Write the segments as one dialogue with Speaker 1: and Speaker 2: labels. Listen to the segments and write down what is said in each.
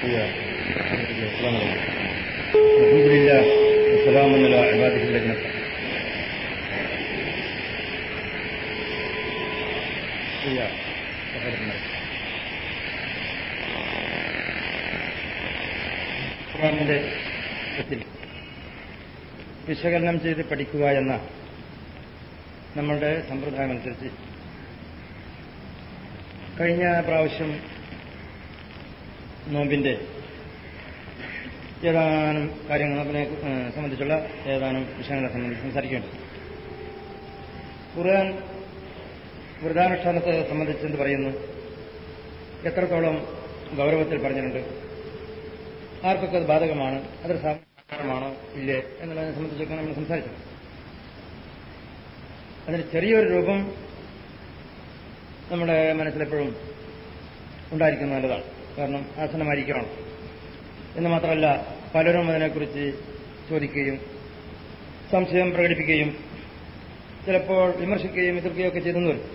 Speaker 1: السلام عليكم الحمد لله وسلام على عباده الذين اصطفى يا خير الناس ഖുർആനിന്റെ ത്തിൽ വിശകലനം ചെയ്ത് പഠിക്കുക എന്ന നമ്മളുടെ സമ്പ്രദായമനുസരിച്ച് കഴിഞ്ഞ പ്രാവശ്യം നോമ്പിന്റെ ഏതാനും കാര്യങ്ങൾ അതിനെ ഏഹ്, സംബന്ധിച്ചുള്ള ഏതാനും വിഷയങ്ങളെ സംബന്ധിച്ച് സംസാരിക്കേണ്ടത് ഖുർആൻ വ്രതാനുഷ്ഠാനത്തെ സംബന്ധിച്ച് എന്ത് പറയുന്നു എത്രത്തോളം ഗൗരവത്തിൽ പറഞ്ഞിട്ടുണ്ട് ആർക്കൊക്കെ അത് ബാധകമാണ് അതൊരു സാധാരണമാണോ ഇല്ലേ എന്നുള്ളതിനെ സംബന്ധിച്ചൊക്കെ നമ്മൾ സംസാരിച്ചു അതിന് ചെറിയൊരു രൂപം നമ്മുടെ മനസ്സിലെപ്പോഴും ഉണ്ടായിരിക്കുന്നത് നല്ലതാണ് കാരണം ആസനമായിരിക്കണം എന്ന് മാത്രമല്ല പലരും അതിനെക്കുറിച്ച് ചോദിക്കുകയും സംശയം പ്രകടിപ്പിക്കുകയും ചിലപ്പോൾ വിമർശിക്കുകയും എതിർക്കുകയും ഒക്കെ ചെയ്തെന്ന് വരും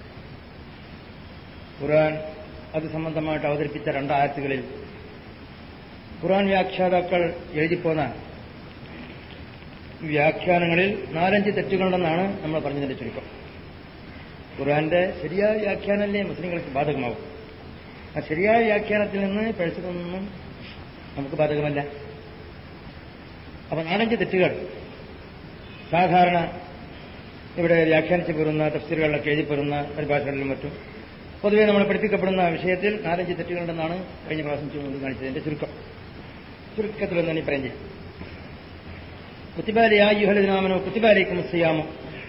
Speaker 1: ഖുർആൻ അത് സംബന്ധമായിട്ട് അവതരിപ്പിച്ച രണ്ടായത്തുകളിൽ ഖുർആൻ വ്യാഖ്യാതാക്കൾ എഴുതിപ്പോന്ന വ്യാഖ്യാനങ്ങളിൽ നാലഞ്ച് തെറ്റുകളുണ്ടെന്നാണ് നമ്മൾ പറഞ്ഞതിന്റെ ചുരുക്കം ഖുർആന്റെ ശരിയായ വ്യാഖ്യാനമല്ലേ മുസ്ലിങ്ങൾക്ക് ബാധകമാവും ആ ശരിയായ വ്യാഖ്യാനത്തിൽ നിന്ന് പഴിച്ചതൊന്നും നമുക്ക് ബാധകമല്ല അപ്പൊ നാലഞ്ച് തെറ്റുകൾ സാധാരണ ഇവിടെ വ്യാഖ്യാനിച്ചു പോരുന്ന തഫ്സീറുകളിലൊക്കെ എഴുതി പോരുന്ന പരിഭാഷകളിലും മറ്റും പൊതുവെ നമ്മൾ പഠിപ്പിക്കപ്പെടുന്ന വിഷയത്തിൽ നാലഞ്ച് തെറ്റുകളുണ്ടെന്നാണ് കഴിഞ്ഞ പ്രാവശ്യം ചൂണ്ടിക്കാണിച്ചതിന്റെ ചുരുക്കം ചുരുക്കത്തിലൊന്നും ഇനി പറയും ചെയ്യും കുത്തിബാലിയായുഹലിനാമനോ കുത്തിബാലിക്കും സിയാമോ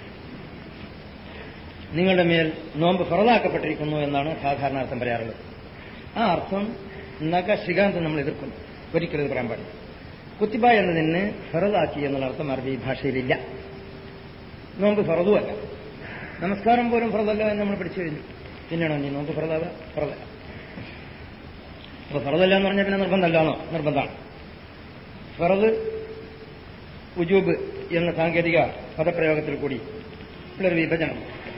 Speaker 1: നിങ്ങളുടെ മേൽ നോമ്പ് ഫറലാക്കപ്പെട്ടിരിക്കുന്നു എന്നാണ് സാധാരണ അർത്ഥം പറയാറുള്ളത് ആ അർത്ഥം നഖ ശികാന്ത് നമ്മൾ എതിർക്കുന്നു ഒരിക്കലും ഇത് പറയാൻ പാടില്ല കുത്തിബ എന്നതിന് ഫറലാക്കി എന്നുള്ള അർത്ഥം അറബി ഭാഷയിലില്ല നോമ്പ് ഫറതുമല്ല നമസ്കാരം പോലും ഫറതല്ല എന്ന് നമ്മൾ പഠിച്ചു കഴിഞ്ഞു പിന്നെയാണോ നീ നോമ്പ് ഫറതാവ ഫറതല്ല അപ്പൊ ഫറതല്ല എന്ന് പറഞ്ഞാൽ പിന്നെ നിർബന്ധമല്ലാന്നോ നിർബന്ധമാണ് ഫറത് ഉജൂബ് എന്ന സാങ്കേതിക പദപ്രയോഗത്തിൽ കൂടി ഉള്ളൊരു വിഭജനം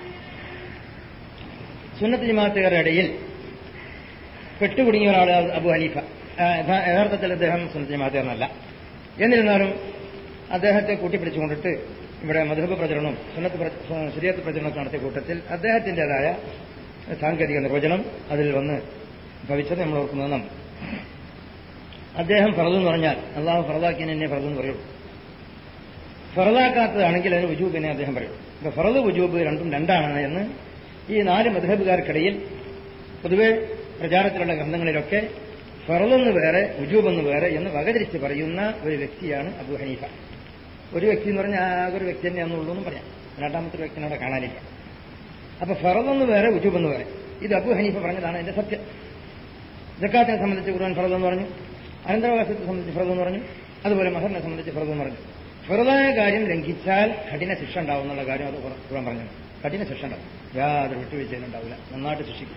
Speaker 1: സുന്നത്ത് ജമാഅത്തുകാരുടെ ഇടയിൽ പെട്ടുകുടുങ്ങിയ ഒരാൾ അബു ഹനീഫ ആ, യഥാ- യഥാർത്ഥത്തിൽ അദ്ദേഹം സുന്നത്ത് ജമാഅത്തുകാരനല്ല എന്നിരുന്നാലും അദ്ദേഹത്തെ കൂട്ടിപ്പിടിച്ചുകൊണ്ടിട്ട് ഇവിടെ മധുഹബ് പ്രചരണവും സുന്നത്ത് പ്ര- ശരിയത്ത് പ്രചരണമൊക്കെ നടത്തിയ കൂട്ടത്തിൽ അദ്ദേഹത്തിൻ്റെതായ സാങ്കേതിക നിർവചനം അതിൽ വന്ന് ഭവിച്ചത് നമ്മൾ ഓർക്കുന്നത് നമ്മൾ അദ്ദേഹം ഫറദ് എന്ന് പറഞ്ഞാൽ അള്ളാഹു ഫറദാക്കിയതിനെ എന്നെ ഫറദ് എന്ന് പറയുള്ളൂ ഫറദാക്കാത്തതാണെങ്കിൽ അതിന് ഉജൂബിനെ അദ്ദേഹം പറയും ഇപ്പൊ ഫറദ് ഉജൂബ് രണ്ടും രണ്ടാണ് എന്ന് ഈ നാല് മധബുകാർക്കിടയിൽ പൊതുവെ പ്രചാരത്തിലുള്ള ഗ്രന്ഥങ്ങളിലൊക്കെ ഫറദെന്ന് വേറെ ഉജൂബെന്ന് വേറെ എന്ന് വകതിരിച്ച് പറയുന്ന ഒരു വ്യക്തിയാണ് അബു ഹനീഫ ഒരു വ്യക്തി എന്ന് പറഞ്ഞാൽ ആകെ ഒരു വ്യക്തി തന്നെയാണെന്നുള്ളൂ എന്നും പറയാം രണ്ടാമത്തെ ഒരു വ്യക്തിനെ അവിടെ കാണാനില്ല അപ്പൊ ഫറദെന്ന് വേറെ ഉജൂബെന്ന് വേറെ ഇത് അബു ഹനീഫ പറഞ്ഞതാണ് എന്റെ സത്യം ജക്കാത്തിനെ സംബന്ധിച്ച് ഖുർആൻ ഫറദ് എന്ന് പറഞ്ഞു അനന്തരാവകാശത്തെ സംബന്ധിച്ച് ഫറദ് എന്ന് പറഞ്ഞു അതുപോലെ മഹറിനെ സംബന്ധിച്ച് ഫറദ് എന്ന് പറഞ്ഞു ഫറദായ കാര്യം ലംഘിച്ചാൽ കഠിന ശിക്ഷ ഉണ്ടാവും എന്നുള്ള കാര്യം അത് ഖുർആൻ പറഞ്ഞു കഠിന ശിക്ഷ ഉണ്ടാവും യാതൊരു വിട്ടുവീഴ്ചയും ഉണ്ടാവില്ല നന്നായിട്ട് ശിക്ഷിക്കും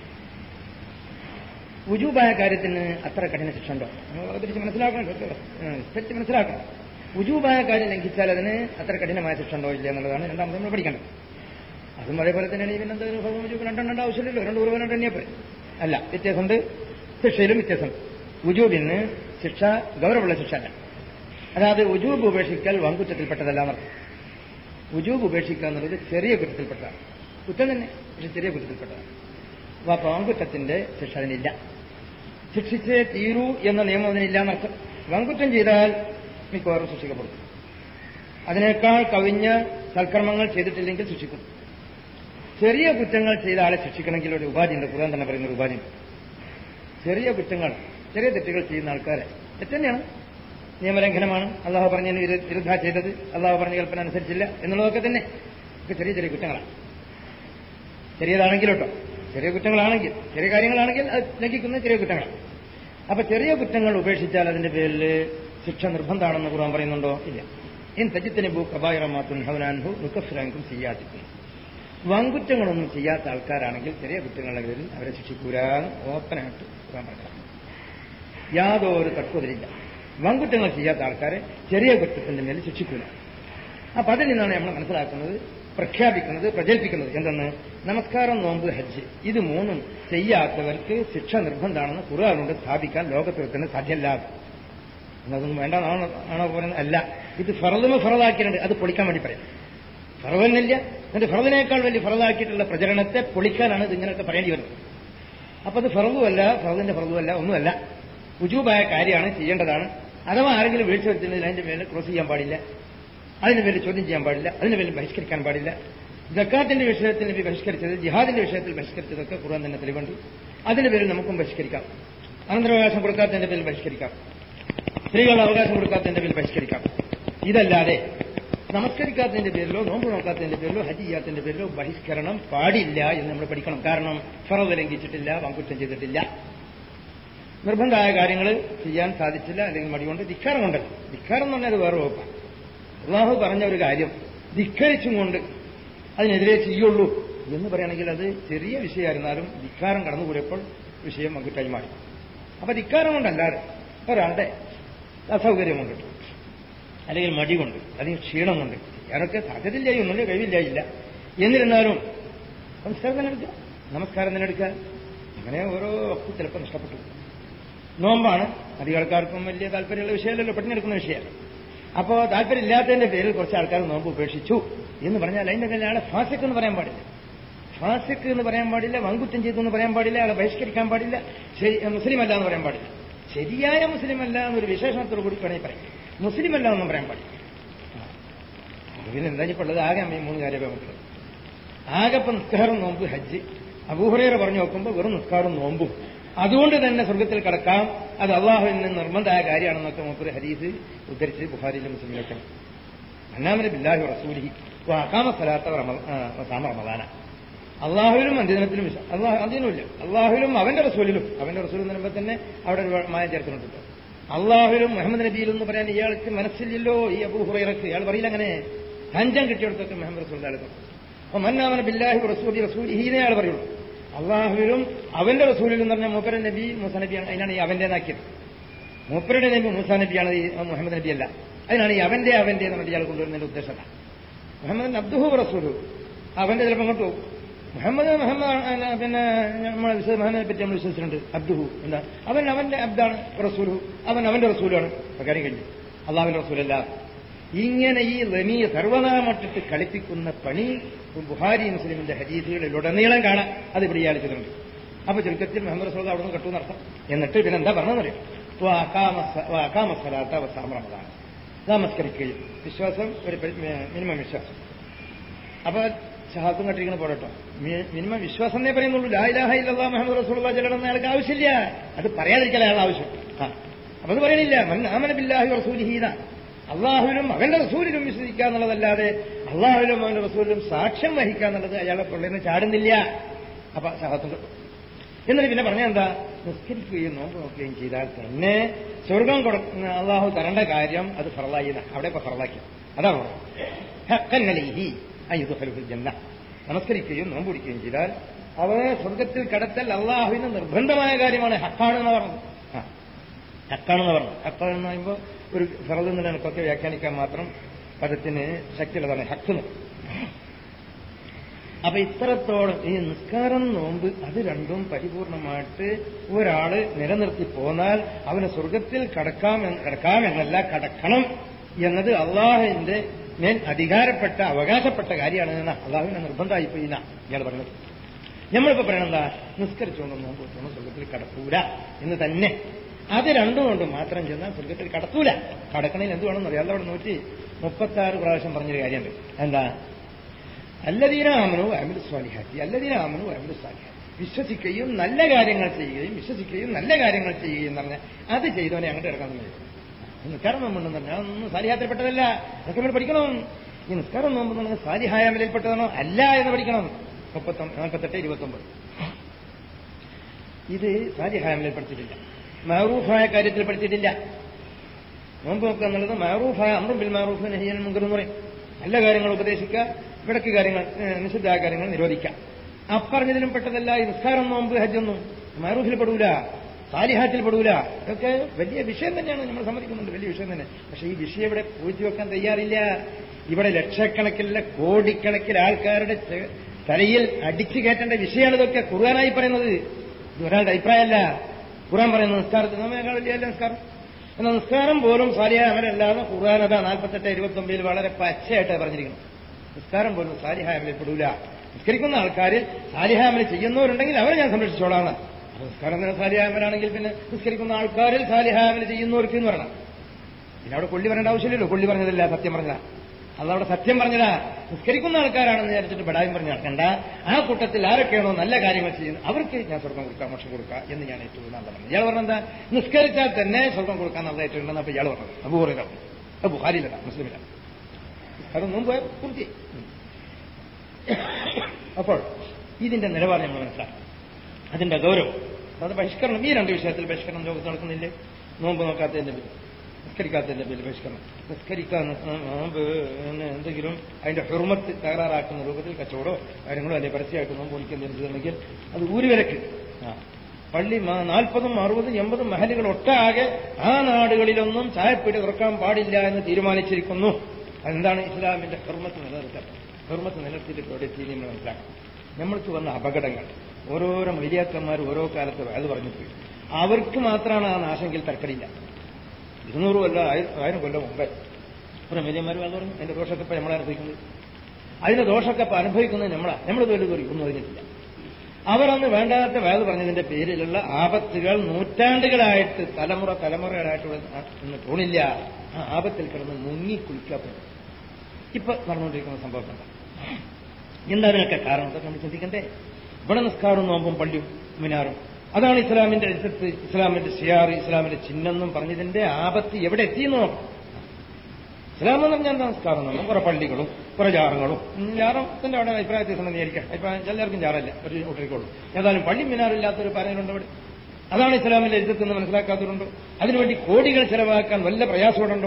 Speaker 1: ഉജൂബായ കാര്യത്തിന് അത്ര കഠിന ശിക്ഷ ഉണ്ടോ നമ്മൾ തിരിച്ച് മനസ്സിലാക്കണം തെറ്റ് മനസ്സിലാക്കണം ഉജൂബായ കാര്യം ലംഘിച്ചാൽ അതിന് അത്ര കഠിനമായ ശിക്ഷ ഉണ്ടോ ഇല്ല എന്നുള്ളതാണ് രണ്ടാമത് നമ്മൾ പഠിക്കേണ്ടത് അതും അതേപോലെ തന്നെയാണ് ഈ പിന്നെ എന്തായാലും ഫറദ് ഉജൂബ് രണ്ടെണ്ണം ആവശ്യമില്ലല്ലോ രണ്ട് കുറവ് രണ്ടെണ്ണിയെ പോലെ അല്ല വ്യത്യാസമുണ്ട് ശിക്ഷയിലും വ്യത്യാസമുണ്ട് ഉജൂബിന് ശിക്ഷ ഗൗരവമുള്ള ശിക്ഷ അല്ല അതായത് ഉജൂബ് ഉപേക്ഷിക്കൽ വൻകുറ്റത്തിൽപ്പെട്ടതല്ല എന്നർത്ഥം ഉജൂബ് ഉപേക്ഷിക്കുക എന്നുള്ളത് ചെറിയ കുറ്റത്തിൽപ്പെട്ടതാണ് കുറ്റം തന്നെ പക്ഷെ ചെറിയ കുറ്റത്തിൽപ്പെട്ടതാണ് അപ്പൊ വൻകുറ്റത്തിന്റെ ശിക്ഷ അതിനില്ല ശിക്ഷിച്ചേ തീരൂ എന്ന നിയമം അതിനില്ല എന്നർത്ഥം വൻകുറ്റം ചെയ്താൽ മിക്കവാറും ശിക്ഷിക്കപ്പെടും അതിനേക്കാൾ കവിഞ്ഞ സൽക്കർമ്മങ്ങൾ ചെയ്തിട്ടില്ലെങ്കിൽ ശിക്ഷിക്കും ചെറിയ കുറ്റങ്ങൾ ചെയ്ത ആളെ ശിക്ഷിക്കണമെങ്കിൽ ഒരു ഉപാധിയുണ്ട് ഖുർആൻ തന്നെ പറയുന്ന ഒരു ഉപാധിയുണ്ട് ചെറിയ കുറ്റങ്ങൾ ചെറിയ തെറ്റുകൾ ചെയ്യുന്ന ആൾക്കാരെ തെറ്റന്നെയാണ് നിയമലംഘനമാണ് അള്ളാഹു പറഞ്ഞതിന് വിരു- വിരുദ്ധ ചെയ്തത് അള്ളാഹു പറഞ്ഞ കൽപ്പന അനുസരിച്ചില്ല എന്നുള്ളതൊക്കെ തന്നെ ഒക്കെ ചെറിയ ചെറിയ കുറ്റങ്ങളാണ് ചെറിയതാണെങ്കിൽ കേട്ടോ ചെറിയ കുറ്റങ്ങളാണെങ്കിൽ ചെറിയ കാര്യങ്ങളാണെങ്കിൽ അത് ലംഘിക്കുന്ന ചെറിയ കുറ്റങ്ങളാണ് അപ്പൊ ചെറിയ കുറ്റങ്ങൾ ഉപേക്ഷിച്ചാൽ അതിന്റെ പേരിൽ ശിക്ഷ നിർബന്ധമാണെന്ന് ഖുർആൻ പറയുന്നുണ്ടോ ഇല്ല ഇൻ തജിത്തനിബു കബായിറമാത്തുൻ ഹവനാൻഹു നുക്കഫിറാങ്കും ചെയ്യാതിക്കും വൻകുറ്റങ്ങളൊന്നും ചെയ്യാത്ത ആൾക്കാരാണെങ്കിൽ ചെറിയ കുറ്റങ്ങളുടെ പേരിൽ അവരെ ശിക്ഷിക്കൂരാൻ ഓപ്പനായിട്ട് ഖുർആൻ പറഞ്ഞു യാതൊരു തർക്കത്തിലില്ല വൻകുറ്റങ്ങൾ ചെയ്യാത്ത ആൾക്കാരെ ചെറിയ കുറ്റത്തിന്റെ മേൽ ശിക്ഷിക്കൂല അപ്പൊ അതിൽ നിന്നാണ് നമ്മൾ മനസ്സിലാക്കുന്നത് പ്രഖ്യാപിക്കുന്നത് പ്രചരിപ്പിക്കുന്നത് എന്തെന്ന് നമസ്കാരം നോമ്പ് ഹജ്ജ് ഇത് മൂന്നും ചെയ്യാത്തവർക്ക് ശിക്ഷ നിർബന്ധമാണെന്ന് ഖുർആാനുകൊണ്ട് സ്ഥാപിക്കാൻ ലോകത്തിൽ തന്നെ സാധ്യമല്ല എന്നതൊന്നും വേണ്ട ആണോ ആണോ പറയുന്നത് അല്ല ഇത് ഫറദുമ ഫറദാക്കിയിട്ടുണ്ട് അത് പൊളിക്കാൻ വേണ്ടി പറയാം ഫറദന്നില്ല എന്നിട്ട് ഫറദിനേക്കാൾ വലിയ ഫറദാക്കിയിട്ടുള്ള പ്രചരണത്തെ പൊളിക്കാനാണ് ഇത് ഇങ്ങനെയൊക്കെ പറയേണ്ടി വരുന്നത് അപ്പൊ അത് ഫറദുമല്ല ഫറദിന്റെ ഫറദുമല്ല ഒന്നുമല്ല ഉജൂബായ കാര്യമാണ് ചെയ്യേണ്ടതാണ് അഥവാ ആരെങ്കിലും വീഴ്ച വരുത്തുന്നതിൽ അതിന്റെ മേലെ ക്രോസ് ചെയ്യാൻ പാടില്ല അതിന്റെ പേരിൽ ചോദ്യം ചെയ്യാൻ പാടില്ല അതിന്റെ പേരിൽ ബഹിഷ്കരിക്കാൻ പാടില്ല ജക്കാത്തിന്റെ വിഷയത്തിൽ നബി ബഹിഷ്കരിച്ചത് ജിഹാദിന്റെ വിഷയത്തിൽ ബഹിഷ്കരിച്ചതൊക്കെ ഖുർആൻ തന്നെ തെളിവുണ്ട് അതിന്റെ പേരിൽ നമുക്കും ബഹിഷ്കരിക്കാം അനന്തരാവകാശം കൊടുക്കാത്തതിന്റെ പേരിൽ ബഹിഷ്കരിക്കാം സ്ത്രീകളുടെ അവകാശം കൊടുക്കാത്തതിന്റെ പേരിൽ ബഹിഷ്കരിക്കാം ഇതല്ലാതെ നമസ്കരിക്കാത്തതിന്റെ പേരിലോ നോമ്പ് നോക്കാത്തതിന്റെ പേരിലോ ഹജ്ജ് ചെയ്യാത്തതിന്റെ പേരിലോ ബഹിഷ്കരണം പാടില്ല എന്ന് നമ്മൾ പഠിക്കണം കാരണം ഫറവ് ലംഘിച്ചിട്ടില്ല വങ്കുറ്റം ചെയ്തിട്ടില്ല നിർബന്ധമായ കാര്യങ്ങൾ ചെയ്യാൻ സാധിച്ചില്ല അല്ലെങ്കിൽ മടികൊണ്ട് ധിക്കാരം കൊണ്ടല്ല ധിക്കാരം എന്ന് പറഞ്ഞാൽ വേറെ വകുപ്പാണ് അള്ളാഹു പറഞ്ഞ ഒരു കാര്യം ധിക്കരിച്ചും കൊണ്ട് അതിനെതിരെ ചെയ്യുള്ളൂ എന്ന് പറയുകയാണെങ്കിൽ അത് ചെറിയ വിഷയമായിരുന്നാലും ധിക്കാരം കടന്നുകൂടിയപ്പോൾ വിഷയം വങ്കുറ്റായി മാറി അപ്പൊ ധിക്കാരം കൊണ്ടല്ലാതെ ഒരാളുടെ അസൗകര്യം കൊണ്ടിട്ട് അല്ലെങ്കിൽ മടി കൊണ്ട് അല്ലെങ്കിൽ ക്ഷീണം കൊണ്ട് ചെയ്യാനൊക്കെ സാധ്യതയില്ലായി ഒന്നുമില്ല കഴിവില്ലായില്ല എന്നിരുന്നാലും നമസ്കാരം തന്നെ എടുക്കുക നമസ്കാരം തന്നെ എടുക്കുക അങ്ങനെ ഓരോ വസ്തു ചിലപ്പോൾ നഷ്ടപ്പെട്ടു നോമ്പാണ് അധികം ആൾക്കാർക്കും വലിയ താല്പര്യമുള്ള വിഷയമല്ലല്ലോ പെട്ടെന്നെടുക്കുന്ന വിഷയമാണ് അപ്പോൾ താല്പര്യമില്ലാത്തതിന്റെ പേരിൽ കുറച്ച് ആൾക്കാർ നോമ്പ് ഉപേക്ഷിച്ചു എന്ന് പറഞ്ഞാൽ അതിന്റെ പേരിൽ ആളെ ഫാസിക് എന്ന് പറയാൻ പാടില്ല ഫാസിക് എന്ന് പറയാൻ പാടില്ല വങ്കുറ്റം ചെയ്തു എന്ന് പറയാൻ പാടില്ല ആളെ ബഹിഷ്കരിക്കാൻ പാടില്ല ശരി മുസ്ലിം അല്ല എന്ന് പറയാൻ പാടില്ല ശരിയായ മുസ്ലിം അല്ല എന്നൊരു വിശേഷണത്തോടു കൂടി വേണമെങ്കിൽ പറയാം മുസ്ലിം അല്ല എന്നും പറയാൻ പാടില്ല പിന്നെ എന്താ ഇപ്പോൾ ഉള്ളത് ആകെ ഈ മൂന്ന് കാര്യമേ നമുക്കുള്ളത് ആകെ ഇപ്പം നിസ്കാരം നോമ്പ് ഹജ്ജ് അബൂഹുറേറെ പറഞ്ഞു നോക്കുമ്പോൾ വെറും നിസ്കാരം നോമ്പും അതുകൊണ്ട് തന്നെ സ്വർഗത്തിൽ കടക്കാം അത് അള്ളാഹുവിന് നിർബന്ധമായ കാര്യമാണെന്നൊക്കെ മൂപ്പര് ഹരീസ് ഉദ്ധരിച്ച് ബുഹാരിയിലും മുസ്ലിമിലൊക്കെ അന്നാമന ബില്ലാഹി റസൂലിഹി അക്കാമ സ്ഥലാത്ത സാമ റമദാന അള്ളാഹുവിലും അന്ത്യദിനത്തിലും അള്ളാഹു അതിനുമില്ല അള്ളാഹുവിലും അവന്റെ റസൂലിലും അവന്റെ റസൂൽ എന്ന് പറയുമ്പോൾ തന്നെ അവിടെ ഒരു മായ ചേർക്കുന്നുണ്ട് അള്ളാഹുലും മുഹമ്മദ് നബിയിലും എന്ന് പറയാൻ ഇയാൾക്ക് മനസ്സില്ലല്ലോ ഈ അബൂഹുറൈറക്ക് ഇയാൾ പറയില്ല അങ്ങനെ ഹഞ്ചം കിട്ടിയെടുത്തൊക്കെ മുഹമ്മദ് റസൂൽ അപ്പൊ മന്നാമന ബില്ലാഹി റസൂലി റസൂലിഹീനെ അയാൾ പറയുള്ളൂ അള്ളാഹുവിലും അവന്റെ റസൂലിലും എന്ന് പറഞ്ഞാൽ മൂപ്പര നബി മൂസ നബിയാണ് അതിനാണ് ഈ അവന്റെ നാക്കിയത് മൂപ്പരുടെ നബി മൂസ നബിയാണ് ഈ മുഹമ്മദ് നബിയല്ല അതിനാണ് ഈ അവന്റെ അവന്റെ എന്ന് ഇയാൾ കൊണ്ടുവരുന്നതിന്റെ ഉദ്ദേശമല്ല മുഹമ്മദ് അബ്ദുഹു റസൂലു അവന്റെ ചിലപ്പോൾ അങ്ങോട്ട് പോകും മുഹമ്മദ് മുഹമ്മദ് പിന്നെ നമ്മളെ മുഹമ്മദിനെ പറ്റി നമ്മൾ വിശ്വസിച്ചിട്ടുണ്ട് അബ്ദുഹു എന്താ അവൻ അവന്റെ അബ്ദാണ് റസൂലു അവൻ അവന്റെ റസൂലാണ് കാര്യം കഴിഞ്ഞു അള്ളാഹുവിന്റെ റസൂലല്ല ഇങ്ങനെ ഈ ലമീ സർവനാമട്ടിട്ട് കളിപ്പിക്കുന്ന പണി ബുഹാരി മുസ്ലിമിന്റെ ഹദീസുകളിലുടനീളം കാണാം അത് ഇവിടെ ഇയാൾ ചെയ്തിട്ടുണ്ട് അപ്പൊ ചുരുക്കത്തിൽ മുഹമ്മദ് റസൂൽ അവിടെ നിന്ന് കട്ടു നടത്താം എന്നിട്ട് പിന്നെ എന്താ പറഞ്ഞതെന്നറിയാം അക്കാമസ്വലാത്ത സാമ്രമതാണ് നമസ്കരിക്കുകയും വിശ്വാസം ഒരു മിനിമം വിശ്വാസം അപ്പൊ ഷഹാത്തും കട്ടിരിക്കുന്ന പോരട്ടോ മിനിമം വിശ്വാസം എന്നേ പറയുന്നുള്ളൂ ലായിലാഹ ഇല്ലാ മുഹമ്മദ് റസൂള്ള ചെല്ലണമെന്ന് അയാൾക്ക് ആവശ്യമില്ല അത് പറയാതിരിക്കല അയാൾ ആവശ്യം ആ അപ്പൊ അത് പറയണില്ല മൻ ബില്ലാഹി റസൂലിഹീന അള്ളാഹുവിനും അവന്റെ റസൂലിലും വിശ്വസിക്കുക എന്നുള്ളതല്ലാതെ അള്ളാഹുവിലും അവന്റെ റസൂലിലും സാക്ഷ്യം വഹിക്കുക എന്നുള്ളത് അയാളെ പൊള്ളിന്ന് ചാടുന്നില്ല അപ്പൊ ഷഹാത്തും കിട്ടും എന്നിട്ട് പിന്നെ പറഞ്ഞ എന്താ നിസ്കരിക്കുകയും നോമ്പ് നോക്കുകയും ചെയ്താൽ തന്നെ സ്വർഗം കൊടുക്കുന്ന അള്ളാഹു തരേണ്ട കാര്യം അത് ഫറലായി അവിടെ ഇപ്പൊ ഫറലാക്കി അതാണ് ഹക്കന്നലിഹി അയ്യുദുൽ ജന്ന നമസ്കരിക്കുകയും നോമ്പ് പിടിക്കുകയും ചെയ്താൽ അവനെ സ്വർഗത്തിൽ കടത്തൽ അള്ളാഹുവിന് നിർബന്ധമായ കാര്യമാണ് ഹക്കാണെന്ന് പറഞ്ഞത് ഹക്കാണെന്ന് പറഞ്ഞു ഹക്കാണെന്ന് പറയുമ്പോൾ ഒരു ഫറദ് എന്നുള്ള കണക്കൊക്കെ വ്യാഖ്യാനിക്കാൻ മാത്രം പദത്തിന് ശക്തിയുള്ളതാണ് ഹക്ക് അപ്പൊ ഇത്രത്തോളം ഈ നിസ്കാരം നോമ്പ് അത് രണ്ടും പരിപൂർണമായിട്ട് ഒരാള് നിലനിർത്തി പോന്നാൽ അവന് സ്വർഗത്തിൽ കടക്കാം കടക്കാമെന്നല്ല കടക്കണം എന്നത് അള്ളാഹുവിന്റെ മേൽ അധികാരപ്പെട്ട അവകാശപ്പെട്ട കാര്യമാണ് എന്നാ അള്ളാഹുവിനെ നിർബന്ധമായി പോയി എന്നാ ഇയാൾ പറഞ്ഞത് നമ്മളിപ്പോ പറയണെന്താ നിസ്കരിച്ചുകൊണ്ട് നോമ്പ് വെച്ചോണ്ട് സ്വർഗത്തിൽ കടക്കൂല എന്ന് തന്നെ അത് രണ്ടും കൊണ്ട് മാത്രം ചെന്നാൽ സ്വർഗത്തിൽ കടത്തൂല കടക്കണയിൽ എന്ത് വേണമെന്ന് അറിയാം അവിടെ നൂറ്റി മുപ്പത്തി ആറ് പ്രാവശ്യം പറഞ്ഞൊരു കാര്യമുണ്ട് എന്താ അല്ലദീന ആമനു അമിൽ സ്വാലിഹാറ്റി അല്ലദീന ആമനു അമിൽ സ്വാലിഹാറ്റി വിശ്വസിക്കുകയും നല്ല കാര്യങ്ങൾ ചെയ്യുകയും വിശ്വസിക്കുകയും നല്ല കാര്യങ്ങൾ ചെയ്യുകയും എന്ന് പറഞ്ഞാൽ അത് ചെയ്തവനെ അങ്ങോട്ട് ഇറക്കാൻ തന്നെ നിസ്കാരം നോമ്പുണ്ടെന്ന് പറഞ്ഞാൽ അതൊന്നും സാലിഹാത്തിൽപ്പെട്ടതല്ല അതൊക്കെ നമ്മൾ പഠിക്കണം ഈ നിസ്കാരം നോമ്പെന്നുള്ളത് സാലിഹായ അമലിൽപ്പെട്ടതാണോ അല്ല എന്ന് പഠിക്കണം മുപ്പത്തൊ നാൽപ്പത്തെട്ട് ഇരുപത്തൊമ്പത് ഇത് സാലിഹായ അമലിൽ പഠിച്ചിട്ടില്ല മഹറൂഫായ കാര്യത്തിൽ പഠിച്ചിട്ടില്ല നോമ്പ് നോക്കുക എന്നുള്ളത് മഹറൂഫായ അമ്രും ബിൽ മഹറൂഫ് നഹിയൻ മുങ്കർ എന്ന് പറയും നല്ല കാര്യങ്ങൾ ഉപദേശിക്കുക വിടക്ക് കാര്യങ്ങൾ നിഷിദ്ധ കാര്യങ്ങൾ നിരോധിക്കാം അപ്പറഞ്ഞതിലും പെട്ടതല്ല ഈ നിസ്കാരം നോമ്പ് ഹജ്ജൊന്നും മഹറൂഫിൽ പെടൂല സാലിഹാത്തിൽ പെടൂല ഇതൊക്കെ വലിയ വിഷയം തന്നെയാണ് നമ്മൾ സമ്മതിക്കുന്നുണ്ട് വലിയ വിഷയം തന്നെ പക്ഷെ ഈ വിഷയം ഇവിടെ പൂഴ്ത്തി വെക്കാൻ തയ്യാറില്ല ഇവിടെ ലക്ഷക്കണക്കിലുള്ള കോടിക്കണക്കിൽ ആൾക്കാരുടെ ചെ- തലയിൽ അടിച്ചു കയറ്റേണ്ട വിഷയമാണ് ഇതൊക്കെ ഖുർആനായി പറയുന്നത് ഇത് ഒരാളുടെ അഭിപ്രായമല്ല ഖുർആൻ പറയുന്നത് നിസ്കാരത്തിൽ നമ്മേക്കാൾ വലിയ നിസ്കാരം എന്നാൽ നിസ്കാരം പോലും സാലിഹായ അമലല്ലാതെ ഖുർആൻ അതാ നാൽപ്പത്തെട്ട് ഇരുപത്തി ഒമ്പതിൽ വളരെ പച്ചയായിട്ട് പറഞ്ഞിരിക്കുന്നു നിസ്കാരം പോലും സാലിഹായ അമലിൽ പെടൂല നിസ്കരിക്കുന്ന ആൾക്കാർ സാലിഹായ അമൽ ചെയ്യുന്നവരുണ്ടെങ്കിൽ അവരെ ഞാൻ സംരക്ഷിച്ചോളാണ് അപ്പൊ നിസ്കാരം തന്നെ സാലിഹായ അമലാണെങ്കിൽ പിന്നെ നിസ്കരിക്കുന്ന ആൾക്കാരിൽ സാലിഹായ അമൽ ചെയ്യുന്നവർക്ക് എന്ന് പറയണം പിന്നെ അവിടെ കൊള്ളി പറയേണ്ട ആവശ്യമില്ലല്ലോ കൊള്ളി പറഞ്ഞതല്ല സത്യം പറഞ്ഞതാ അതവിടെ സത്യം പറഞ്ഞതാ നിസ്കരിക്കുന്ന ആൾക്കാരാണെന്ന് വിചാരിച്ചിട്ട് ബടായും പറഞ്ഞ് നടക്കണ്ട ആ കൂട്ടത്തിൽ ആരൊക്കെയാണോ നല്ല കാര്യങ്ങൾ ചെയ്യുന്നത് അവർക്ക് ഞാൻ സ്വർഗം കൊടുക്കാം മോക്ഷം കൊടുക്കാം എന്ന് ഞാൻ ഏറ്റവും നല്ല പറഞ്ഞു ഇയാൾ പറഞ്ഞെന്താ നിസ്കരിച്ചാൽ തന്നെ സ്വർഗം കൊടുക്കാൻ നല്ല ഏറ്റുണ്ടെന്ന് അപ്പൊ ഇയാൾ പറഞ്ഞത് അബു പറയുക അത് ബുഹാരിയിലല്ല മുസ്ലിമില്ല അത് മുമ്പ് പൂർത്തി അപ്പോൾ ഇതിന്റെ നിലപാട് നമ്മൾ മനസ്സിലാക്കണം അതിന്റെ ഗൗരവം അത് ബഹിഷ്കരണം ഈ രണ്ട് വിഷയത്തിൽ ബഹിഷ്കരണം ലോകത്ത് നടക്കുന്നില്ലേ നോമ്പ് നോക്കാത്തതിന്റെ പേരിൽ നിസ്കരിക്കാത്തതിന്റെ പേരിൽ ബഹിഷ്കരണം നിസ്കരിക്കാൻ നോമ്പ് പിന്നെ എന്തെങ്കിലും അതിന്റെ ഹെർമത്ത് തകരാറാക്കുന്ന രൂപത്തിൽ കച്ചവടമോ കാര്യങ്ങളോ അല്ലെങ്കിൽ പരസ്യമായിട്ട് നോമ്പ് എനിക്ക് എന്തെങ്കിലും ചെയ്തിട്ടുണ്ടെങ്കിൽ അത് ഊരുവിലക്ക് ആ പള്ളി മ- നാൽപ്പതും അറുപതും എൺപതും മഹലുകൾ ഒട്ടാകെ ആ നാടുകളിലൊന്നും ചായപ്പീടി തുറക്കാൻ പാടില്ല എന്ന് തീരുമാനിച്ചിരിക്കുന്നു അതെന്താണ് ഇസ്ലാമിന്റെ ഹെർമത്ത് നിലനിർത്തൽ ഹെർമത്ത് നിലനിർത്തിയിട്ട് ഇവിടെ എത്തി നമ്മൾ മനസ്സിലാക്കണം നമ്മൾക്ക് വന്ന അപകടങ്ങൾ ഓരോരോ മൊലിയാക്കന്മാർ ഓരോ കാലത്ത് അത് പറഞ്ഞു പോയി അവർക്ക് മാത്രമാണ് ആ നാശെങ്കിൽ തർക്കടില്ല ഇരുന്നൂറ് കൊല്ലം ആയിരം ആയിരം കൊല്ലം മുമ്പേ ഒരു മൊലിയന്മാർ വേണം പറഞ്ഞു അതിന്റെ ദോഷമൊക്കെ ഇപ്പൊ നമ്മളെ അനുഭവിക്കുന്നത് അതിന്റെ ദോഷമൊക്കെ ഇപ്പൊ അനുഭവിക്കുന്നത് നമ്മളാ നമ്മൾ വലുത് ഒന്നും അതിനില്ല അവരന്ന് വേണ്ടാത്ത വേദ പറഞ്ഞതിന്റെ പേരിലുള്ള ആപത്തുകൾ നൂറ്റാണ്ടുകളായിട്ട് തലമുറ തലമുറകളായിട്ട് ഇവിടെ ഇന്ന് പോണില്ല ആ ആപത്തിൽ കിടന്ന് മുങ്ങി കുളിക്കപ്പെടും ഇപ്പൊ നടന്നുകൊണ്ടിരിക്കുന്ന സംഭവം എന്താ എന്താ അതിനൊക്കെ കാരണം അതൊക്കെ നമ്മൾ ചിന്തിക്കണ്ടേ ഇവിടെ നിസ്കാരവും നോമ്പും പള്ളിയും മിനാറും അതാണ് ഇസ്ലാമിന്റെ ഇജ്ജത്ത് ഇസ്ലാമിന്റെ ഷിയാർ ഇസ്ലാമിന്റെ ചിഹ്നം പറഞ്ഞതിന്റെ ആപത്ത് എവിടെ എത്തിയെന്ന് നോക്കാം ഇസ്ലാം എന്ന് പറഞ്ഞാൽ എന്താ നിസ്കാരം നമ്മൾ കുറെ പള്ളികളും കുറെ ജാറങ്ങളും ജാറത്തിന്റെ അവിടെ അഭിപ്രായത്തെ സംബന്ധിച്ചിരിക്കാം അഭിപ്രായം എല്ലാവർക്കും ജാറല്ല ഒരു കൂട്ടർക്കുള്ളൂ ഏതായാലും പള്ളി മിനാറില്ലാത്തൊരു പറയുന്നുണ്ട് അവിടെ അതാണ് ഇസ്ലാമിന്റെ ഇജ്ജത്ത് എന്ന് മനസ്സിലാക്കാത്തവരുണ്ടോ അതിനുവേണ്ടി കോടികൾ ചെലവാക്കാൻ വല്ല പ്രയാസമുണ്ടോ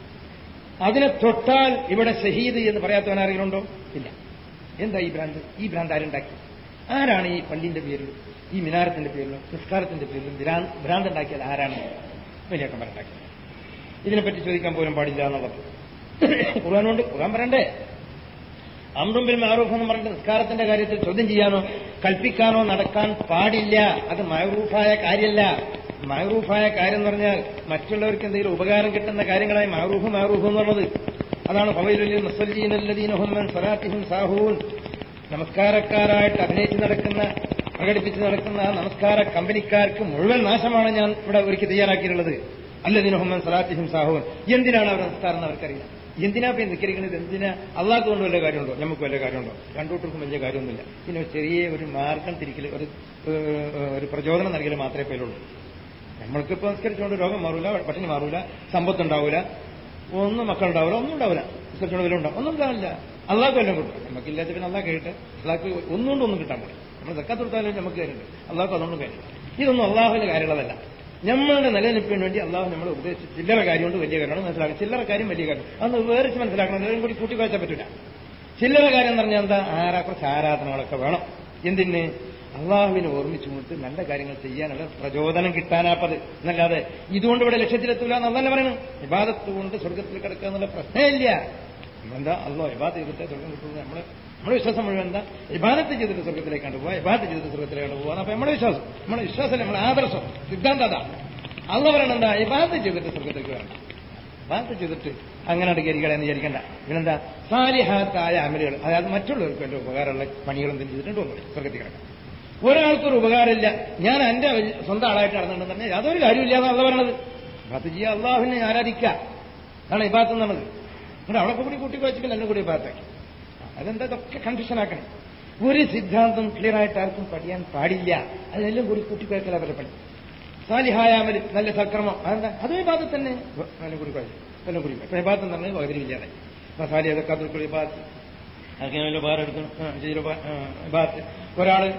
Speaker 1: അതിനെ തൊട്ടാൽ ഇവിടെ ഷഹീദ് എന്ന് പറയാത്തവൻ ആരെങ്കിലും ഉണ്ടോ ഇല്ല എന്താ ഈ ഭ്രാന്ത് ഈ ഭ്രാന്ത് ആരുണ്ടാക്കി ആരാണ് ഈ പള്ളിന്റെ പേരിലും ഈ മിനാരത്തിന്റെ പേരിലും നിസ്കാരത്തിന്റെ പേരിലും ഭ്രാന്ത് ഭ്രാന്ത് ഉണ്ടാക്കിയത് ആരാണ് വലിയക്കന്മാരുണ്ടാക്കിയത് ഇതിനെപ്പറ്റി ചോദിക്കാൻ പോലും പാടില്ല എന്നുള്ളത് ഖുർആാനുണ്ട് ഖുർആൻ പറയണ്ടേ അമ്രുമ്പിൽ മാറൂഫ് എന്ന് പറഞ്ഞിട്ട് നിസ്കാരത്തിന്റെ കാര്യത്തിൽ ചോദ്യം ചെയ്യാനോ കൽപ്പിക്കാനോ നടക്കാൻ പാടില്ല അത് മഹറൂഫായ കാര്യമല്ല മഹറൂഫായ കാര്യം എന്ന് പറഞ്ഞാൽ മറ്റുള്ളവർക്ക് എന്തെങ്കിലും ഉപകാരം കിട്ടുന്ന കാര്യങ്ങളായി മഹറൂഫ് മഹറൂഫ് എന്നുള്ളത് അതാണ് ഫവൈലുൽ മുസല്ലീനല്ലദീന ഹും മിൻ സ്വലാത്തിഹിം സാഹൂൻ നമസ്കാരക്കാരായിട്ട് അഭിനയിച്ച് നടക്കുന്ന പ്രകടിപ്പിച്ച് നടക്കുന്ന ആ നമസ്കാര കമ്പനിക്കാർക്ക് മുഴുവൻ നാശമാണ് ഞാൻ ഇവിടെ ഒരുക്കി തയ്യാറാക്കിയിട്ടുള്ളത് അല്ലദീന ഹും മിൻ സ്വലാത്തിഹിം സാഹൂൻ എന്തിനാണ് അവർ നമസ്കാരം എന്ന് അവർക്കറിയില്ല എന്തിനാ ഇപ്പൊ നിൽക്കുന്നത് എന്തിനാ അള്ളാഹ്ക്ക് കൊണ്ട് വല്ല കാര്യമുണ്ടോ നമുക്ക് വല്ല കാര്യമുണ്ടോ രണ്ടൂട്ടർക്കും വലിയ കാര്യമൊന്നുമില്ല പിന്നെ ഒരു ചെറിയ ഒരു മാർഗം തിരിക്കൽ ഒരു ഏഹ്, ഒരു പ്രചോദനം നൽകൽ മാത്രമേ പേരുള്ളൂ നമ്മൾക്കിപ്പോ നിസ്കരിച്ചുകൊണ്ട് രോഗം മാറൂല പട്ടിണി മാറൂല സമ്പത്തുണ്ടാവൂല ഒന്നും മക്കളുണ്ടാവില്ല ഒന്നും ഉണ്ടാവില്ല നിസ്കരിച്ചുകൊണ്ട് വല്ല ഉണ്ടാവും ഒന്നും ഉണ്ടാവില്ല അള്ളാഹ് വല്ലതും കിട്ടും നമുക്കില്ലാത്ത പിന്നെ അള്ളാഹ് കേട്ട് അള്ളാഹ്ക്ക് ഒന്നുകൊണ്ട് ഒന്നും കിട്ടാൻ പാടില്ല നമ്മൾ തെക്കാത്ത കൊടുത്താലും നമുക്ക് കാര്യമുണ്ട് അള്ളാഹ്ക്ക് അതുകൊണ്ടും കാര്യമില്ല ഇതൊന്നും അള്ളാഹുവിന്റെ കാര്യമുള്ളതല്ല നമ്മളുടെ നിലനിൽപ്പിന് വേണ്ടി അള്ളാഹു നമ്മൾ ഉപദേശിച്ച് ചില്ലറ കാര്യമുണ്ട് വലിയ കാര്യമാണ് മനസ്സിലാക്കുക ചില്ലറ കാര്യം വലിയ കാര്യം അതൊന്ന് വേറിച്ച് മനസ്സിലാക്കണം എല്ലാവരും കൂടി കൂട്ടിക്കുഴച്ചാൽ പറ്റില്ല ചില്ലറ കാര്യം എന്ന് പറഞ്ഞാൽ എന്താ ആരാ കുറച്ച് ആരാധനകളൊക്കെ വേണം എന്തിന് അള്ളാഹുവിനെ ഓർമ്മിച്ചുകൊണ്ട് നല്ല കാര്യങ്ങൾ ചെയ്യാനുള്ള പ്രചോദനം കിട്ടാനാപ്പത് എന്നല്ലാതെ ഇതുകൊണ്ട് ഇവിടെ ലക്ഷ്യത്തിലെത്തൂല എന്നല്ല പറയുന്നത് വിവാദത്ത് കൊണ്ട് സ്വർഗത്തിൽ കിടക്കുക എന്നുള്ള പ്രശ്നമില്ല എന്താ അല്ലോ ഇബാദത്ത് ചെയ്തിട്ട് സ്വർഗം കിട്ടുന്നത് നമ്മള് നമ്മുടെ വിശ്വാസം മുഴുവൻ എന്താ ഇബാദത്ത് ചെയ്തിട്ട് സ്വർഗത്തിലേക്കാണ്ട് പോവാ ഇബാദത്ത് ചെയ്തിട്ട് സ്വർഗത്തിലേക്കാണ്ട് പോവാ അപ്പൊ നമ്മുടെ വിശ്വാസം നമ്മുടെ വിശ്വാസം നമ്മുടെ ആദർശം സിദ്ധാന്തം അതാ അല്ല പറയണ എന്താ ഇബാദത്ത് ചെയ്തിട്ട് സ്വർഗത്തിലേക്ക് വേണ്ട ഇബാദത്ത് ചെയ്തിട്ട് അങ്ങനെ അടുക്കരികളെ എന്ന് വിചാരിക്കണ്ട പിന്നെന്താ സാലിഹാത്തായ അമലുകൾ അതായത് മറ്റുള്ളവർക്ക് വേണ്ട ഉപകാരമുള്ള പണികൾ എന്തെങ്കിലും ചെയ്തിട്ടുണ്ട് ഒന്നുമില്ല സ്വർഗത്തിൽ കിടക്കാം ഒരാൾക്കൊരു ഉപകാരമില്ല ഞാൻ എന്റെ സ്വന്തം ആളായിട്ട് നടന്നിട്ടുണ്ടെന്ന് പറഞ്ഞാൽ യാതൊരു കാര്യമില്ല എന്നല്ല പറയണത് ഇബാത്ത് ചെയ്യുക അള്ളാഹുവിനെ ആരാധിക്കുക അതാണ് ഇബാത്ത് എന്നുള്ളത് എന്നിട്ട് അവിടെ കൂടി കൂട്ടി വെച്ചിട്ട് എന്നെ കൂടി ഇബാത്താക്കി അതെന്താ ഇതൊക്കെ കൺഫ്യൂഷൻ ആക്കണം ഒരു സിദ്ധാന്തം ക്ലിയർ ആയിട്ട് ആർക്കും പഠിയാൻ പാടില്ല അതെല്ലാം കൂടി കൂട്ടിക്കുഴക്കല അവരുടെ പണി സാലിഹായ അമല് നല്ല സക്രമം അതെന്താ അതും ഇബാദത്ത് തന്നെ നല്ല കൂടി കുഴച്ചു എല്ലാം കൂടി ഇപ്പൊ ഇബാദത്ത് എന്ന് പറഞ്ഞാൽ പകുതിയില്ലാതെ അപ്പൊ സാലി അതൊക്കെ കൂടി ഇബാദത്ത് അതൊക്കെ നല്ല ഉപകാരം എടുക്കണം ആ, ചെയ്തൊരു ഉപ- ആ, ഇബാദത്ത് ഒരാള്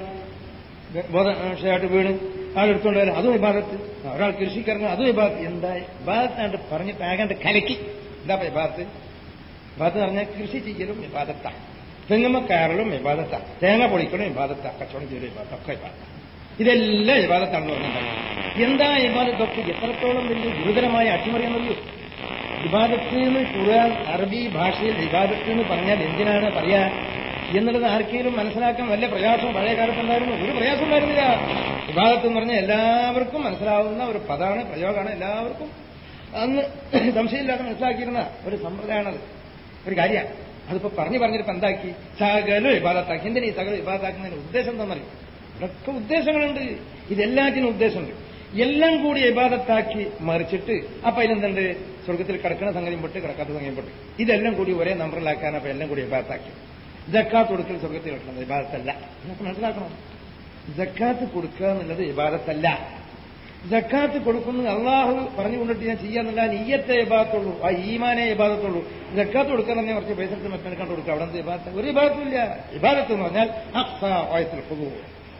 Speaker 1: ബോധമായിട്ട് വീണ് ആളെടുത്തോണ്ട് വരാം അതും ഇബാദത്ത് ആ, ഒരാൾ കൃഷിക്കിറങ്ങുക അതും ഇബാദത്ത് എന്താ ഇബാദത്താണ്ട് പറഞ്ഞിട്ട് ആകാണ്ട് കലക്കി എന്താ ഇബാദത്ത് ഇബാദത്ത് പറഞ്ഞാൽ കൃഷി ചെയ്യലും ഇബാദത്താണ് തെങ്ങുമ്മ കയറലും ഇബാദത്താണ് തേങ്ങ പൊളിക്കലും ഇബാദത്താണ് കച്ചവടം ചെയ്യലും ഇബാദത്ത് ഒക്കെ ഇബാദത്ത് ഇതെല്ലാം ഇബാദത്താണെന്ന് പറഞ്ഞിട്ടുണ്ടാകും എന്താ ഇബാദത്തൊക്കെ എത്രത്തോളം വലിയ ഗുരുതരമായ അട്ടിമറിയെന്നറിയോ ഇബാദത്ത് എന്ന് ഖുർആൻ അറബി ഭാഷയിൽ ഇബാദത്ത് എന്ന് പറഞ്ഞാൽ എന്തിനാണ് പറയാ എന്നുള്ളത് ആർക്കെങ്കിലും മനസ്സിലാക്കാൻ വല്ല പ്രയാസം പഴയ കാലത്തുണ്ടായിരുന്നു ഒരു പ്രയാസം ഉണ്ടായിരുന്നില്ല ഇബാദത്ത് എന്ന് പറഞ്ഞാൽ എല്ലാവർക്കും മനസ്സിലാവുന്ന ഒരു പദമാണ് പ്രയോഗമാണ് എല്ലാവർക്കും അന്ന് സംശയമില്ലാതെ മനസ്സിലാക്കിയിരുന്ന ഒരു സമ്പ്രദായമാണത് ഒരു കാര്യമാണ് അതിപ്പോ പറഞ്ഞു പറഞ്ഞിട്ട് എന്താക്കി സകല വിവാദത്താക്കി എന്തിനാ ഈ സകല വിവാദത്താക്കുന്നതിന് ഉദ്ദേശം എന്താണെന്നറിയും ഇതൊക്കെ ഉദ്ദേശങ്ങളുണ്ട് ഇതെല്ലാത്തിനും ഉദ്ദേശമുണ്ട് എല്ലാം കൂടി ഇബാദത്താക്കി മറിച്ചിട്ട് അപ്പൊ അതിലെന്തുണ്ട് സ്വർഗത്തിൽ കിടക്കുന്ന സംഗതിയും പൊട്ട് കിടക്കാത്ത സംഗതിയും പൊട്ട് ഇതെല്ലാം കൂടി ഒരേ നമ്പറിലാക്കാൻ അപ്പൊ എല്ലാം കൂടി ഇബാദത്താക്കി ജക്കാത്ത് കൊടുക്കൽ സ്വർഗത്തിൽ കിടക്കുന്നത് ഇബാദത്തല്ല എന്നൊക്കെ മനസ്സിലാക്കണം ജക്കാത്ത് കൊടുക്കുക എന്നുള്ളത് ഇബാദത്തല്ല ജക്കാത്ത് കൊടുക്കുന്നത് അള്ളാഹു പറഞ്ഞുകൊണ്ടിട്ട് ഞാൻ ചെയ്യാന്നുള്ള നീയത്തെ ഇബാദത്തുള്ളൂ ആ ഈമാനെ ഇബാദത്തുള്ളൂ ജക്കാത്ത് കൊടുക്കാൻ തന്നെ കുറച്ച് പൈസ എടുത്ത് മറ്റെടുക്കാണ്ട് കൊടുക്കുക അവിടെ എന്ത് ഇബാദത്ത് ഒരു ഇബാദത്തുമില്ല ഇബാദത്ത് എന്ന് പറഞ്ഞാൽ അക്സാ വായത്തിൽ പോകുക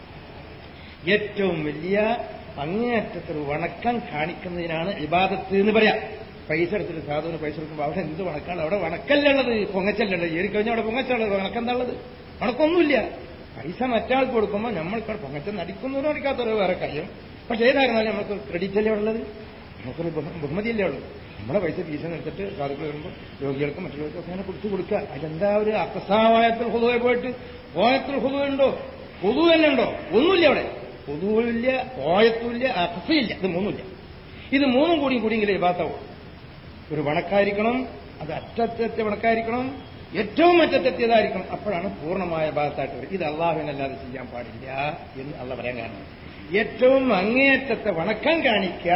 Speaker 1: ഏറ്റവും വലിയ അങ്ങേയറ്റത്തൊരു വണക്കം കാണിക്കുന്നതിനാണ് ഇബാദത്ത് എന്ന് പറയാം പൈസ എടുത്തിട്ട് സാധുവിന് പൈസ കൊടുക്കുമ്പോൾ അവിടെ എന്ത് വണക്കാണ് അവിടെ വണക്കല്ലുള്ളത് പൊങ്ങച്ചല്ലുള്ളത് ഏറി കഴിഞ്ഞാൽ അവിടെ പൊങ്ങച്ചുള്ളത് വണക്കെന്താ ഉള്ളത് വണക്കൊന്നുമില്ല പൈസ മറ്റാൾക്ക് കൊടുക്കുമ്പോൾ നമ്മൾക്ക് പൊങ്ങച്ചം നടിക്കുന്നവരോ നടിക്കാത്തവരോ വേറെ കാര്യം പക്ഷെ ഏതായിരുന്നാലും നമുക്ക് ക്രെഡിറ്റ് അല്ലേ ഉള്ളത് നമുക്കൊരു ബഹുമതിയല്ലേ ഉള്ളത് നമ്മളെ പൈസ ഫീസ് എടുത്തിട്ട് സാധുക്കൾ വരുമ്പോൾ രോഗികൾക്കും മറ്റുള്ളവർക്കും ഒക്കെ അങ്ങനെ കൊടുത്തു കൊടുക്കുക അതെന്താ ഒരു അക്കസാവായത്തിൽ ഹുതുവെ പോയിട്ട് ഓയത്തിൽ ഹുതുവുണ്ടോ ഹുതു തന്നെ ഉണ്ടോ ഒന്നുമില്ല അവിടെ ഹുതുവില്ല ഓയത്തുമില്ല അക്കസയില്ല ഇത് മൂന്നുമില്ല ഇത് മൂന്നും കൂടി കൂടിയെങ്കിലേ ഇബാത്താവും ഒരു വണക്കായിരിക്കണം അത് അറ്റത്തെ വണക്കായിരിക്കണം ഏറ്റവും അറ്റത്തെത്തിയതായിരിക്കണം അപ്പോഴാണ് പൂർണ്ണമായ ഭാഗത്തായിട്ട് വരും ഇത് അള്ളാഹുവിനല്ലാതെ ചെയ്യാൻ പാടില്ല എന്ന് അള്ള പറയാൻ കാരണം ഏറ്റവും അങ്ങേയറ്റത്തെ വണക്കം കാണിക്കുക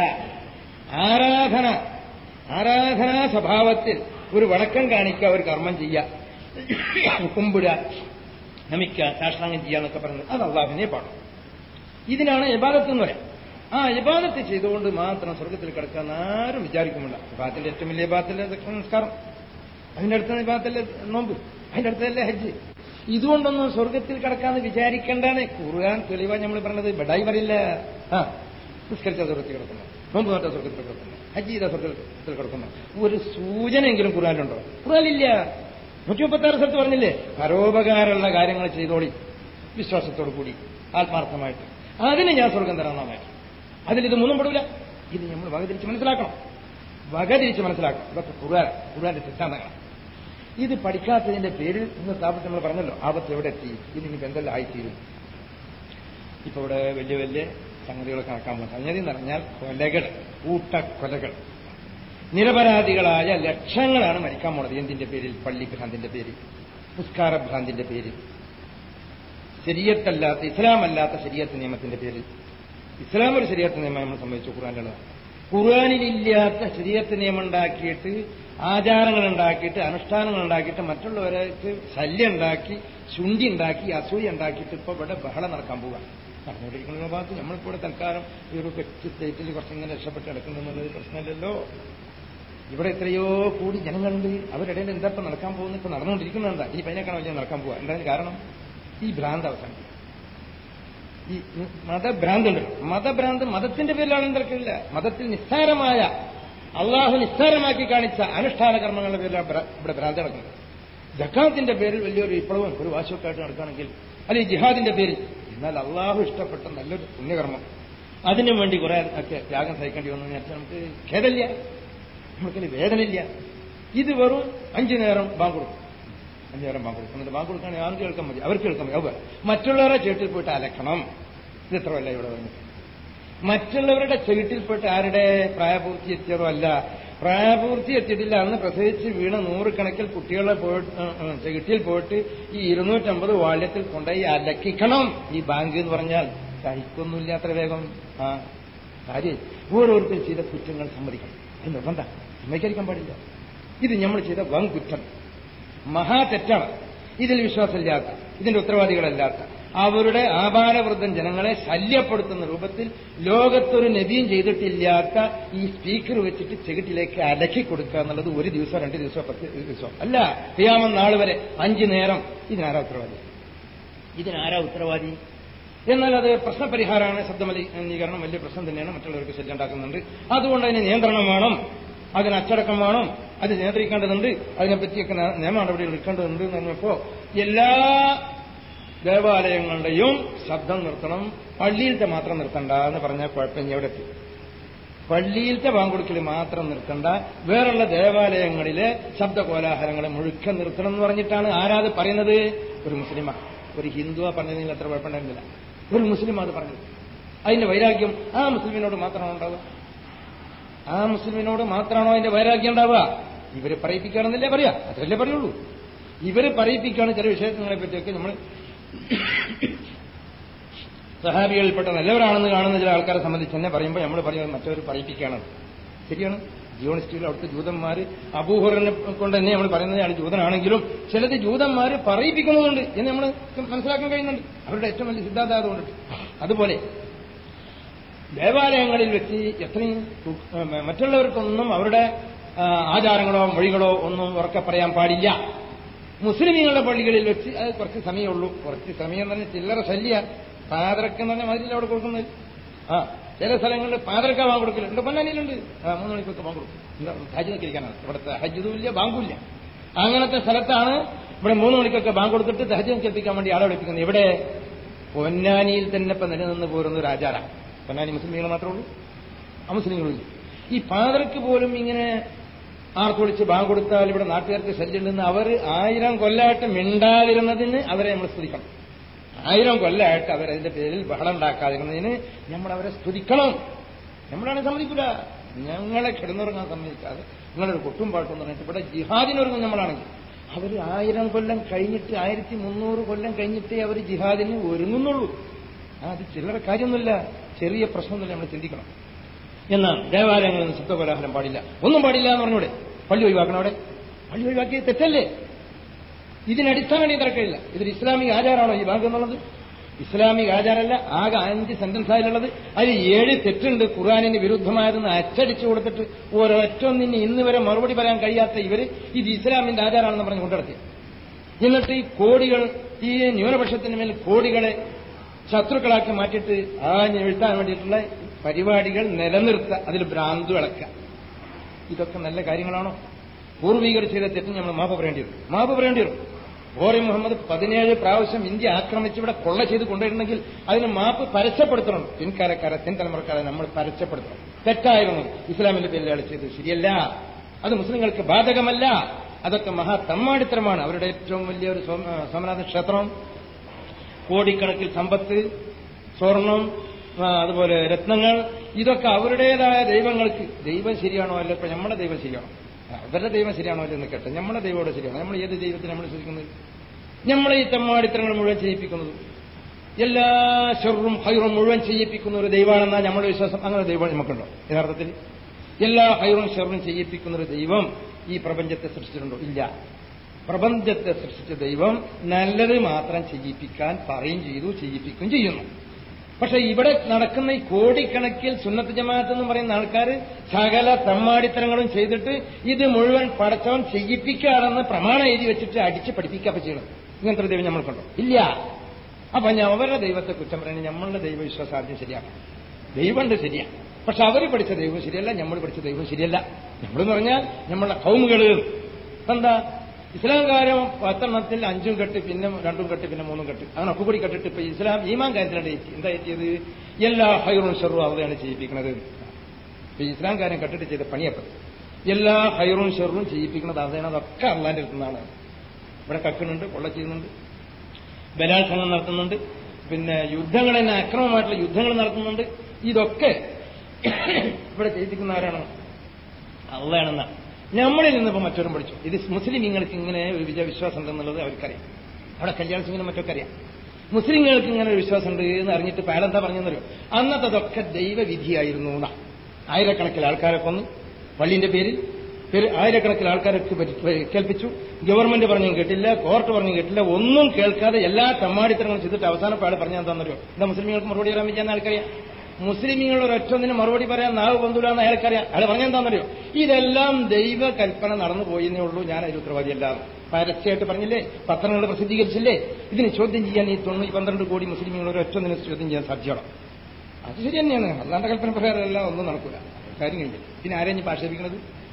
Speaker 1: ആരാധന ആരാധനാ സ്വഭാവത്തിൽ ഒരു വണക്കം കാണിക്കുക ഒരു കർമ്മം ചെയ്യുക കുമ്പിടുക നമിക്കുക സാഷ്ടാംഗം ചെയ്യുക എന്നൊക്കെ പറയുന്നത് അത് അള്ളാഹുവിനെ പാടും ഇതിനാണ് ഇബാദത്ത് എന്ന് പറയാം ആ ഇബാദത്ത് ചെയ്തുകൊണ്ട് മാത്രം സ്വർഗത്തിൽ കിടക്കാൻ ആരും വിചാരിക്കുന്നില്ല ഇബാദത്തിന്റെ ഏറ്റവും വലിയ ഇബാദത്തിന്റെ സംസ്കാരം അതിന്റെ അടുത്ത ഇബാദത്തല്ലേ നോമ്പ് അതിന്റെ അടുത്തല്ലേ ഹജ്ജ് ഇതുകൊണ്ടൊന്നും സ്വർഗത്തിൽ കിടക്കാന്ന് വിചാരിക്കേണ്ടാണ് ഖുർആൻ തെളിവാ നമ്മൾ പറഞ്ഞത് ബഡായി പറയില്ല ആ നിസ്കരിച്ച സ്വർഗത്തിൽ കിടക്കുന്നു നോമ്പ് നോട്ട സ്വർഗത്തിൽ കിടക്കുന്നു ഹജ്ജ് ചെയ്ത സ്വർഗത്തിൽ കിടക്കുന്നു ഒരു സൂചനയെങ്കിലും ഖുർആനിലുണ്ടോ ഖുർആനില്ല നൂറ്റി മുപ്പത്തി ആറ് സ്ഥലത്ത് പറഞ്ഞില്ലേ പരോപകാരമുള്ള കാര്യങ്ങൾ ചെയ്തോളി വിശ്വാസത്തോടു കൂടി ആത്മാർത്ഥമായിട്ട് അതിന് ഞാൻ സ്വർഗം തരാമെന്നാണ് അതിൽ ഇത് മൂന്നും പെടില്ല ഇത് നമ്മൾ വകതിരിച്ച് മനസ്സിലാക്കണം വകതിരിച്ച് മനസ്സിലാക്കണം ഇതൊക്കെ ഖുർആൻ ഖുർആന്റെ സിദ്ധാന്തങ്ങളാണ് ഇത് പഠിക്കാത്തതിന്റെ പേരിൽ ഇന്ന് സ്ഥാപനത്തിൽ നമ്മൾ പറഞ്ഞല്ലോ ആപത്ത് എവിടെ എത്തി ഇത് ഇനി എന്തെല്ലാം ആയിത്തീരും ഇപ്പൊ ഇവിടെ വലിയ വലിയ സംഗതികളൊക്കെ നടക്കാൻ പോകുന്നത് സംഗതി എന്ന് പറഞ്ഞാൽ കൊലകൾ കൂട്ടക്കൊലകൾ നിരപരാധികളായ ലക്ഷങ്ങളാണ് മരിക്കാൻ പോണത് എന്തിന്റെ പേരിൽ പള്ളിഭ്രാന്തിന്റെ പേരിൽ പുസ്കാരഭ്രാന്തിന്റെ പേരിൽ ശരിയത്തല്ലാത്ത ഇസ്ലാമല്ലാത്ത ശരിയത്ത് നിയമത്തിന്റെ പേരിൽ ഇസ്ലാം ഒരു ശരിയത്ത് നിയമം നമ്മൾ സംബന്ധിച്ചു ഖുർആാനുള്ളത് ഖുർആാനിലില്ലാത്ത ശരിയത്ത് നിയമം ഉണ്ടാക്കിയിട്ട് ആചാരങ്ങൾ ഉണ്ടാക്കിയിട്ട് അനുഷ്ഠാനങ്ങൾ ഉണ്ടാക്കിയിട്ട് മറ്റുള്ളവർക്ക് ശല്യം ഉണ്ടാക്കി ശുണ്ടി ഉണ്ടാക്കി അസൂയ ഉണ്ടാക്കിയിട്ട് ഇപ്പൊ ഇവിടെ ബഹളം നടക്കാൻ പോവുക നടന്നുകൊണ്ടിരിക്കുന്ന ഭാഗത്ത് നമ്മളിപ്പോൾ ഇവിടെ തൽക്കാലം ഈ ഒരു കൊച്ചു സ്റ്റേറ്റിൽ കുറച്ചിങ്ങനെ രക്ഷപ്പെട്ട് കിടക്കുന്നുള്ളത് പ്രശ്നമില്ലല്ലോ ഇവിടെ എത്രയോ കൂടി ജനങ്ങളുണ്ട് അവരിടയിൽ എന്താ ഇപ്പൊ നടക്കാൻ പോകുന്നത് ഇപ്പൊ നടന്നുകൊണ്ടിരിക്കുന്നുണ്ടാ ഈ പതിനേക്കാണ് വലിയ നടക്കാൻ പോവുക എന്തായാലും കാരണം ഈ ഭ്രാന്ത് അവസാനിക്കും ഈ മതഭ്രാന്ത് ഉണ്ടല്ലോ മതഭ്രാന്ത് മതത്തിന്റെ പേരിലാണ് എന്തൊക്കെയില്ല മതത്തിൽ നിസ്സാരമായ അള്ളാഹു നിസ്സാരമാക്കി കാണിച്ച അനുഷ്ഠാന കർമ്മങ്ങളുടെ പേരിലാണ് ഇവിടെ ഭ്രാന്ത് നടക്കുന്നത് ജക്കാത്തിന്റെ പേരിൽ വലിയൊരു വിപ്ലവം ഒരു വാശിയൊക്കെ ആയിട്ട് നടക്കുകയാണെങ്കിൽ അല്ലെങ്കിൽ ജിഹാദിന്റെ പേരിൽ എന്നാൽ അള്ളാഹു ഇഷ്ടപ്പെട്ട നല്ലൊരു പുണ്യകർമ്മം അതിനു വേണ്ടി കുറെ ഒക്കെ ത്യാഗം സഹിക്കേണ്ടി വന്നു വിചാരിച്ചാൽ നമുക്ക് ഖേദമില്ല നമുക്കതിന് വേദനയില്ല ഇത് വെറും അഞ്ചു നേരം ബാങ്ക് കൊടുക്കും അഞ്ചു നേരം ബാങ്ക് കൊടുക്കും എന്നിട്ട് ബാങ്ക് കൊടുക്കുകയാണെങ്കിൽ ആർക്ക് കേൾക്കാൻ മതി അവർക്ക് കേൾക്കാൻ മതി അവർ മറ്റുള്ളവരുടെ ചേട്ടിൽ പോയിട്ട് അലക്കണം ഇത് എത്രയല്ല ഇവിടെ വന്നിട്ട് മറ്റുള്ളവരുടെ ചെവിട്ടിൽപ്പെട്ട് ആരുടെ പ്രായപൂർത്തി എത്തിയതോ അല്ല പ്രായപൂർത്തി എത്തിയിട്ടില്ല അന്ന് പ്രസവിച്ച് വീണ നൂറുകണക്കിൽ കുട്ടികളെ പോയിട്ട് ചെകിട്ടിയിൽ പോയിട്ട് ഈ ഇരുന്നൂറ്റമ്പത് വാള്യത്തിൽ കൊണ്ടുപോയി അലക്കിക്കണം ഈ ബാങ്ക് എന്ന് പറഞ്ഞാൽ സഹിക്കൊന്നുമില്ല അത്ര വേഗം ആ കാര്യം ഓരോരുത്തർ ചെയ്ത കുറ്റങ്ങൾ സമ്മതിക്കണം അത് നിർബന്ധം സമ്മതിക്കാതിരിക്കാൻ പാടില്ല ഇത് നമ്മൾ ചെയ്ത വൻ കുറ്റം മഹാ തെറ്റാണ് ഇതിൽ വിശ്വാസമില്ലാത്ത ഇതിന്റെ ഉത്തരവാദികളല്ലാത്ത അവരുടെ ആപാലവൃദ്ധൻ ജനങ്ങളെ ശല്യപ്പെടുത്തുന്ന രൂപത്തിൽ ലോകത്തൊരു നബിയും ചെയ്തിട്ടില്ലാത്ത ഈ സ്പീക്കർ വെച്ചിട്ട് ചെകിട്ടിലേക്ക് അലക്കി കൊടുക്കുക എന്നുള്ളത് ഒരു ദിവസം രണ്ട് ദിവസം പത്ത് ദിവസം അല്ല ചെയ്യാമൻ നാൾ വരെ അഞ്ചു നേരം ഇതിനാരാ ഉത്തരവാദി ഇതിനാരാ ഉത്തരവാദി എന്നാൽ അത് പ്രശ്നപരിഹാരമാണ് ശബ്ദമലിനീകരണം വലിയ പ്രശ്നം തന്നെയാണ് മറ്റുള്ളവർക്ക് ശല്യം ഉണ്ടാക്കുന്നുണ്ട് അതുകൊണ്ട് അതിന് നിയന്ത്രണം വേണം അതിന് അച്ചടക്കം വേണം അത് നിയന്ത്രിക്കേണ്ടതുണ്ട് അതിനെപ്പറ്റിയൊക്കെ നിയമ നടപടികൾ എടുക്കേണ്ടതുണ്ട് എന്ന് പറഞ്ഞപ്പോ എല്ലാ ദേവാലയങ്ങളുടെയും ശബ്ദം നിർത്തണം പള്ളിയിലത്തെ മാത്രം നിർത്തണ്ട എന്ന് പറഞ്ഞാൽ കുഴപ്പം എവിടെ എത്തി പള്ളിയിലത്തെ ബാങ്കൊടുക്കൽ മാത്രം നിർത്തണ്ട വേറുള്ള ദേവാലയങ്ങളിലെ ശബ്ദ കോലാഹലങ്ങളെ മുഴുക്കം നിർത്തണം എന്ന് പറഞ്ഞിട്ടാണ് ആരാത് പറയുന്നത് ഒരു മുസ്ലിമാ ഒരു ഹിന്ദുവാ പറഞ്ഞതിൽ അത്ര കുഴപ്പമുണ്ടായിരുന്നില്ല ഒരു മുസ്ലിം അത് പറഞ്ഞത് അതിന്റെ വൈരാഗ്യം ആ മുസ്ലിമിനോട് മാത്രമാണോ ഉണ്ടാവുക ആ മുസ്ലിമിനോട് മാത്രമാണോ അതിന്റെ വൈരാഗ്യം ഉണ്ടാവുക ഇവര് പറയിപ്പിക്കുകയാണെന്നല്ലേ പറയാ അതല്ലേ പറയുള്ളൂ ഇവര് പറയിപ്പിക്കുകയാണ് ചില വിഷയങ്ങളെ പറ്റിയൊക്കെ നമ്മൾ സഹാബികളിൽപ്പെട്ട നല്ലവരാണെന്ന് കാണുന്ന ചില ആൾക്കാരെ സംബന്ധിച്ച് തന്നെ പറയുമ്പോൾ നമ്മൾ പറയുന്നത് മറ്റവർ പറയിപ്പിക്കുകയാണ് ശരിയാണ് ജിയോണിസ്റ്റുകൾ അവിടുത്തെ ജൂതന്മാർ അബൂഹറിനെ കൊണ്ട് തന്നെ നമ്മൾ പറയുന്നത് അയാൾ ജൂതനാണെങ്കിലും ചിലത് ജൂതന്മാർ പറയിപ്പിക്കുന്നതുണ്ട് എന്ന് നമ്മൾ മനസ്സിലാക്കാൻ കഴിയുന്നുണ്ട് അവരുടെ ഏറ്റവും വലിയ സിദ്ധാന്തം അതുകൊണ്ടിട്ട് അതുപോലെ ദേവാലയങ്ങളിൽ വെച്ച് എത്രയും മറ്റുള്ളവർക്കൊന്നും അവരുടെ ആചാരങ്ങളോ മൊഴികളോ ഒന്നും ഉറക്കെ പറയാൻ പാടില്ല മുസ്ലിമീങ്ങളുടെ പള്ളികളിൽ വെച്ച് അത് കുറച്ച് സമയമുള്ളൂ കുറച്ച് സമയം എന്ന് പറഞ്ഞാൽ ചില്ലറ ശല്യ പാതരക്ക് എന്ന് പറഞ്ഞാൽ മതിലിൽ അവിടെ കൊടുക്കുന്നത് ആ ചില സ്ഥലങ്ങളിൽ പാതരക്ക ബാങ്ക് കൊടുക്കലുണ്ട് പൊന്നാനിയിലുണ്ട് ആ മൂന്ന് മണിക്കൊക്കെ ബാങ്ക് കൊടുക്കും ഹജ്ജ് നിൽക്കിരിക്കാനാണ് ഇവിടുത്തെ ഹജ്ജുമില്ല ബാങ്കുമില്ല അങ്ങനത്തെ സ്ഥലത്താണ് ഇവിടെ മൂന്ന് മണിക്കൊക്കെ ബാങ്ക് കൊടുത്തിട്ട് ഹജ്ജ് കേൾപ്പിക്കാൻ വേണ്ടി ആളെ വിളിപ്പിക്കുന്നത് ഇവിടെ പൊന്നാനിയിൽ തന്നെ ഇപ്പൊ നിലനിന്ന് പോരുന്ന ഒരു ആചാരമാണ് പൊന്നാനി മുസ്ലിങ്ങൾ മാത്രമേ ഉള്ളൂ അമുസ്ലിങ്ങളില്ല ഈ പാതരക്ക് പോലും ഇങ്ങനെ ആർക്കൊളിച്ച് ബാങ്ക് കൊടുത്താൽ ഇവിടെ നാട്ടുകാർക്ക് ശല്യമുണ്ടെന്ന് അവർ ആയിരം കൊല്ലമായിട്ട് മിണ്ടാതിരുന്നതിന് അവരെ നമ്മൾ സ്തുതിക്കണം ആയിരം കൊല്ലമായിട്ട് അവരതിന്റെ പേരിൽ ബഹളം ഉണ്ടാക്കാതിരുന്നതിന് നമ്മൾ അവരെ സ്തുതിക്കണം നമ്മളാണ് സമ്മതിക്കില്ല ഞങ്ങളെ കിടന്നുറങ്ങാൻ സമ്മതിക്കാതെ നിങ്ങളൊരു കൊട്ടും പാട്ടും പറഞ്ഞിട്ട് ഇവിടെ ജിഹാദിനൊരുങ്ങും നമ്മളാണെങ്കിൽ അവർ ആയിരം കൊല്ലം കഴിഞ്ഞിട്ട് ആയിരത്തി മുന്നൂറ് കൊല്ലം കഴിഞ്ഞിട്ടേ അവർ ജിഹാദിന് ഒരുങ്ങുന്നുള്ളൂ അത് ചില്ലറ കാര്യമൊന്നുമില്ല ചെറിയ പ്രശ്നമൊന്നുമില്ല നമ്മൾ ചിന്തിക്കണം എന്നാൽ ദേവാലയങ്ങളിൽ നിന്ന് ശബ്ദകോലാഹലം പാടില്ല ഒന്നും പാടില്ല എന്ന് പറഞ്ഞൂടെ പള്ളി ഒഴിവാക്കണം അവിടെ പള്ളി ഒഴിവാക്കിയത് തെറ്റല്ലേ ഇതിനടിസ്ഥാനം ഈ തിരക്കില്ല ഇതൊരു ഇസ്ലാമിക ആചാരമാണോ ഈ ഭാഗം എന്നുള്ളത് ഇസ്ലാമിക ആചാരമല്ല ആകെ അഞ്ച് സെന്റൻസ് ആയിട്ടുള്ളത് അതിൽ ഏഴ് തെറ്റുണ്ട് ഖുറാനിന് വിരുദ്ധമായതെന്ന് അച്ചടിച്ചു കൊടുത്തിട്ട് ഒരൊറ്റൊന്നിന് ഇന്ന് വരെ മറുപടി പറയാൻ കഴിയാത്ത ഇവര് ഇത് ഇസ്ലാമിന്റെ ആചാരമാണെന്ന് പറഞ്ഞ് കൊണ്ടുനടത്തി എന്നിട്ട് ഈ കോടികൾ ഈ ന്യൂനപക്ഷത്തിന് മേൽ കോടികളെ ശത്രുക്കളാക്കി മാറ്റിയിട്ട് ആ എഴുത്താൻ വേണ്ടിയിട്ടുള്ള പരിപാടികൾ നിലനിർത്തുക അതിൽ ഭ്രാന്ത് വിളക്കുക ഇതൊക്കെ നല്ല കാര്യങ്ങളാണോ പൂർവീകർ ചെയ്ത തെറ്റിന് നമ്മൾ മാപ്പ് പറയേണ്ടി വരും മാപ്പ് പറയേണ്ടി വരും ഓറി മുഹമ്മദ് പതിനേഴ് പ്രാവശ്യം ഇന്ത്യ ആക്രമിച്ച് ഇവിടെ കൊള്ള ചെയ്ത് കൊണ്ടുവരുന്നെങ്കിൽ അതിന് മാപ്പ് പരസ്യപ്പെടുത്തണം പിൻകാലക്കാരെ പിൻതലമുറക്കാരെ നമ്മൾ പരസ്യപ്പെടുത്തണം തെറ്റായിരുന്നു ഇസ്ലാമിന്റെ പേരിൽ അയാൾ ചെയ്തത് ശരിയല്ല അത് മുസ്ലിങ്ങൾക്ക് ബാധകമല്ല അതൊക്കെ മഹാ തമ്മാടിത്തരമാണ് അവരുടെ ഏറ്റവും വലിയ ഒരു സോമനാഥ ക്ഷേത്രം കോടിക്കണക്കിൽ സമ്പത്ത് സ്വർണം അതുപോലെ രത്നങ്ങൾ ഇതൊക്കെ അവരുടേതായ ദൈവങ്ങൾക്ക് ദൈവം ശരിയാണോ അല്ല ഇപ്പൊ നമ്മുടെ ദൈവം ശരിയാണോ അവരുടെ ദൈവം ശരിയാണോ അല്ല എന്ന് കേട്ടെ നമ്മുടെ ദൈവോട് ശരിയാണോ നമ്മൾ ഏത് ദൈവത്തിന് നമ്മൾ വിശ്വസിക്കുന്നത് നമ്മളെ ഈ തെമ്മാടിത്തരങ്ങൾ മുഴുവൻ ചെയ്യിപ്പിക്കുന്നത് എല്ലാ ഷെറും ഹൈറും മുഴുവൻ ചെയ്യിപ്പിക്കുന്ന ഒരു ദൈവമാണെന്നാ നമ്മുടെ വിശ്വാസം അങ്ങനെ ദൈവം നമുക്കുണ്ടോ യഥാർത്ഥത്തിൽ എല്ലാ ഹൈറും ഷെറും ചെയ്യിപ്പിക്കുന്ന ഒരു ദൈവം ഈ പ്രപഞ്ചത്തെ സൃഷ്ടിച്ചിട്ടുണ്ടോ ഇല്ല പ്രപഞ്ചത്തെ സൃഷ്ടിച്ച ദൈവം നല്ലത് മാത്രം ചെയ്യിപ്പിക്കാൻ പറയും ചെയ്തു ചെയ്യിപ്പിക്കുകയും ചെയ്യുന്നു പക്ഷെ ഇവിടെ നടക്കുന്ന ഈ കോടിക്കണക്കിൽ സുന്നത്ത് ജമാഅത്ത് എന്ന് പറയുന്ന ആൾക്കാർ സകല തമ്മാടിത്തരങ്ങളും ചെയ്തിട്ട് ഇത് മുഴുവൻ പടച്ചവൻ ചെയ്യിപ്പിക്കുകയാണെന്ന് പ്രമാണം എഴുതി വെച്ചിട്ട് അടിച്ച് പഠിപ്പിക്കുക ചെയ്യണം ഇങ്ങനത്തെ ദൈവം നമ്മൾക്കുണ്ടോ ഇല്ല അപ്പൊ ഞാൻ അവരുടെ ദൈവത്തെ കുറ്റം പറയുന്നത് നമ്മളുടെ ദൈവവിശ്വാസം ആദ്യം ശരിയാണ് ദൈവമുണ്ട് ശരിയാണ് പക്ഷെ അവർ പഠിച്ച ദൈവം ശരിയല്ല നമ്മൾ പഠിച്ച ദൈവം ശരിയല്ല നമ്മളെന്ന് പറഞ്ഞാൽ നമ്മളുടെ കൗമുകള് എന്താ ഇസ്ലാം കാര്യം പത്തെണ്ണത്തിൽ അഞ്ചും കെട്ട് പിന്നെ രണ്ടും കെട്ട് പിന്നെ മൂന്നും കെട്ട് അങ്ങനെ ഒക്കെ കൂടി കെട്ടിട്ട് ഇപ്പൊ ഇസ്ലാം ഈമാൻ കാര്യത്തിലാണ് എന്താ എത്തിയത് എല്ലാ ഹൈറും ഷെറും അവരെയാണ് ചെയ്യിപ്പിക്കുന്നത് ഇപ്പൊ ഇസ്ലാം കാര്യം കെട്ടിട്ട് ചെയ്ത പണിയപ്പം എല്ലാ ഹൈറും ഷെറും ചെയ്യിപ്പിക്കുന്നത് അവരെയാണ് അതൊക്കെ അള്ളാന്റെ അടുത്തുനിന്നാണ് ഇവിടെ കക്കുന്നുണ്ട് കൊള്ള ചെയ്യുന്നുണ്ട് ബലാത്സംഗം നടത്തുന്നുണ്ട് പിന്നെ യുദ്ധങ്ങൾ തന്നെ അക്രമമായിട്ടുള്ള യുദ്ധങ്ങൾ നടത്തുന്നുണ്ട് ഇതൊക്കെ ഇവിടെ ചെയ്യിപ്പിക്കുന്നവരാണ് അള്ളയാണെന്നാണ് നമ്മളിൽ നിന്നിപ്പോ മറ്റൊരും പഠിച്ചു ഇത് മുസ്ലിമീങ്ങൾക്ക് ഇങ്ങനെ ഒരു വിജയവിശ്വാസം ഉണ്ടെന്നുള്ളത് അവർക്കറിയാം അവിടെ കല്യാണ സിംഗിനും മറ്റൊക്കെ അറിയാം മുസ്ലിങ്ങൾക്ക് ഇങ്ങനെ ഒരു വിശ്വാസം ഉണ്ട് എന്ന് അറിഞ്ഞിട്ട് പേരെന്താ പറഞ്ഞെന്നറിയോ അന്നത്തതൊക്കെ ദൈവവിധിയായിരുന്നു എന്നാ ആയിരക്കണക്കിൽ ആൾക്കാരെ കൊന്ന് പള്ളിന്റെ പേരിൽ പേര് ആയിരക്കണക്കിന് ആൾക്കാരൊക്കെ കേൾപ്പിച്ചു ഗവൺമെന്റ് പറഞ്ഞു കേട്ടില്ല കോർട്ട് പറഞ്ഞു കേട്ടില്ല ഒന്നും കേൾക്കാതെ എല്ലാ തമ്മാടിത്തരങ്ങളും ചെയ്തിട്ട് അവസാനം ആൾ പറഞ്ഞു തന്നറിയോ എന്താ മുസ്ലിങ്ങൾക്ക് മറുപടി പറയാൻ പറ്റാന്ന് ആൾക്കറിയാം മുസ്ലിമീങ്ങൾ ഒരൊറ്റൊന്നിന് മറുപടി പറയാൻ നാവ് ബന്ധുലാന്ന് അയാൾക്കറിയാം അയാൾ പറഞ്ഞെന്താണെന്നറിയോ ഇതെല്ലാം ദൈവ കൽപ്പന നടന്നു പോയെന്നേ ഉള്ളൂ ഞാൻ അതിൽ ഉത്തരവാദിയല്ല പരസ്യമായിട്ട് പറഞ്ഞില്ലേ പത്രങ്ങൾ പ്രസിദ്ധീകരിച്ചില്ലേ ഇതിന് ചോദ്യം ചെയ്യാൻ ഈ തൊണ്ണൂറ്റി പന്ത്രണ്ട് കോടി മുസ്ലിമീങ്ങൾ ഒരൊറ്റൊന്നിന് ചോദ്യം ചെയ്യാൻ സാധ്യമാണ് അത് ശരി തന്നെയാണ് അല്ലാണ്ട് കൽപ്പന പ്രകാരമല്ല ഒന്നും നടക്കൂല കാര്യം കഴിഞ്ഞു പിന്നെ ആരെയും ആക്ഷേപിക്കുന്നത്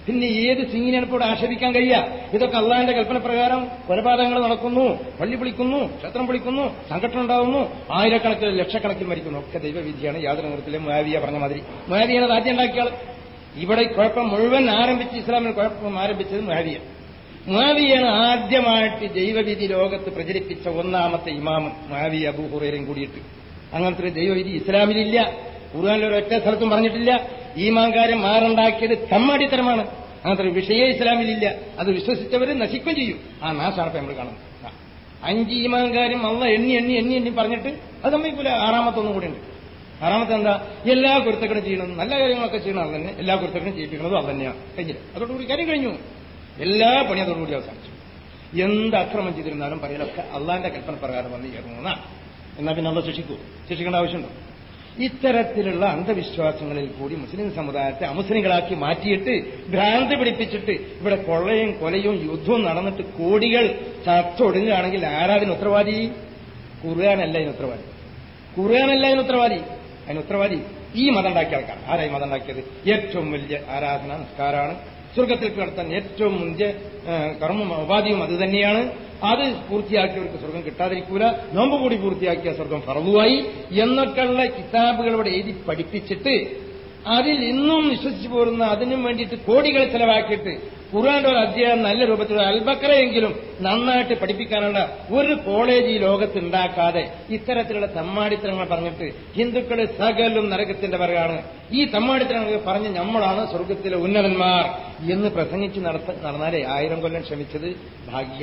Speaker 1: പിന്നെ ഏത് സിംഗിനാണ് ഇപ്പോൾ ഇവിടെ ആക്ഷേപിക്കാൻ കഴിയുക ഇതൊക്കെ അള്ളാഹിന്റെ കൽപ്പന പ്രകാരം കൊലപാതകങ്ങൾ നടക്കുന്നു പള്ളി വിളിക്കുന്നു ക്ഷേത്രം വിളിക്കുന്നു സംഘടന ഉണ്ടാവുന്നു ആയിരക്കണക്കിന് ലക്ഷക്കണക്കിന് മരിക്കുന്നു ഒക്കെ ദൈവവിധിയാണ് യാതൊരു നിരത്തിലും മുയാവിയ പറഞ്ഞ മാതിരി മുയാവിയാണ് അത് ആദ്യം ഉണ്ടാക്കിയ ആൾ ഇവിടെ കുഴപ്പം മുഴുവൻ ആരംഭിച്ച് ഇസ്ലാമിൽ കുഴപ്പം ആരംഭിച്ചത് മുയാവിയ മുയാവിയാണ് ആദ്യമായിട്ട് ദൈവവിധി ലോകത്ത് പ്രചരിപ്പിച്ച ഒന്നാമത്തെ ഇമാമ് മുയാവി അബൂ ഹുറേരും കൂടിയിട്ട് അങ്ങനത്തെ ഒരു ദൈവവിധി ഇസ്ലാമിലില്ല ഖുർആാനിൽ ഒരൊറ്റ സ്ഥലത്തും പറഞ്ഞിട്ടില്ല ഈമാങ്കാരം മാറുണ്ടാക്കിയത് തമ്മാടിത്തരമാണ് അങ്ങനത്തെ ഒരു വിഷയ ഇസ്ലാമിലില്ല അത് വിശ്വസിച്ചവർ നശിക്കും ചെയ്യും ആ നാശാണ് ഇപ്പൊ നമ്മൾ കാണുന്നത് ആ. അഞ്ച് ഈമാങ്കാരും അള്ള എണ്ണി എണ്ണി എണ്ണി എണ്ണി പറഞ്ഞിട്ട് അത് സമ്മതിക്കൂല ആറാമത്തെ ഒന്നും കൂടി ഉണ്ട് ആറാമത്തെ എന്താ എല്ലാ കുരുത്തക്കടും ചെയ്യണം നല്ല കാര്യങ്ങളൊക്കെ ചെയ്യണം അത് തന്നെ എല്ലാ കുരുത്തക്കടും ചെയ്യിപ്പിക്കുന്നതും അത് തന്നെയാണ് കഴിഞ്ഞില്ല അതോടുകൂടി കാര്യം കഴിഞ്ഞു എല്ലാ പണി അതോടുകൂടി അവസാനിച്ചു എന്ത് അക്രമം ചെയ്തിരുന്നാലും പറയലൊക്കെ അള്ളാന്റെ കൽപ്പന പ്രകാരം വന്ന് ചേർന്നതാണ് എന്നാൽ പിന്നെ അള്ള ശിക്ഷിക്കൂ ശിക്ഷിക്കേണ്ട ആവശ്യമുണ്ടോ ഇത്തരത്തിലുള്ള അന്ധവിശ്വാസങ്ങളിൽ കൂടി മുസ്ലിം സമുദായത്തെ അമുസ്ലിങ്ങളാക്കി മാറ്റിയിട്ട് ഭ്രാന്തി പിടിപ്പിച്ചിട്ട് ഇവിടെ കൊള്ളയും കൊലയും യുദ്ധവും നടന്നിട്ട് കോടികൾ ചത്തൊടുങ്ങുകയാണെങ്കിൽ ആരാതിന് ഉത്തരവാദി ഖുർആാനല്ല ഇതിന് ഉത്തരവാദി ഖുർആാനല്ല ഇതിന് ഉത്തരവാദി അതിന് ഉത്തരവാദി ഈ മതം ഉണ്ടാക്കിയ ആൾക്കാർ ആരായി മതം ഉണ്ടാക്കിയത് ഏറ്റവും വലിയ ആരാധന നിസ്കാരമാണ് സ്വർഗത്തിൽ നടത്താൻ ഏറ്റവും മുന്തിയ ആ, കർമ്മം ഉപാധിയും അത് തന്നെയാണ് അത് പൂർത്തിയാക്കിയവർക്ക് സ്വർഗം കിട്ടാതിരിക്കൂല നോമ്പ് കൂടി പൂർത്തിയാക്കിയ സ്വർഗം ഫറവുമായി എന്നൊക്കെയുള്ള കിതാബുകളോട് എഴുതി പഠിപ്പിച്ചിട്ട് അതിൽ ഇന്നും വിശ്വസിച്ചു പോരുന്ന അതിനും വേണ്ടിയിട്ട് കോടികൾ ചെലവാക്കിയിട്ട് ഖുർആന്റെ ഒരു അധ്യായം നല്ല രൂപത്തിൽ അൽബക്കറയെങ്കിലും നന്നായിട്ട് പഠിപ്പിക്കാനുള്ള ഒരു കോളേജ് ഈ ലോകത്ത് ഉണ്ടാക്കാതെ ഇത്തരത്തിലുള്ള തമ്മാടിത്തരങ്ങൾ പറഞ്ഞിട്ട് ഹിന്ദുക്കൾ സകലും നരകത്തിന്റെ പിറകാണ് ഈ തമ്മാടിത്തരങ്ങൾ പറഞ്ഞ് നമ്മളാണ് സ്വർഗത്തിലെ ഉന്നതന്മാർ എന്ന് പ്രസംഗിച്ച് നടത്ത നടന്നാലേ ആയിരം കൊല്ലം ക്ഷമിച്ചത് ഭാഗ്യ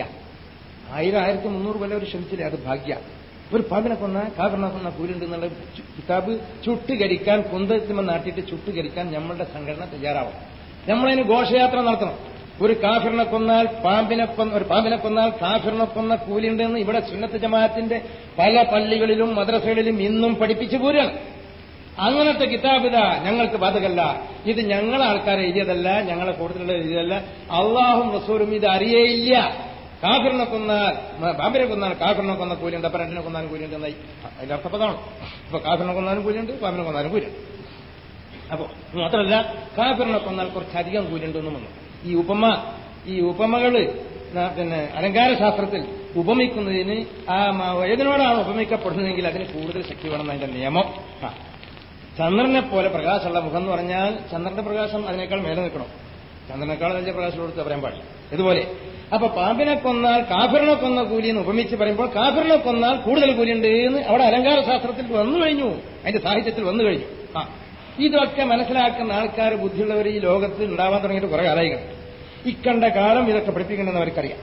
Speaker 1: ആയിരം ആയിരത്തി മുന്നൂറ് കൊല്ലം അവർ ക്ഷമിച്ചില്ലേ അത് ഭാഗ്യ ഒരു പാപിനെ കൊന്ന കാബറിനെ കൊന്ന കൂലുണ്ട് എന്നുള്ള ചു- കിതാബ് ചുട്ടുകരിക്കാൻ കുന്തത്തിമ നാട്ടിയിട്ട് ചുട്ടുകരിക്കാൻ നമ്മളുടെ സംഘടന തയ്യാറാവും നമ്മളതിന് ഘോഷയാത്ര നടത്തണം ഒരു കാഫിറിനെ കൊന്നാൽ പാമ്പിനെ കൊന്ന ഒരു പാമ്പിനെ കൊന്നാൽ കാഫിറിനെ കൊന്ന കൂലിയുണ്ടെന്ന് ഇവിടെ സുന്നത്ത് ജമാഅത്തിന്റെ പല പള്ളികളിലും മദ്രസകളിലും ഇന്നും പഠിപ്പിച്ചു പോരുകയാണ് അങ്ങനത്തെ കിതാബ് ഇതാ ഞങ്ങൾക്ക് ബാധകല്ല ഇത് ഞങ്ങളെ ആൾക്കാരെ എഴുതിയതല്ല ഞങ്ങളെ കൂടുതലുള്ള എഴുതിയതല്ല അള്ളാഹും റസൂലും ഇത് അറിയേയില്ല കാഫിറിനെ കൊന്നാൽ മ- പാമ്പിനെ കൊന്നാൽ കാഫിറിനെ കൊന്ന കൂലിയുണ്ട് അപ്പൊ രണ്ടിനെ കൊന്നാലും കൂലിയുണ്ട് എന്നായി അതിന്റെ അർത്ഥപ്പതാണ് ഇപ്പൊ കാഫിറിനെ കൊന്നാലും കൂലിയുണ്ട് പാമ്പിനെ കൊന്നാലും കൂലിയുണ്ട് അപ്പോ മാത്രമല്ല കാഫിറിനെ കൊന്നാൽ കുറച്ചധികം കൂലിയുണ്ടെന്നും വന്നു ഈ ഉപമ ഈ ഉപമകള് ന- പിന്നെ അലങ്കാര ശാസ്ത്രത്തിൽ ഉപമിക്കുന്നതിന് ആ മ- ഏതിനോടാണ് ഉപമിക്കപ്പെടുന്നതെങ്കിൽ അതിന് കൂടുതൽ ശക്തി വേണം അതിന്റെ നിയമം ആ ചന്ദ്രനെ പോലെ പ്രകാശമുള്ള മുഖം എന്ന് പറഞ്ഞാൽ ചന്ദ്രന്റെ പ്രകാശം അതിനേക്കാൾ മേലെ നിൽക്കണം ചന്ദ്രനേക്കാൾ വലിയ പ്രകാശം കൊടുത്ത് പറയാൻ പാടില്ല ഇതുപോലെ അപ്പൊ പാമ്പിനെ കൊന്നാൽ കാഫിറിനെ കൊന്ന കൂലി എന്ന് ഉപമിച്ച് പറയുമ്പോൾ കാഫിറിനെ കൊന്നാൽ കൂടുതൽ കൂലിയുണ്ട് എന്ന് അവിടെ അലങ്കാര ശാസ്ത്രത്തിൽ വന്നു കഴിഞ്ഞു അതിന്റെ സാഹിത്യത്തിൽ വന്നു കഴിഞ്ഞു ആ ഇതൊക്കെ മനസ്സിലാക്കുന്ന ആൾക്കാർ ബുദ്ധിയുള്ളവർ ഈ ലോകത്ത് ഉണ്ടാവാൻ തുടങ്ങിയിട്ട് കുറെ കാലായികൾ ഇക്കണ്ട കാലം ഇതൊക്കെ പഠിപ്പിക്കണമെന്ന് അവർക്കറിയാം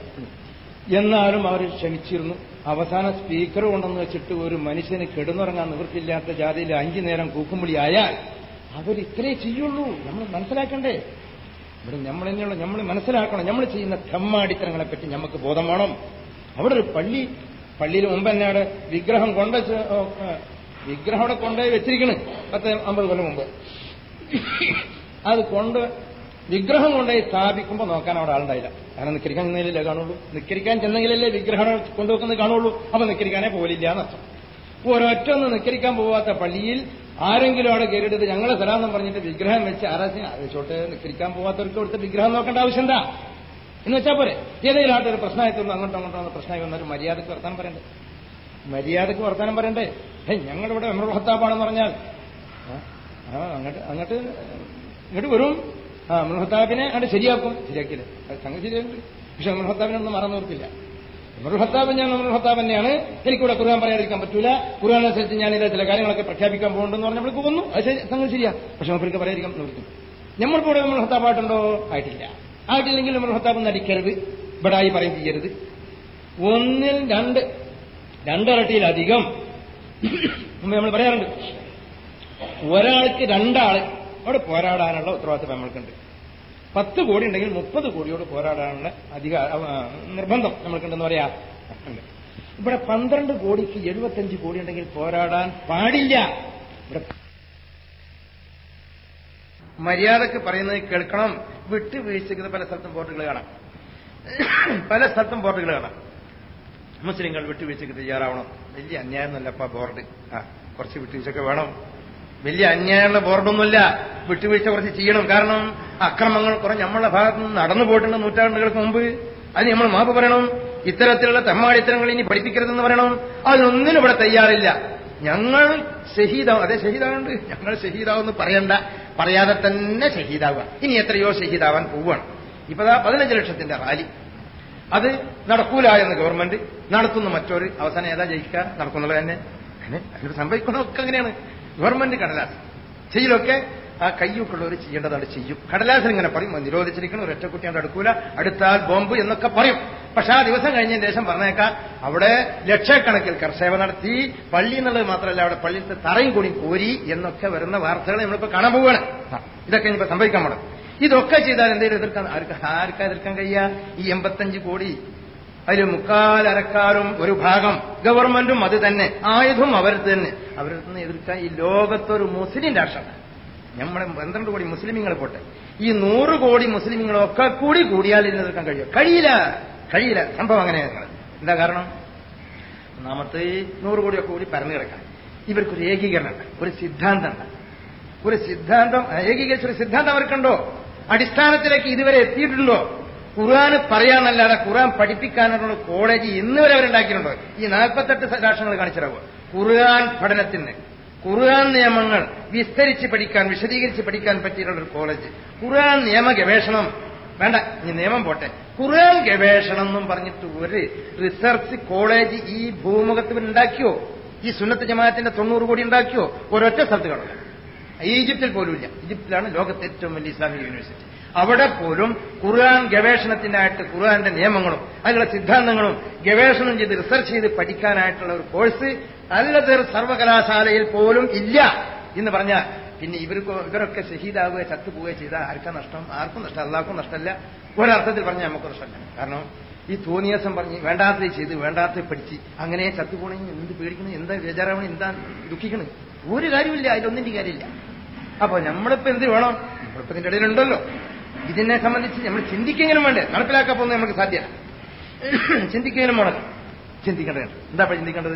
Speaker 1: എന്നാലും അവർ ക്ഷമിച്ചിരുന്നു അവസാന സ്പീക്കർ കൊണ്ടെന്ന് വെച്ചിട്ട് ഒരു മനുഷ്യന് കിടന്നുറങ്ങാൻ നിവൃത്തിയില്ലാത്ത ജാതിയിൽ അഞ്ചു നേരം കൂക്കുംവിളി ആയാൽ അവർ ഇത്രേ ചെയ്യുള്ളൂ നമ്മൾ മനസ്സിലാക്കണ്ടേ ഇവിടെ നമ്മൾ തന്നെയുള്ള നമ്മൾ മനസ്സിലാക്കണം നമ്മൾ ചെയ്യുന്ന തെമ്മാടിത്തരങ്ങളെ പറ്റി നമുക്ക് ബോധം വേണം അവിടെ ഒരു പള്ളി പള്ളിയിൽ മുമ്പ് തന്നെ അവിടെ വിഗ്രഹം കൊണ്ട് വെച്ച്- ഓ, ഏ, വിഗ്രഹം അവിടെ കൊണ്ടുപോയി വെച്ചിരിക്കണ് പത്ത് അമ്പത് കൊല്ലം മുമ്പ് അത് കൊണ്ട് വിഗ്രഹം കൊണ്ടുപോയി സ്ഥാപിക്കുമ്പോൾ നോക്കാൻ അവിടെ ആളുണ്ടായില്ല കാരണം നിക്കരിക്കാൻ ചെന്നതിലല്ലേ കാണുള്ളൂ നിക്കരിക്കാൻ ചെന്നെങ്കിലല്ലേ വിഗ്രഹം കൊണ്ടുവെക്കുന്നത് കാണുള്ളൂ അപ്പൊ നിക്കരിക്കാനേ പോലില്ല എന്നർത്ഥം ഒരൊറ്റ ഒന്ന് നിക്കരിക്കാൻ പോവാത്ത പള്ളിയിൽ ആരെങ്കിലും അവിടെ കയറിയിട്ട് ഞങ്ങളെ സ്ഥലമെന്ന് പറഞ്ഞിട്ട് വിഗ്രഹം വെച്ച് ആരാശം ആലോചിച്ചോട്ട് നിക്കരിക്കാൻ പോവാത്തവർക്ക് അവിടുത്തെ വിഗ്രഹം നോക്കേണ്ട ആവശ്യം എന്താ എന്ന് വെച്ചാൽ പോരെ ഏതെങ്കിലും ആട്ടൊരു പ്രശ്നമായി തോന്നുന്നു അങ്ങോട്ടോ അങ്ങോട്ടോ വന്ന പ്രശ്നമായി വന്നൊരു മര്യാദക്ക് വർത്താനം പറയണ്ടേ മര്യാദക്ക് വർത്താനം പറയണ്ടേ ഹേ ഞങ്ങളിവിടെ മെമ്പർ ഭർത്താപ്പാണെന്ന് പറഞ്ഞാൽ ആ, ആ അങ്ങോട്ട് അങ്ങോട്ട് ഇങ്ങോട്ട് വരും ആ മൃഹത്താബിനെ അങ്ങോട്ട് ശരിയാക്കും ശരിയാക്കിയില്ല അത് സംഗതി ശരിയാക്കി പക്ഷെ മൃഹത്താബിനൊന്നും മറന്നു നിർത്തില്ല മൃഹത്താബ് ഞാൻ മൃഹത്താബ് തന്നെയാണ് എനിക്കിവിടെ ഖുർആൻ പറയാതിരിക്കാൻ പറ്റൂല ഖുർആൻ അനുസരിച്ച് ഞാൻ ഇതിലെ ചില കാര്യങ്ങളൊക്കെ പ്രഖ്യാപിക്കാൻ പോകുന്നുണ്ടെന്ന് പറഞ്ഞ് നമ്മൾ പോകുന്നു അത് ശരി- സംഗതി ശരിയാ പക്ഷെ നമുക്ക് പറയാതിരിക്കാൻ നിർത്തും നമ്മളിപ്പോൾ ഇവിടെ മൃഹത്താബായിട്ടുണ്ടോ ആയിട്ടില്ല ആയിട്ടില്ലെങ്കിൽ മൃഹത്താബ് നടിക്കരുത് ബടായി പറയും ചെയ്യരുത് ഒന്നിൽ രണ്ട് രണ്ടിരട്ടിയിലധികം മുമ്പ് നമ്മൾ പറയാറുണ്ട് ഒരാൾക്ക് രണ്ടാള് അവിടെ പോരാടാനുള്ള ഉത്തരവാദിത്വം നമ്മൾക്കുണ്ട് പത്ത് കോടി ഉണ്ടെങ്കിൽ മുപ്പത് കോടിയോട് പോരാടാനുള്ള അധികാര ആ, നിർബന്ധം നമ്മൾക്കുണ്ടെന്ന് പറയാ ഉണ്ട്. ഇവിടെ പന്ത്രണ്ട് കോടിക്ക് എഴുപത്തഞ്ച് കോടി ഉണ്ടെങ്കിൽ പോരാടാൻ പാടില്ല ഇവിടെ മര്യാദക്ക് പറയുന്നത് കേൾക്കണം വിട്ടുവീഴ്ചയ്ക്ക് പല സ്ഥലത്തും ബോർഡുകൾ കാണാം പല സ്ഥലത്തും ബോർഡുകൾ കാണാം മുസ്ലിങ്ങൾ വിട്ടുവീഴ്ചയ്ക്ക് തയ്യാറാവണം വലിയ അന്യായം എന്നല്ലപ്പ ബോർഡ് ആ കുറച്ച് വിട്ടുവീഴ്ചയൊക്കെ വേണം വലിയ അന്യായമുള്ള ബോർഡൊന്നുമില്ല വിട്ടുവീഴ്ച കുറച്ച് ചെയ്യണം കാരണം അക്രമങ്ങൾ കുറെ നമ്മളെ ഭാഗത്ത് നിന്ന് നടന്നു പോയിട്ടുണ്ട് നൂറ്റാണ്ടുകൾക്ക് മുമ്പ് അതിന് നമ്മൾ മാപ്പ് പറയണം ഇത്തരത്തിലുള്ള തെമ്മാടിത്തരങ്ങൾ ഇനി പഠിപ്പിക്കരുതെന്ന് പറയണം അതിനൊന്നിനും ഇവിടെ തയ്യാറില്ല ഞങ്ങൾ ഷഹീദാവും അതെ ഷഹീദാവുണ്ട് ഞങ്ങൾ ഷഹീദാവെന്ന് പറയണ്ട പറയാതെ തന്നെ ഷഹീദാവുക ഇനി എത്രയോ ഷഹീദാവാൻ പോവുകയാണ് ഇപ്പതാ പതിനഞ്ച് ലക്ഷത്തിന്റെ റാലി അത് നടക്കൂല എന്ന് ഗവൺമെന്റ് നടത്തുന്നു മറ്റൊരു അവസാനം ഏതാ ജയിക്കുക നടക്കുന്നത് തന്നെ അങ്ങനെ അതിന് സംഭവിക്കുന്നതൊക്കെ അങ്ങനെയാണ് ഗവൺമെന്റ് കടലാസ് ചെയ്യലൊക്കെ ആ കയ്യൊക്കെയുള്ളവർ ചെയ്യേണ്ടതാണ് ചെയ്യും കടലാസിൽ ഇങ്ങനെ പറയും നിരോധിച്ചിരിക്കണം ഒരൊറ്റ കുട്ടിയാണ്ട് അടുക്കൂല അടുത്താൽ ബോംബ് എന്നൊക്കെ പറയും പക്ഷെ ആ ദിവസം കഴിഞ്ഞതിന് ശേഷം പറഞ്ഞേക്കാം അവിടെ ലക്ഷക്കണക്കിൽ കർഷക നടത്തി പള്ളി എന്നുള്ളത് മാത്രമല്ല അവിടെ പള്ളിയിലത്തെ തറയും കൂടി കോരി എന്നൊക്കെ വരുന്ന വാർത്തകൾ നമ്മളിപ്പോ കാണാൻ പോവുകയാണ് ആ, ഇതൊക്കെ ഇനിയിപ്പോ സംഭവിക്കാൻ പോണം ഇതൊക്കെ ചെയ്താൽ എന്തെങ്കിലും എതിർക്കാൻ ആർക്ക് ആർക്കാ എതിർക്കാൻ കഴിയുക ഈ എൺപത്തഞ്ച് കോടി അതിൽ മുക്കാലരക്കാരും ഒരു ഭാഗം ഗവൺമെന്റും അത് തന്നെ ആയുധം അവർ തന്നെ അവരിൽ നിന്ന് എതിർക്കാൻ ഈ ലോകത്തൊരു മുസ്ലിം രാഷ്ട്രമാണ് നമ്മുടെ പന്ത്രണ്ട് കോടി മുസ്ലിമീങ്ങൾ പോട്ടെ ഈ നൂറ് കോടി മുസ്ലിമീങ്ങളൊക്കെ കൂടി കൂടിയാൽ ഇതിനെ എതിർക്കാൻ കഴിയും കഴിയില്ല കഴിയില്ല സംഭവം അങ്ങനെയാണ് എന്താ കാരണം ഒന്നാമത്തെ ഈ നൂറ് കോടിയൊക്കെ കൂടി പരന്നു കിടക്കാം ഇവർക്കൊരു ഏകീകരണമുണ്ട് ഒരു സിദ്ധാന്തമുണ്ട് ഒരു സിദ്ധാന്തം ഏകീകരിച്ച ഒരു സിദ്ധാന്തം അവർക്കുണ്ടോ അടിസ്ഥാനത്തിലേക്ക് ഇതുവരെ എത്തിയിട്ടുണ്ടോ ഖുർആൻ പറയാനല്ലാതെ ഖുർആൻ പഠിപ്പിക്കാനുള്ള കോളേജ് ഇന്ന് വരെ അവരുണ്ടാക്കിയിട്ടുണ്ടോ ഈ നാൽപ്പത്തെട്ട് രാഷ്ട്രങ്ങൾ കാണിച്ചിരാവോ ഖുർആൻ പഠനത്തിന് ഖുർആൻ നിയമങ്ങൾ വിസ്തരിച്ച് പഠിക്കാൻ വിശദീകരിച്ച് പഠിക്കാൻ പറ്റിയിട്ടുള്ള ഒരു കോളേജ് ഖുർആൻ നിയമ ഗവേഷണം വേണ്ട ഇനി നിയമം പോട്ടെ ഖുർആൻ ഗവേഷണം എന്നും പറഞ്ഞിട്ട് ഒരു റിസർച്ച് കോളേജ് ഈ ഭൂമുഖത്ത് ഉണ്ടാക്കിയോ ഈ സുന്നത്ത് ജമാഅത്തിന്റെ തൊണ്ണൂറ് കോടി ഉണ്ടാക്കിയോ ഒരൊറ്റ സ്ഥലത്ത് കാണില്ല ഈജിപ്തിൽ പോലുമില്ല ഈജിപ്തിലാണ് ലോകത്തെ ഏറ്റവും വലിയ ഇസ്ലാമിക യൂണിവേഴ്സിറ്റി അവിടെ പോലും ഖുർആൻ ഗവേഷണത്തിനായിട്ട് ഖുർആന്റെ നിയമങ്ങളും അതിലുള്ള സിദ്ധാന്തങ്ങളും ഗവേഷണം ചെയ്ത് റിസർച്ച് ചെയ്ത് പഠിക്കാനായിട്ടുള്ള ഒരു കോഴ്സ് അല്ലതർ സർവകലാശാലയിൽ പോലും ഇല്ല എന്ന് പറഞ്ഞാൽ പിന്നെ ഇവർക്ക് ഇവരൊക്കെ ഷഹീദാവുകയോ ചത്തുപോവുകയോ ചെയ്താൽ ആർക്കാ നഷ്ടം ആർക്കും നഷ്ടം അല്ലാർക്കും നഷ്ടമല്ല ഒരർത്ഥത്തിൽ പറഞ്ഞാൽ നമുക്ക് നഷ്ടമല്ല കാരണം ഈ തോന്നിയാസം പറഞ്ഞ് വേണ്ടാത്തത് ചെയ്ത് വേണ്ടാത്തത് പഠിച്ച് അങ്ങനെ ചത്തുപോണെങ്കിൽ എന്ത് പേടിക്കണം എന്താ ബേജാറാവണം എന്താ ദുഃഖിക്കണം ഒരു കാര്യമില്ല അതിലൊന്നിന്റെ കാര്യമില്ല അപ്പൊ നമ്മളിപ്പോ എന്ത് വേണം നമ്മളിപ്പോ ഇതിന്റെ ഇടയിലുണ്ടല്ലോ ഇതിനെ സംബന്ധിച്ച് നമ്മൾ ചിന്തിക്കെങ്കിലും വേണ്ടേ നടപ്പിലാക്കാൻ പോകുന്നത് നമുക്ക് സാധ്യമല്ല ചിന്തിക്കെങ്കിലും വേണം ചിന്തിക്കേണ്ടത് എന്താ ഇപ്പൊ ചിന്തിക്കേണ്ടത്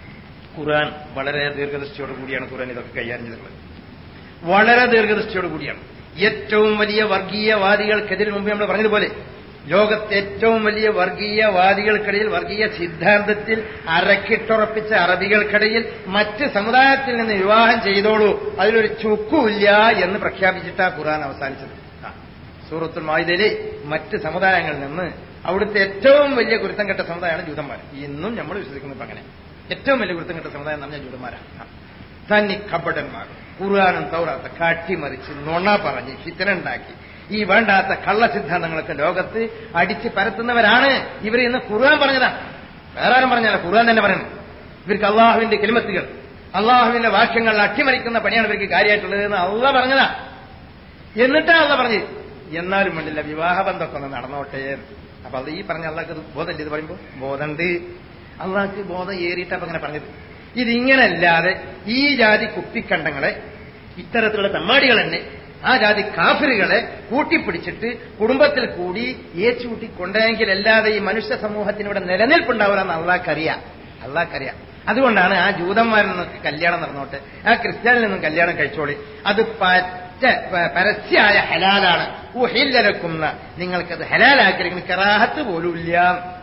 Speaker 1: ഖുർആൻ വളരെ ദീർഘദൃഷ്ടിയോട് കൂടിയാണ് ഖുർആൻ ഇതൊക്കെ കൈകാര്യം ചെയ്തിട്ടുള്ളത് വളരെ ദീർഘദൃഷ്ടിയോട് കൂടിയാണ് ഏറ്റവും വലിയ വർഗീയവാദികൾക്കെതിരെ മുമ്പ് നമ്മൾ പറഞ്ഞതുപോലെ ലോകത്തെ ഏറ്റവും വലിയ വർഗീയവാദികൾക്കിടയിൽ വർഗീയ സിദ്ധാന്തത്തിൽ അരക്കിട്ടുറപ്പിച്ച അറബികൾക്കിടയിൽ മറ്റ് സമുദായത്തിൽ നിന്ന് വിവാഹം ചെയ്തോളൂ അതിലൊരു ചുക്കുമില്ല എന്ന് പ്രഖ്യാപിച്ചിട്ടാ ഖുർആൻ അവസാനിച്ചത് ആ, സൂറത്തുൽ മായിദയിലെ മറ്റ് സമുദായങ്ങളിൽ നിന്ന് അവിടുത്തെ ഏറ്റവും വലിയ കുരുത്തം കെട്ട സമുദായമാണ് ജൂതന്മാർ ഇന്നും നമ്മൾ വിശ്വസിക്കുന്നത് ഇപ്പൊ അങ്ങനെ ഏറ്റവും വലിയ കുരുത്തം കെട്ട സമുദായം എന്ന് പറഞ്ഞാൽ ജൂതന്മാരാണ് ആ. തന്നി കപടന്മാർ ഖുർആാനും തൗറാത്ത കാട്ടിമറിച്ച് നുണ പറഞ്ഞ് ഫിത്തനുണ്ടാക്കി ഈ വേണ്ടാത്ത കള്ള സിദ്ധാന്തങ്ങളൊക്കെ ലോകത്ത് അടിച്ച് പരത്തുന്നവരാണ് ഇവർ ഇന്ന് ഖുർആൻ പറഞ്ഞതാ വേറെ ആരും പറഞ്ഞല്ല ഖുർആൻ തന്നെ പറയുന്നത് ഇവർക്ക് അള്ളാഹുവിന്റെ കിളിമത്തുകൾ അള്ളാഹുവിന്റെ വാക്യങ്ങൾ അട്ടിമറിക്കുന്ന പണിയാണ് ഇവർക്ക് കാര്യമായിട്ടുള്ളത് എന്ന് അള്ള പറഞ്ഞതാ എന്നിട്ടാ അള്ള പറഞ്ഞു എന്നാലും വേണ്ടില്ല വിവാഹബന്ധമൊക്കെ ഒന്ന് നടന്നോട്ടെ അപ്പൊ അത് ഈ പറഞ്ഞ അള്ളാഹ്ക്ക് ഇത് ബോധമില്ല ഇത് പറയുമ്പോ ബോധമുണ്ട് അള്ളാഹ്ക്ക് ബോധം ഏറിയിട്ടാ അപ്പൊ അങ്ങനെ പറഞ്ഞത് ഇതിങ്ങനല്ലാതെ ഈ ജാതി കുപ്പിക്കണ്ടങ്ങളെ ഇത്തരത്തിലുള്ള തമ്മാടികൾ തന്നെ ആ ജാതി കാഫിറുകളെ കൂട്ടിപ്പിടിച്ചിട്ട് കുടുംബത്തിൽ കൂടി ഏച്ചുകൂട്ടി കൊണ്ടെങ്കിൽ അല്ലാതെ ഈ മനുഷ്യ സമൂഹത്തിനിവിടെ നിലനിൽപ്പുണ്ടാവില്ലെന്ന് അള്ളാഹ്ക്കറിയാം അള്ളാഹ്ക്കറിയാം അതുകൊണ്ടാണ് ആ ജൂതന്മാരിൽ നിന്നൊക്കെ കല്യാണം നടന്നോട്ടെ ആ ക്രിസ്ത്യാനിൽ നിന്നും കല്യാണം കഴിച്ചോളി അത് പറ്റ പ- പരസ്യമായ ഹലാലാണ് ഉഹില്ലലക്കുന്ന നിങ്ങൾക്കത് ഹലാലാക്കിയിരിക്കുന്ന കറാഹത്ത് പോലുമില്ല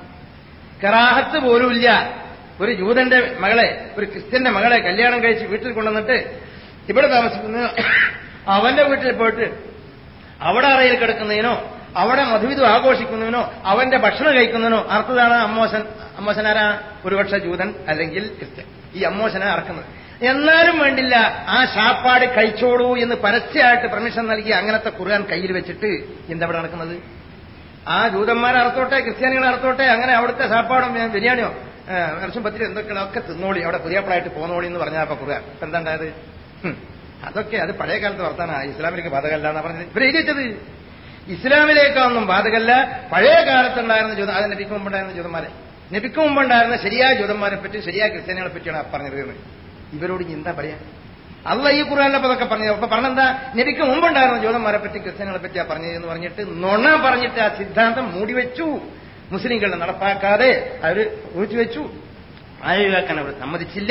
Speaker 1: കറാഹത്ത് പോലുമില്ല ഒരു ജൂതന്റെ മകളെ ഒരു ക്രിസ്ത്യന്റെ മകളെ കല്യാണം കഴിച്ച് വീട്ടിൽ കൊണ്ടുവന്നിട്ട് ഇവിടെ താമസിക്കുന്ന അവന്റെ വീട്ടിൽ പോയിട്ട് അവിടെ അറയിൽ കിടക്കുന്നതിനോ അവിടെ മധുവിധം ആഘോഷിക്കുന്നതിനോ അവന്റെ ഭക്ഷണം കഴിക്കുന്നതിനോ അർത്ഥതാണ് അമ്മോശൻ അമ്മോശനാരാ ഒരുപക്ഷെ ജൂതൻ അല്ലെങ്കിൽ ക്രിസ്ത്യൻ ഈ അമ്മോശനെ അറക്കുന്നത് എന്നാലും വേണ്ടില്ല ആ ശാപ്പാട് കഴിച്ചോളൂ എന്ന് പരസ്യമായിട്ട് പെർമിഷൻ നൽകി അങ്ങനത്തെ ഖുർആൻ കയ്യിൽ വെച്ചിട്ട് എന്താ ഇവിടെ നടക്കുന്നത് ആ ജൂതന്മാരെ അറുത്തോട്ടെ ക്രിസ്ത്യാനികളെ അറുത്തോട്ടെ അങ്ങനെ അവിടുത്തെ സാപ്പാടും ഏ, ബിരിയാണിയോ ഏ, ഇറച്ചും പത്തിരി എന്തൊക്കെയാണ് ഒക്കെ തിന്നോളി അവിടെ പുതിയപ്പളായിട്ട് പോന്നോളി എന്ന് പറഞ്ഞാൽ അപ്പൊ ഖുർആൻ ഇപ്പൊ എന്താ ഉണ്ടായത് ഹും. അതൊക്കെ അത് പഴയ കാലത്ത് വർത്താന ഇസ്ലാമിലേക്ക് ബാധകല്ല എന്നാ പറഞ്ഞത് ഇവരെ എഴുതിച്ചത് ഇസ്ലാമിലേക്കൊന്നും ബാധകല്ല പഴയ കാലത്തുണ്ടായിരുന്ന ജൂത അത് നബിക്ക് മുമ്പുണ്ടായിരുന്ന ജൂതന്മാരെ നബിക്ക് മുമ്പുണ്ടായിരുന്ന ശരിയായ ജൂതന്മാരെ പറ്റി ശരിയായ ക്രിസ്ത്യാനികളെ പറ്റിയാണ് ആ പറഞ്ഞത് എന്ന്. ഇവരോട് ഇനി എന്താ പറയാ അല്ല ഈ ഖുർആാനിലപ്പോ അതൊക്കെ പറഞ്ഞത് അപ്പൊ പറഞ്ഞെന്താ നബിക്ക് മുമ്പുണ്ടായിരുന്ന ജൂതന്മാരെ പറ്റി ക്രിസ്ത്യാനികളെ പറ്റി ആ പറഞ്ഞത് എന്ന് പറഞ്ഞിട്ട് നുണ പറഞ്ഞിട്ട് ആ സിദ്ധാന്തം മൂടിവെച്ചു മുസ്ലിങ്ങളെ നടപ്പാക്കാതെ അവര് ഒഴിച്ചു വെച്ചു ആയുവാക്കാൻ അവർ സമ്മതിച്ചില്ല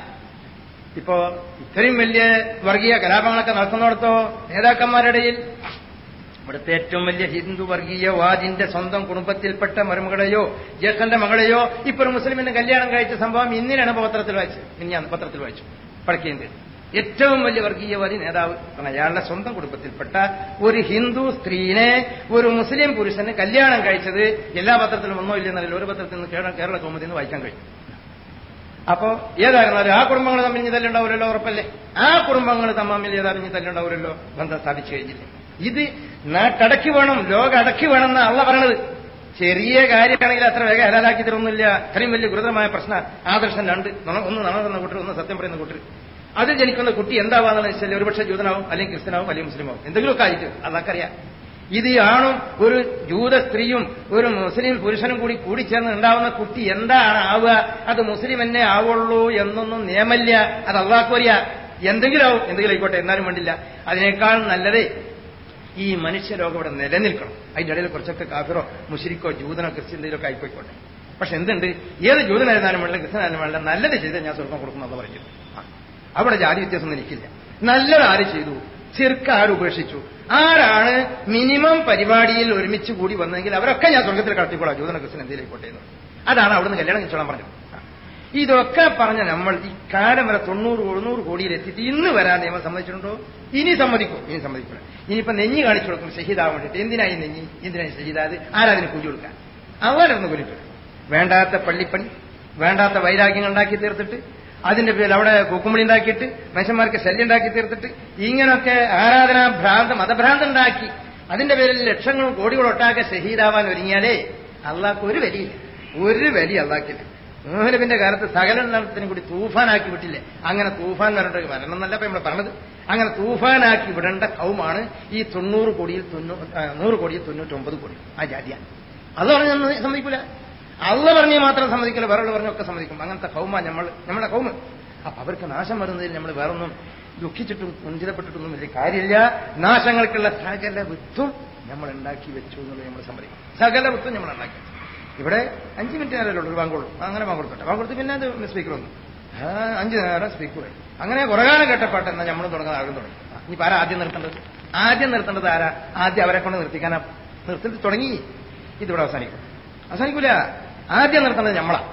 Speaker 1: ഇപ്പോ ഇത്രയും വലിയ വർഗീയ കലാപങ്ങളൊക്കെ നടക്കുന്നിടത്തോ നേതാക്കന്മാരുടെ ഇടയിൽ ഇവിടുത്തെ ഏറ്റവും വലിയ ഹിന്ദു വർഗീയവാദിന്റെ സ്വന്തം കുടുംബത്തിൽപ്പെട്ട മരുമകളെയോ ജ്യേഷ്ഠന്റെ മകളെയോ ഇപ്പൊ ഒരു മുസ്ലിമിന് കല്യാണം കഴിച്ച സംഭവം ഇന്നലെയാണ് പത്രത്തിൽ വായിച്ചത് ഞാൻ പത്രത്തിൽ വായിച്ചു പടക്കേന്ദ്ര ഏറ്റവും വലിയ വർഗീയവാദി നേതാവ് ആണ് അയാളുടെ സ്വന്തം കുടുംബത്തിൽപ്പെട്ട ഒരു ഹിന്ദു സ്ത്രീനെ ഒരു മുസ്ലിം പുരുഷന് കല്യാണം കഴിച്ചത് എല്ലാ പത്രത്തിലും ഒന്നോ ഇല്ലെന്നറിയില്ല ഒരു പത്രത്തിൽ നിന്ന് കേരള കേരള കൗമുദിൽ നിന്ന് വായിക്കാൻ കഴിയും അപ്പോ ഏതായിരുന്നാലും ആ കുടുംബങ്ങൾ തമ്മിൽ ഇനി തല്ലുണ്ടാവില്ലല്ലോ ഉറപ്പല്ലേ ആ കുടുംബങ്ങൾ തമ്മിൽ ഏതായാലും ഇനി തല്ലുണ്ടാവില്ലല്ലോ ബന്ധം സ്ഥാപിച്ചു കഴിഞ്ഞില്ലേ ഇത് നാട്ടടക്കി വേണം ലോക അടക്കി വേണം എന്നാ അള്ള പറയണത് ചെറിയ കാര്യമാണെങ്കിൽ അത്ര വേഗം ഹലാലാക്കി തരുന്നില്ല അത്രയും വലിയ ഗുരുതരമായ പ്രശ്നം ആദർശം രണ്ട് നുണ- ഒന്ന് നണ തന്ന കൂട്ടർ ഒന്ന് സത്യം പറയുന്ന കൂട്ടർ അതിൽ ജനിക്കുന്ന കുട്ടി എന്താവാന്ന് വെച്ചാൽ ഒരുപക്ഷെ ജൂതനാവും അല്ലെങ്കിൽ ക്രിസ്ത്യനാവും അല്ലെങ്കിൽ മുസ്ലിമാവും എന്തെങ്കിലുമൊക്കെ ആയിട്ട് അതൊക്കറിയാം ഇത് ഈ ആണും ഒരു ജൂത സ്ത്രീയും ഒരു മുസ്ലിം പുരുഷനും കൂടി കൂടിച്ചേർന്ന് ഉണ്ടാവുന്ന കുട്ടി എന്താണ് ആവുക അത് മുസ്ലിം എന്നെ ആവുള്ളൂ എന്നൊന്നും നിയമല്ല അത് അള്ളാഹ്ക്കറിയ എന്തെങ്കിലും ആവും എന്തെങ്കിലും ആയിക്കോട്ടെ എന്നാലും വേണ്ടില്ല അതിനേക്കാൾ നല്ലതേ ഈ മനുഷ്യലോകം ഇവിടെ നിലനിൽക്കണം അതിന്റെ ഇടയിൽ കുറച്ചൊക്കെ കാഫിറോ മുഷിരിക്കോ ജൂതനോ ക്രിസ്ത്യൻ എന്തെങ്കിലുമൊക്കെ ആയിപ്പോയിക്കോട്ടെ പക്ഷെ എന്തുണ്ട് ഏത് ജൂതനായിരുന്നാലും വേണ്ട ക്രിസ്ത്യനായാലും വേണ്ട നല്ലത് ചെയ്ത് ഞാൻ സ്വർഗം കൊടുക്കുന്നത് പറഞ്ഞു അവിടെ ജാതി വ്യത്യാസമൊന്നും എനിക്കില്ല നല്ലത് ആര് ചെയ്തു ചെറുക്ക ആര് ഉപേക്ഷിച്ചു ആരാണ് മിനിമം പരിപാടിയിൽ ഒരുമിച്ച് കൂടി വന്നെങ്കിൽ അവരൊക്കെ ഞാൻ സ്വർഗത്തിൽ കടത്തിക്കോളാം ജൂതന ക്രിസ്ത്യൻ എന്തെങ്കിലായിക്കോട്ടെ എന്ന് അതാണ് അവിടുന്ന് കല്യാണം കഴിച്ചോളാൻ പറഞ്ഞത് ഇതൊക്കെ പറഞ്ഞ നമ്മൾ ഈ കാലം വരെ തൊണ്ണൂറ് എഴുന്നൂറ് കോടിയിൽ എത്തിയിട്ട് ഇന്ന് വരാൻ നിയമം സമ്മതിച്ചിട്ടുണ്ടോ ഇനി സമ്മതിക്കും ഇനി സമ്മതിക്കില്ല ഇനിയിപ്പോ നെഞ്ഞി കാണിച്ചു കൊടുക്കും ഷഹീദാവാൻ വേണ്ടിയിട്ട് എന്തിനായി നെഞ്ഞി എന്തിനായി ഷഹീദാത് ആരാതിന് കൂലി കൊടുക്കാൻ അവരൊന്ന് കുലിട്ടു വേണ്ടാത്ത പള്ളിപ്പണി വേണ്ടാത്ത വൈരാഗ്യങ്ങൾ ഉണ്ടാക്കി തീർത്തിട്ട് അതിന്റെ പേരിൽ അവിടെ കുക്കുമ്പളി ഉണ്ടാക്കിയിട്ട് മനുഷ്യന്മാർക്ക് ശല്യം ഉണ്ടാക്കി തീർത്തിട്ട് ഇങ്ങനൊക്കെ ആരാധനാ ഭ്രാന്ത് മതഭ്രാന്ത് ഉണ്ടാക്കി അതിന്റെ പേരിൽ ലക്ഷങ്ങളും കോടികളും ഒട്ടാകെ ഷഹീദാവാൻ ഒരുങ്ങിയാലേ അള്ളാഹ്ക്ക് ഒരു വലിയില്ല ഒരു വലിയ അള്ളാഹ്ക്കില്ല നൂഹനബിന്റെ കാലത്ത് സകലത്തിനും കൂടി തൂഫാനാക്കി വിട്ടില്ലേ അങ്ങനെ തൂഫാൻ വരേണ്ട വരണം എന്നല്ല ഇപ്പൊ നമ്മൾ പറഞ്ഞത് അങ്ങനെ തൂഫാനാക്കി വിടേണ്ട കൗമാണ് ഈ തൊണ്ണൂറ് കോടിയിൽ തൊണ്ണൂ ആ, നൂറ് കോടിയിൽ തൊണ്ണൂറ്റൊമ്പത് കോടി ആ ജാതിയാണ് അത് പറഞ്ഞൊന്നും സമ്മതിക്കൂല അള്ള പറഞ്ഞേ മാത്രം സമ്മതിക്കില്ല വേറെ പറഞ്ഞൊക്കെ സമ്മതിക്കും അങ്ങനത്തെ കൗമ നമ്മൾ നമ്മളെ കൗമ അപ്പൊ അവർക്ക് നാശം വരുന്നതിൽ നമ്മൾ വേറൊന്നും ദുഃഖിച്ചിട്ടും കുഞ്ചിതപ്പെട്ടിട്ടൊന്നും വലിയ കാര്യമില്ല നാശങ്ങൾക്കുള്ള സകല വിത്തും നമ്മൾ ഉണ്ടാക്കി വെച്ചു എന്നുള്ളത് നമ്മൾ സമ്മതിക്കും സകല വിത്തും നമ്മൾ ഉണ്ടാക്കി വെച്ചു. ഇവിടെ അഞ്ച് മിനിറ്റ് നേരമല്ലേ ഉള്ളൂ ഒരു ബാങ്കോളൂ അങ്ങനെ ബാങ്ക് കൊടുത്തോട്ടെ ബാങ്ക് കൊടുത്ത് പിന്നെ അത് സ്പീക്കർ വന്നു ആ, അഞ്ച് നേരം സ്പീക്കർ അങ്ങനെ കുറെ കാലം കേട്ട പാട്ട് എന്നാൽ നമ്മളും തുടങ്ങാൻ ആരും തുടങ്ങി ഇനി ആരാ ആദ്യം നിർത്തേണ്ടത് ആദ്യം നിർത്തേണ്ടത് ആരാ ആദ്യം അവരെ കൊണ്ട് നിർത്തിക്കാനാ നിർത്തി തുടങ്ങി ഇതിവിടെ അവസാനിക്കും അവസാനിക്കൂല ആദ്യം നിർത്തേണ്ടത് നമ്മളാ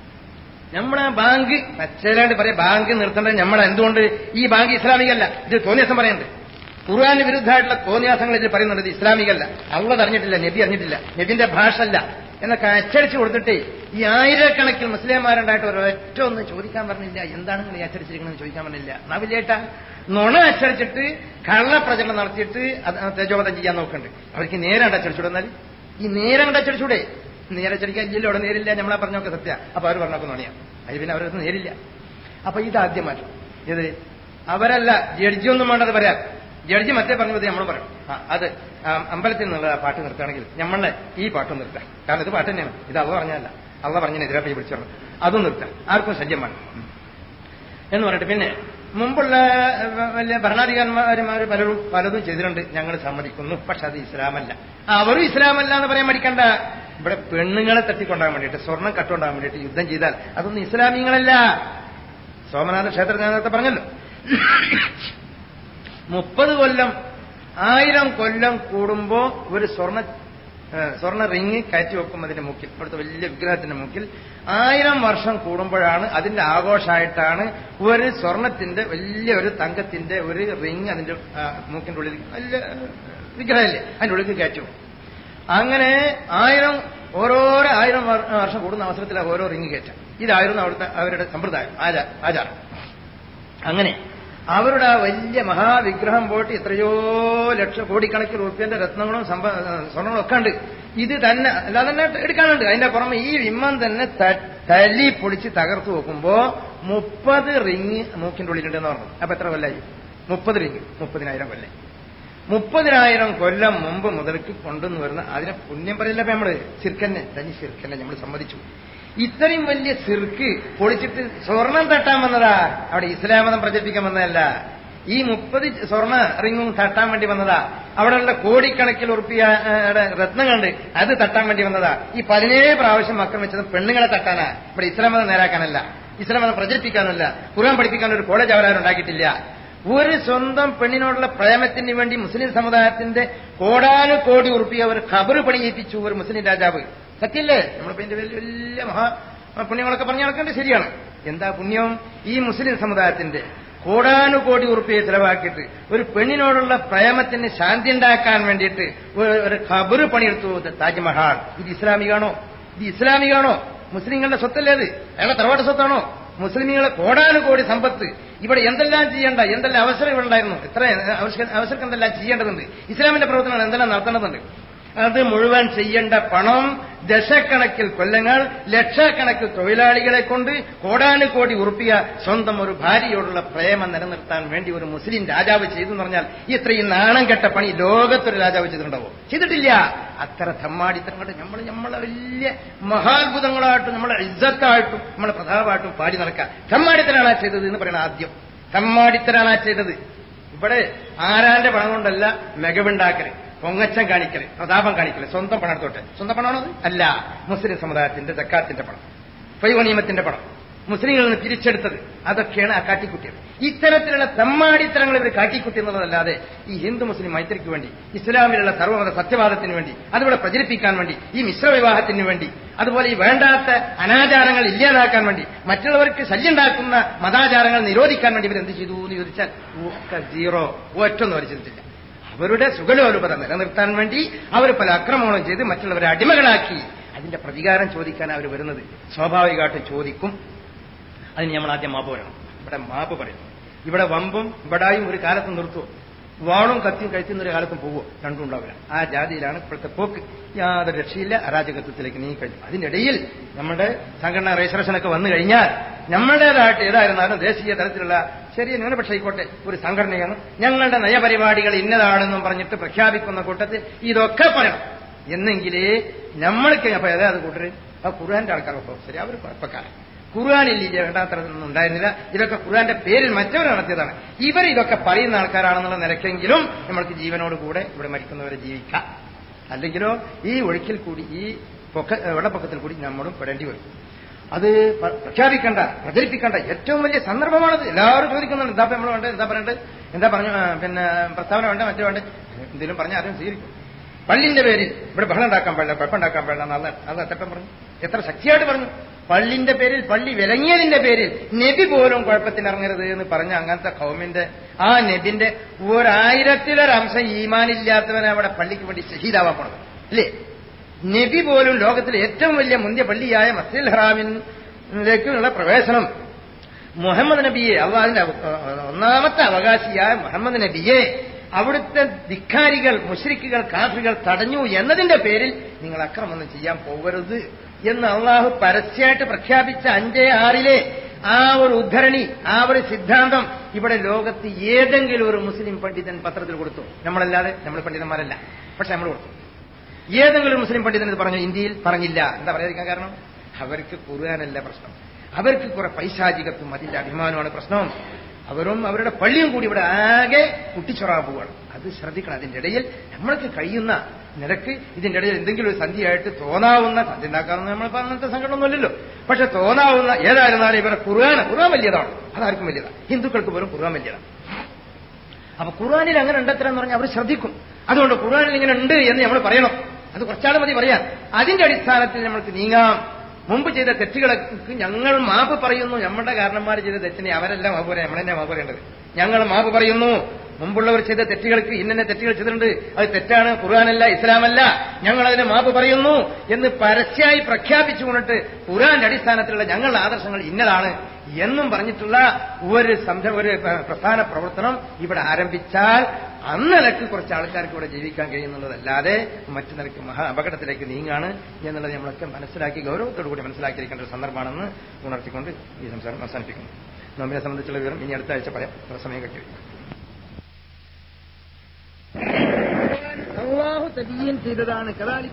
Speaker 1: നമ്മളെ ബാങ്ക് പച്ചലാണ്ട് പറയാം ബാങ്ക് നിർത്തേണ്ടത് നമ്മളെ എന്തുകൊണ്ട് ഈ ബാങ്ക് ഇസ്ലാമികല്ല ഇത് തോന്നിയാസം പറയുന്നുണ്ട് ഖുർആാന് വിരുദ്ധമായിട്ടുള്ള തോന്നിയാസങ്ങൾ ഇതിൽ പറയുന്നുണ്ട് ഇത് ഇസ്ലാമികല്ല അള്ള അറിഞ്ഞിട്ടില്ല നബി അറിഞ്ഞിട്ടില്ല നബിന്റെ ഭാഷ അല്ല എന്നൊക്കെ അച്ചടിച്ച് കൊടുത്തിട്ട് ഈ ആയിരക്കണക്കിന് മുസ്ലിംമാരുണ്ടായിട്ട് ഒരൊറ്റ ഒന്ന് ചോദിക്കാൻ പറഞ്ഞില്ല എന്താണ് നിങ്ങൾ ഈ അച്ചടിച്ചിരിക്കണമെന്ന് ചോദിക്കാൻ പറഞ്ഞില്ല നവില്ലേട്ട നുണ അച്ചടിച്ചിട്ട് കള്ളപ്രചരണം നടത്തിയിട്ട് അത് തേജോവധം ചെയ്യാൻ നോക്കുന്നുണ്ട് അവർക്ക് നേരാണ്ട് അച്ചടിച്ചുവിടുന്നാൽ ഈ നേരങ്ങട് അച്ചടിച്ചൂടെ നേരെ അച്ചടിക്കാൻ ഇല്ലല്ലോ അവിടെ നേരില്ല നമ്മളെ പറഞ്ഞൊക്കെ സത്യ അപ്പൊ അവർ പറഞ്ഞൊക്കെ നുണയാ അത് പിന്നെ അവരൊന്നും നേരില്ല അപ്പൊ ഇത് ആദ്യം മാറ്റും ഇത് അവരല്ല ജഡ്ജി ഒന്നും വേണ്ടത് പറയാം ജഡ്ജി മറ്റേ പറഞ്ഞത് നമ്മൾ പറയും ആ അത് ആ, അമ്പലത്തിൽ നിന്നുള്ള ആ പാട്ട് നിർത്തുകയാണെങ്കിൽ നമ്മളെ ഈ പാട്ടും നിർത്താം കാരണം ഇത് പാട്ട് തന്നെയാണ് ഇത് അവ പറഞ്ഞല്ല അവ പറഞ്ഞതിനെതിരെ പോയി വിളിച്ചു പറഞ്ഞു അതും നിർത്താം ആർക്കും ശല്യം വേണം എന്ന് പറഞ്ഞിട്ട് പിന്നെ മുമ്പുള്ള ഏഹ്, വലിയ ഭരണാധികാരിമാർ പലരും പലതും ചെയ്തിട്ടുണ്ട് ഞങ്ങൾ സമ്മതിക്കുന്നു പക്ഷെ അത് ഇസ്ലാമല്ല അവരും ഇസ്ലാമല്ല എന്ന് പറയാൻ മടിക്കണ്ട ഇവിടെ പെണ്ണുങ്ങളെ തട്ടിക്കൊണ്ടാൻ വേണ്ടിയിട്ട് സ്വർണം കട്ടുകൊണ്ടാൻ വേണ്ടിയിട്ട് യുദ്ധം ചെയ്താൽ അതൊന്നും ഇസ്ലാമികളല്ല സോമനാഥ ക്ഷേത്രം ഞാൻ നേരത്തെ പറഞ്ഞല്ലോ മുപ്പത് കൊല്ലം ആയിരം കൊല്ലം കൂടുമ്പോ ഒരു സ്വർണ്ണ ഏഹ്, സ്വർണ്ണ റിങ് കയറ്റി വെക്കും അതിന്റെ മുക്കിൽ ഇവിടുത്തെ വലിയ വിഗ്രഹത്തിന്റെ മുക്കിൽ ആയിരം വർഷം കൂടുമ്പോഴാണ് അതിന്റെ ആഘോഷമായിട്ടാണ് ഒരു സ്വർണത്തിന്റെ വലിയ ഒരു തങ്കത്തിന്റെ ഒരു റിങ് അതിന്റെ ആ, മൂക്കിന്റെ ഉള്ളിൽ വലിയ വിഗ്രഹമല്ലേ അതിന്റെ ഉള്ളിൽ കയറ്റി വെക്കും അങ്ങനെ ആയിരം ഓരോരോ ആയിരം വർ- വർഷം കൂടുന്ന അവസരത്തിൽ ഓരോ റിങ് കയറ്റാം ഇതായിരുന്നു അവിടുത്തെ അവരുടെ സമ്പ്രദായം ആചാ ആചാരം അങ്ങനെ അവരുടെ ആ വലിയ മഹാവിഗ്രഹം പോയിട്ട് എത്രയോ ലക്ഷം കോടിക്കണക്കിന് റുപ്യന്റെ രത്നങ്ങളും സമ്പ- സ്വർണ്ണങ്ങളും ഒക്കെ ഉണ്ട് ഇത് തന്നെ അല്ലാതെ തന്നെ എടുക്കാനുണ്ട് അതിന്റെ പുറമെ ഈ വിമ്മൻ തന്നെ ത- തല്ലി പൊളിച്ച് തകർത്തു നോക്കുമ്പോ മുപ്പത് റിങ് മൂക്കിന്റെ ഉള്ളിലുണ്ടെന്ന് പറഞ്ഞു അപ്പൊ എത്ര കൊല്ലായി മുപ്പത് റിങ് മുപ്പതിനായിരം കൊല്ലായി മുപ്പതിനായിരം കൊല്ലം മുമ്പ് മുതൽക്ക് കൊണ്ടുവന്ന് വരുന്ന അതിനെ പുണ്യം പറയില്ല ഇപ്പൊ നമ്മള് സിർക്കന്നെ തനി സിർക്കന്നെ നമ്മൾ സമ്മതിച്ചു ഇത്രയും വലിയ സിർക്ക് പൊളിച്ചിട്ട് സ്വർണം തട്ടാൻ വന്നതാ അവിടെ ഇസ്ലാം മതം പ്രചരിപ്പിക്കാൻ വന്നതല്ല ഈ മുപ്പത് സ്വർണ്ണ റിങ്ങും തട്ടാൻ വേണ്ടി വന്നതാ അവിടെയുള്ള കോടിക്കണക്കിൽ ഉറുപ്പിയ രത്നം കണ്ട് അത് തട്ടാൻ വേണ്ടി വന്നതാ ഈ പതിനേഴ് പ്രാവശ്യം ആക്രമിച്ചത് പെണ്ണുങ്ങളെ തട്ടാനാ ഇവിടെ ഇസ്ലാം മതം നേരാക്കാനല്ല ഇസ്ലാം മതം പ്രചരിപ്പിക്കാനല്ല ഖുർആൻ പഠിപ്പിക്കാൻ ഒരു കോളേജ് അവരാരും ഉണ്ടാക്കിയിട്ടില്ല ഒരു സ്വന്തം പെണ്ണിനോടുള്ള പ്രേമത്തിന് വേണ്ടി മുസ്ലിം സമുദായത്തിന്റെ കോടാനുകോടി ഉറുപ്പിയ ഒരു ഖബറ് പണിയേൽപ്പിച്ചു ഒരു മുസ്ലിം രാജാവ് സത്യല്ലേ നമ്മളിപ്പോ ഇതിന്റെ വലിയ വലിയ മഹാ പുണ്യങ്ങളൊക്കെ പറഞ്ഞു നടക്കേണ്ടത് ശരിയാണ് എന്താ പുണ്യം ഈ മുസ്ലിം സമുദായത്തിന്റെ കോടാനുകോടി ഉറുപ്പിയെ ചെലവാക്കിയിട്ട് ഒരു പെണ്ണിനോടുള്ള പ്രേമത്തിന് ശാന്തി ഉണ്ടാക്കാൻ വേണ്ടിയിട്ട് ഒരു- ഒരു ഖബറ് പണിയെടുത്തു താജ്മഹാൾ ഇത് ഇസ്ലാമികാണോ ഇത് ഇസ്ലാമികാണോ മുസ്ലിങ്ങളുടെ സ്വത്തല്ലേ അത് അയാളെ തറവാട്ട് സ്വത്താണോ മുസ്ലിമുകളെ കോടാനുകോടി സമ്പത്ത് ഇവിടെ എന്തെല്ലാം ചെയ്യേണ്ട എന്തെല്ലാം അവസരം ഇവിടെ ഉണ്ടായിരുന്നു എത്ര അവസരം അവസരം എന്തെല്ലാം ചെയ്യേണ്ടതുണ്ട് ഇസ്ലാമിന്റെ പ്രവർത്തനങ്ങൾ എന്തെല്ലാം നടത്തേണ്ടതുണ്ട് അത് മുഴുവൻ ചെയ്യേണ്ട പണം ദശക്കണക്കിൽ കൊല്ലങ്ങൾ ലക്ഷക്കണക്കിൽ തൊഴിലാളികളെ കൊണ്ട് കോടാനുകോടി ഉറുപ്പിയ സ്വന്തം ഒരു ഭാര്യയോടുള്ള പ്രേമം നിലനിർത്താൻ വേണ്ടി ഒരു മുസ്ലിം രാജാവ് ചെയ്തു എന്ന് പറഞ്ഞാൽ ഇത്രയും നാണം കെട്ട പണി ലോകത്തൊരു രാജാവ് ചെയ്തിട്ടുണ്ടാവോ ചെയ്തിട്ടില്ല അത്ര തമ്മാടിത്തരം കൊണ്ട് നമ്മൾ നമ്മളെ വലിയ മഹാത്ഭുതങ്ങളായിട്ടും നമ്മളെ ഇജ്ജത്തായിട്ടും നമ്മളെ പ്രതാപമായിട്ടും പാടി നടക്കാം തമ്മാടിത്തരാണ് ആ ചെയ്തത് എന്ന് പറയണ ആദ്യം തമ്മാടിത്തരാണ് ആ ചെയ്തത് ഇവിടെ ആരാന്റെ പണം കൊണ്ടല്ല മികവുണ്ടാക്കല് പൊങ്ങച്ചം കാണിക്കല് പ്രതാപം കാണിക്കല് സ്വന്തം പണം എടുത്തോട്ടെ സ്വന്തം പണമാണോ അത് അല്ല മുസ്ലിം സമുദായത്തിന്റെ ജക്കാത്തിന്റെ പണം ഫൈവനിയമത്തിന്റെ പണം മുസ്ലിങ്ങളിൽ നിന്ന് പിരിച്ചെടുത്തത് അതൊക്കെയാണ് ആ കാട്ടിക്കുട്ടികൾ ഇത്തരത്തിലുള്ള തെമ്മാടിത്തരങ്ങൾ ഇവർ കാട്ടിക്കുട്ടി എന്നുള്ളതല്ലാതെ ഈ ഹിന്ദു മുസ്ലിം മൈത്രിക്ക് വേണ്ടി ഇസ്ലാമിലുള്ള സർവ്വമത സത്യവാദത്തിന് വേണ്ടി അതിവിടെ പ്രചരിപ്പിക്കാൻ വേണ്ടി ഈ മിശ്ര വിവാഹത്തിന് വേണ്ടി അതുപോലെ ഈ വേണ്ടാത്ത അനാചാരങ്ങൾ ഇല്ലാതാക്കാൻ വേണ്ടി മറ്റുള്ളവർക്ക് ശല്യമുണ്ടാക്കുന്ന മതാചാരങ്ങൾ നിരോധിക്കാൻ വേണ്ടി ഇവരെന്ത് ചെയ്തു എന്ന് ചോദിച്ചാൽ ഒക്കെ സീറോ ഒറ്റൊന്നും അവർ ചിന്തിച്ചില്ല അവരുടെ സുഖലോലുപത നിലനിർത്താൻ വേണ്ടി അവർ പല അക്രമങ്ങളും ചെയ്ത് മറ്റുള്ളവരെ അടിമകളാക്കി അതിന്റെ പ്രതികാരം ചോദിക്കാൻ അവർ വരുന്നത് സ്വാഭാവികമായിട്ടും ചോദിക്കും അതിന് നമ്മൾ ആദ്യം മാപ്പ് പറയണം ഇവിടെ മാപ്പ് പറയും ഇവിടെ വമ്പും ഇവിടായും ഒരു കാലത്ത് നിർത്തുമോ വാളും കത്തിയും കഴിക്കുന്ന ഒരു കാലത്തും പോവോ രണ്ടും ഉണ്ടാവില്ല ആ ജാതിയിലാണ് ഇപ്പോഴത്തെ പോക്ക് യാതൊരു രക്ഷയില്ല അരാജകത്വത്തിലേക്ക് നീങ്ങി കഴിഞ്ഞു അതിനിടയിൽ നമ്മുടെ സംഘടനാ രജിസ്ട്രേഷനൊക്കെ വന്നു കഴിഞ്ഞാൽ നമ്മുടേതായിട്ട് ഏതായിരുന്നാലും ദേശീയ തലത്തിലുള്ള ചെറിയ ന്യൂനപക്ഷ ആയിക്കോട്ടെ ഒരു സംഘടനയാണ് ഞങ്ങളുടെ നയപരിപാടികൾ ഇന്നതാണെന്നും പറഞ്ഞിട്ട് പ്രഖ്യാപിക്കുന്ന കൂട്ടത്തിൽ ഇതൊക്കെ പറയണം എന്നെങ്കിലേ നമ്മൾക്ക് അപ്പൊ ഏതാ അത് കൂട്ടര് ആ ഖുർആന്റെ ആൾക്കാരൊക്കെ ശരി അവർ കുഴപ്പക്കാരൻ ഖുർആാനിൽ ഇത് വേണ്ടാത്തതൊന്നും ഉണ്ടായിരുന്നില്ല ഇതൊക്കെ ഖുർആന്റെ പേരിൽ മറ്റവർ നടത്തിയതാണ് ഇവർ ഇതൊക്കെ പറയുന്ന ആൾക്കാരാണെന്നുള്ള നിലയ്ക്കെങ്കിലും നമ്മൾക്ക് ജീവനോട് കൂടെ ഇവിടെ മരിക്കുന്നവരെ ജീവിക്കാം അല്ലെങ്കിലോ ഈ ഒഴുക്കിൽ കൂടി ഈ പൊക്ക വെള്ളപ്പൊക്കത്തിൽ കൂടി നമ്മളും പെടേണ്ടി വരും അത് പ- പ്രഖ്യാപിക്കേണ്ട പ്രചരിപ്പിക്കേണ്ട ഏറ്റവും വലിയ സന്ദർഭമാണത് എല്ലാവരും ചോദിക്കുന്നുണ്ട് എന്താ നമ്മൾ വേണ്ടത് എന്താ പറയേണ്ടത് എന്താ പറഞ്ഞു ആ, പിന്നെ പ്രസ്താവന വേണ്ട മറ്റേ വേണ്ട എന്തെങ്കിലും പറഞ്ഞാൽ ആരും സ്വീകരിക്കും പള്ളിന്റെ പേരിൽ ഇവിടെ ബഹളം ഉണ്ടാക്കാൻ പാടില്ല കുഴപ്പമുണ്ടാക്കാൻ പാടില്ല എന്ന് അല്ല അത് അത്തപ്പം പറഞ്ഞു എത്ര ശക്തിയായിട്ട് പറഞ്ഞു പള്ളിന്റെ പേരിൽ പള്ളി വിലങ്ങിയതിന്റെ പേരിൽ നബി പോലും കുഴപ്പത്തിനിറങ്ങരുത് എന്ന് പറഞ്ഞ അങ്ങനത്തെ കൗമിന്റെ ആ നബിന്റെ ഒരായിരത്തിലൊരംശം ഈമാനില്ലാത്തവനെ അവിടെ പള്ളിക്ക് വേണ്ടി ഷഹീദാവാൻ പോണത് അല്ലേ നബി പോലും ലോകത്തിലെ ഏറ്റവും വലിയ മുന്തിയ പള്ളിയായ മസ്ജിദ് ഹറാമിലേക്കുള്ള പ്രവേശനം മുഹമ്മദ് നബിയെ അള്ളാഹിന്റെ അവ- ഒന്നാമത്തെ അവകാശിയായ മുഹമ്മദ് നബിയെ അവിടുത്തെ ധിക്കാരികൾ മുഷ്രിക്കുകൾ കാഫികൾ തടഞ്ഞു എന്നതിന്റെ പേരിൽ നിങ്ങൾ അക്രമൊന്നും ചെയ്യാൻ പോകരുത് എന്ന് അള്ളാഹു പരസ്യമായിട്ട് പ്രഖ്യാപിച്ച അഞ്ചേ ആറിലെ ആ ഒരു ഉദ്ധരണി ആ ഒരു സിദ്ധാന്തം ഇവിടെ ലോകത്ത് ഏതെങ്കിലും ഒരു മുസ്ലിം പണ്ഡിതൻ പത്രത്തിൽ കൊടുത്തു നമ്മളല്ലാതെ നമ്മൾ പണ്ഡിതന്മാരല്ല പക്ഷെ നമ്മൾ കൊടുത്തു ഏതെങ്കിലും ഒരു മുസ്ലിം പണ്ഡിതൻ ഇത് പറഞ്ഞു ഇന്ത്യയിൽ പറഞ്ഞില്ല എന്താ പറയാതിരിക്കാൻ കാരണം അവർക്ക് ഖുർആാനല്ല പ്രശ്നം അവർക്ക് കുറെ പൈശാചികത്വം അതിന്റെ അഭിമാനമാണ് പ്രശ്നം അവരും അവരുടെ പള്ളിയും കൂടി ഇവിടെ ആകെ കുട്ടിച്ചൊറാൻ പോവുകയാണ് അത് ശ്രദ്ധിക്കണം അതിന്റെ ഇടയിൽ നമ്മൾക്ക് കഴിയുന്ന നിരക്ക് ഇതിന്റെ ഇടയിൽ എന്തെങ്കിലും ഒരു സന്ധിയായിട്ട് തോന്നാവുന്ന സന്ധി ഉണ്ടാക്കാവുന്ന നമ്മളിപ്പോ അങ്ങനത്തെ സംഘടനയൊന്നുമില്ലല്ലോ പക്ഷെ തോന്നാവുന്ന ഏതായിരുന്നാലും ഇവരുടെ ഖുർആൻ ഖുർആൻ വലിയതാണ് അതാർക്കും വലിയതാണ് ഹിന്ദുക്കൾക്ക് പോലും ഖുർആൻ വലിയതാണ് അപ്പൊ ഖുർആാനിൽ അങ്ങനെ ഉണ്ടത്ര എന്ന് പറഞ്ഞാൽ അവർ ശ്രദ്ധിക്കും അതുകൊണ്ട് ഖുർആാനിൽ ഇങ്ങനെ ഉണ്ട് എന്ന് നമ്മൾ പറയണം അത് കുറച്ചാൾ മതി പറയാം അതിന്റെ അടിസ്ഥാനത്തിൽ നമ്മൾക്ക് നീങ്ങാം മുമ്പ് ചെയ്ത തെറ്റുകളൊക്കെ ഞങ്ങൾ മാപ്പ് പറയുന്നു നമ്മുടെ കാരണന്മാർ ചെയ്ത തെറ്റിനെ അവരല്ല മാപ്പ് പറയാം നമ്മളെന്നെ മാപ്പ് പറയേണ്ടത് ഞങ്ങൾ മാപ്പ് പറയുന്നു മുമ്പുള്ളവർ ചെയ്ത തെറ്റുകൾക്ക് ഇന്നെ തെറ്റുകൾ ചെയ്തിട്ടുണ്ട് അത് തെറ്റാണ് ഖുർആാനല്ല ഇസ്ലാമല്ല ഞങ്ങൾ അതിനെ മാപ്പ് പറയുന്നു എന്ന് പരസ്യമായി പ്രഖ്യാപിച്ചുകൊണ്ടിട്ട് ഖുർആന്റെ അടിസ്ഥാനത്തിലുള്ള ഞങ്ങളുടെ ആദർശങ്ങൾ ഇന്നതാണ് എന്നും പറഞ്ഞിട്ടുള്ള ഒരു സംഘ ഒരു പ- പ്രസ്ഥാന പ്രവർത്തനം ഇവിടെ ആരംഭിച്ചാൽ അന്നിലക്ക് കുറച്ച് ആൾക്കാർക്ക് ഇവിടെ ജീവിക്കാൻ കഴിയുന്നുള്ളതല്ലാതെ മറ്റു നിലയ്ക്ക് മഹാ അപകടത്തിലേക്ക് നീങ്ങാണ് എന്നുള്ളത് നമ്മളൊക്കെ മനസ്സിലാക്കി ഗൗരവത്തോടു കൂടി മനസ്സിലാക്കിയിരിക്കേണ്ട ഒരു സന്ദർഭമാണെന്ന് ഉണർത്തിക്കൊണ്ട് ഈ സംസാരം അവസാനിപ്പിക്കുന്നു നോമ്പിനെ സംബന്ധിച്ചുള്ള വിവരം ഇനി അടുത്ത ആഴ്ച പറയാം അത്ര സമയം കിട്ടി അള്ളാഹു തബീൻ ചെയ്തതാണ്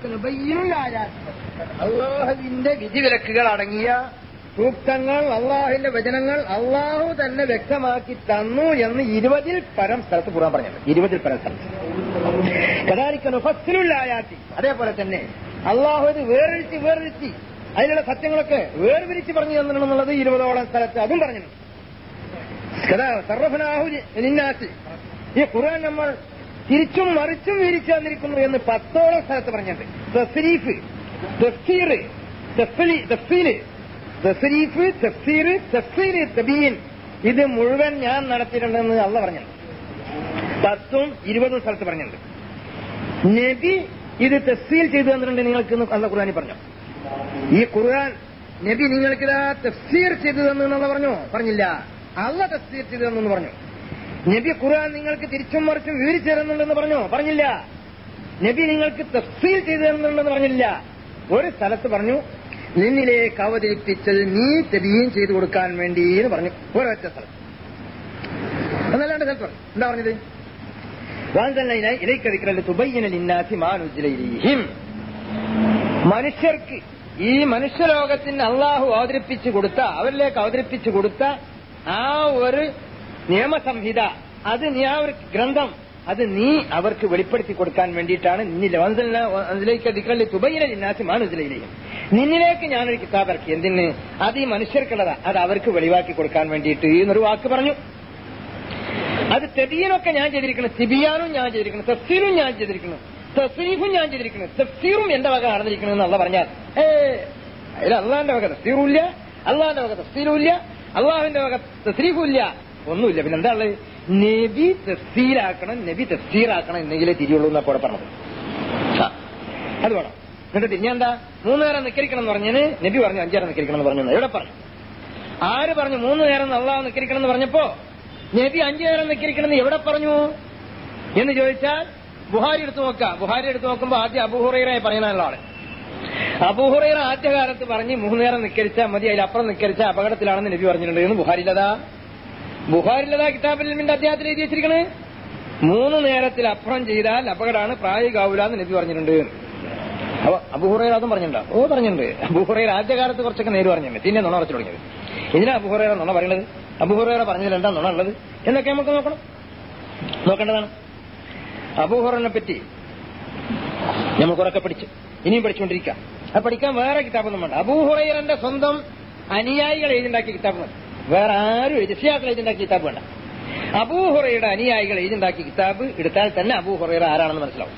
Speaker 1: അള്ളാഹുവിന്റെ വിധിവിലക്കുകൾ അടങ്ങിയ സൂക്തങ്ങൾ അള്ളാഹുവിന്റെ വചനങ്ങൾ അള്ളാഹു തന്നെ വ്യക്തമാക്കി തന്നു എന്ന് ഇരുപതിൽ പരം സ്ഥലത്ത് കൂടാൻ പറഞ്ഞത് ഇരുപതിൽ പരം സ്ഥലത്ത് കഥാലിക്കണു ഫസ്റ്റിലുള്ളായാത്തി അതേപോലെ തന്നെ അള്ളാഹു ഇത് വേറിരുത്തി വേറിരുത്തി അതിലുള്ള സത്യങ്ങളൊക്കെ വേർതിരിച്ച് പറഞ്ഞു തന്നിട്ടുണ്ടെന്നുള്ളത് ഇരുപതോളം സ്ഥലത്ത് അതും പറഞ്ഞു കഥാ സർവഫനാഹു ലിന്നാസി ഈ ഖുർആൻ നമ്മൾ തിരിച്ചും മറിച്ചും വിരിച്ചു തന്നിരിക്കുന്നു എന്ന് പത്തോളം സ്ഥലത്ത് പറഞ്ഞിട്ടുണ്ട് തസ്രീഫ് തഫ്സീർ തഫ്ലി- തഫ്സീല് തസ്രീഫ് തഫ്സീർ തഫ്സീർ തബീൻ ഇത് മുഴുവൻ ഞാൻ നടത്തിയിട്ടുണ്ടെന്ന് അള്ള പറഞ്ഞിട്ടുണ്ട് പത്തും ഇരുപതും സ്ഥലത്ത് പറഞ്ഞിട്ടുണ്ട് നബി ഇത് തഫ്സീൽ ചെയ്തു തന്നിട്ടുണ്ട് നിങ്ങൾക്ക് എന്ന് അള്ള ഖുർആാനി പറഞ്ഞു ഈ ഖുർആൻ നബി നിങ്ങൾക്കിതാ തഫ്സീർ ചെയ്തു തന്നു എന്നുള്ള പറഞ്ഞു പറഞ്ഞില്ല അള്ള തഫ്സീർ ചെയ്തു തന്നു എന്ന് പറഞ്ഞു നബി ഖുർആൻ നിങ്ങൾക്ക് തിരിച്ചും മറിച്ചും വിവരിച്ചു തരുന്നുണ്ടെന്ന് പറഞ്ഞു പറഞ്ഞില്ല നബി നിങ്ങൾക്ക് തഫ്സീൽ ചെയ്തു തരുന്നുണ്ടെന്ന് പറഞ്ഞില്ല ഒരു സ്ഥലത്ത് പറഞ്ഞു നിന്നിലേക്ക് അവതരിപ്പിച്ചത് നീ തെബിയും ചെയ്തു കൊടുക്കാൻ വേണ്ടി എന്ന് പറഞ്ഞു ഒരൊറ്റ സ്ഥലം എന്നല്ലാണ്ട് സ്ഥലത്ത് പറഞ്ഞു എന്താ പറഞ്ഞത് വാൻസല്ല ഇലൈക്ക ദിക്റൽ തുബയ്യന ലിന്നാസി മാ നുസില ഇലൈഹിം മനുഷ്യർക്ക് ഈ മനുഷ്യലോകത്തിന് അള്ളാഹു അവതരിപ്പിച്ചു കൊടുത്ത അവരിലേക്ക് അവതരിപ്പിച്ചു കൊടുത്ത ആ ഒരു നിയമസംഹിത അത് നീ ആ ഒരു ഗ്രന്ഥം അത് നീ അവർക്ക് വെളിപ്പെടുത്തി കൊടുക്കാൻ വേണ്ടിയിട്ടാണ് നിന്നില്ല അതിലേക്ക് ദിക്രല്ലി തുബൈയിലെ ജിന്നാസി മാനുസിലയിലേക്കും നിന്നിലേക്ക് ഞാനൊരു കിതാബ് ഇറക്കി എന്തിന് അത് ഈ മനുഷ്യർക്കുള്ളതാ അത് അവർക്ക് വെളിവാക്കി കൊടുക്കാൻ വേണ്ടിയിട്ട് എന്നൊരു വാക്ക് പറഞ്ഞു അത് തെബിയനൊക്കെ ഞാൻ ചെയ്തിരിക്കണം തിബിയാനും ഞാൻ ചെയ്തിരിക്കണം തഫ്സീലും ഞാൻ ചെയ്തിരിക്കണം തസ്രീഫും ഞാൻ ചെയ്തിരിക്കണം തഫ്സീറും എന്റെ വക നടന്നിരിക്കണം എന്നല്ല പറഞ്ഞാൽ ഏ അതിൽ അള്ളാന്റെ വക തഫ്സീറും ഇല്ല അള്ളാന്റെ വക തഫ്സീലും ഇല്ല അള്ളാഹുവിന്റെ വക തസ്രീഫും ഇല്ല ഒന്നുമില്ല പിന്നെ എന്താ ഉള്ളത് നബി തഫ്സീലാക്കണം നബി തഫ്സീറാക്കണം എന്നെങ്കിലേ തിരിയുള്ളൂ എന്നാ കൂടെ പറഞ്ഞത് ആ, അത് വേണം എന്നിട്ട് പിന്നെ എന്താ മൂന്ന് നേരം നിക്കരിക്കണം എന്ന് പറഞ്ഞതിന് നബി പറഞ്ഞു അഞ്ചു നേരം നിക്കരിക്കണം എന്ന് പറഞ്ഞു എവിടെ പറഞ്ഞു ആര് പറഞ്ഞു മൂന്ന് നേരം അള്ളാഹ് നിക്കരിക്കണം എന്ന് പറഞ്ഞപ്പോ നബി അഞ്ചു നേരം നിക്കരിക്കണം എന്ന് എവിടെ പറഞ്ഞു എന്ന് ചോദിച്ചാൽ ബുഹാരി എടുത്തു നോക്കാം ബുഹാരി എടുത്തു നോക്കുമ്പോൾ ആദ്യം അബുഹുറൈറെ പറയുന്ന ആളാണ് അബൂഹുറൈറ ആദ്യകാലത്ത് പറഞ്ഞ് മൂന്ന് നേരം നിക്കരിച്ചാൽ മതി അതിലപ്പുറം നിക്കരിച്ച അപകടത്തിലാണെന്ന് നബി പറഞ്ഞിട്ടുണ്ട് എന്ന് ബുഹാരിലതാ ബുഹാരിലതാ കിതാബിൽ നിന്റെ അദ്ദേഹത്തിൽ എഴുതി വെച്ചിരിക്കണേ മൂന്ന് നേരത്തിൽ അപ്പുറം ചെയ്താൽ അപകടമാണ് പ്രായോഗികാവൂല എന്ന് നബി പറഞ്ഞിട്ടുണ്ട് അപ്പൊ അബുഹുറൈർ അതും പറഞ്ഞിട്ടുണ്ടോ ഓ പറഞ്ഞിട്ടുണ്ട് അബുഹുറൈർ ആദ്യകാലത്ത് കുറച്ചൊക്കെ നേര് പറഞ്ഞിട്ടുണ്ട് പിന്നെ നുണ കുറച്ച് തുടങ്ങിയത് ഇതിനാ അബുഹുറൈറ നുണ പറയുന്നത് അബുഹുറൈറ പറഞ്ഞതിൽ എന്താ നുണ ഉള്ളത് എന്നൊക്കെ നമുക്ക് നോക്കണം നോക്കേണ്ടതാണ് അബൂഹുറിനെ പറ്റി നമ്മൾ കുറക്കെ പഠിച്ചു ഇനിയും പഠിച്ചുകൊണ്ടിരിക്കാം അത് പഠിക്കാൻ വേറെ കിതാബൊന്നും വേണ്ട അബൂഹുറൈറന്റെ സ്വന്തം അനുയായികൾ എഴുതിണ്ടാക്കിയ കിതാബ് മതി വേറെ ആരും രക്ഷിതാക്കൾ എഴുതിണ്ടാക്കിയ കിതാബ് വേണ്ട അബൂഹുറയുടെ അനുയായികൾ എഴുതിണ്ടാക്കിയ കിതാബ് എടുത്താൽ തന്നെ അബൂഹുറൈറ ആരാണെന്ന് മനസ്സിലാവും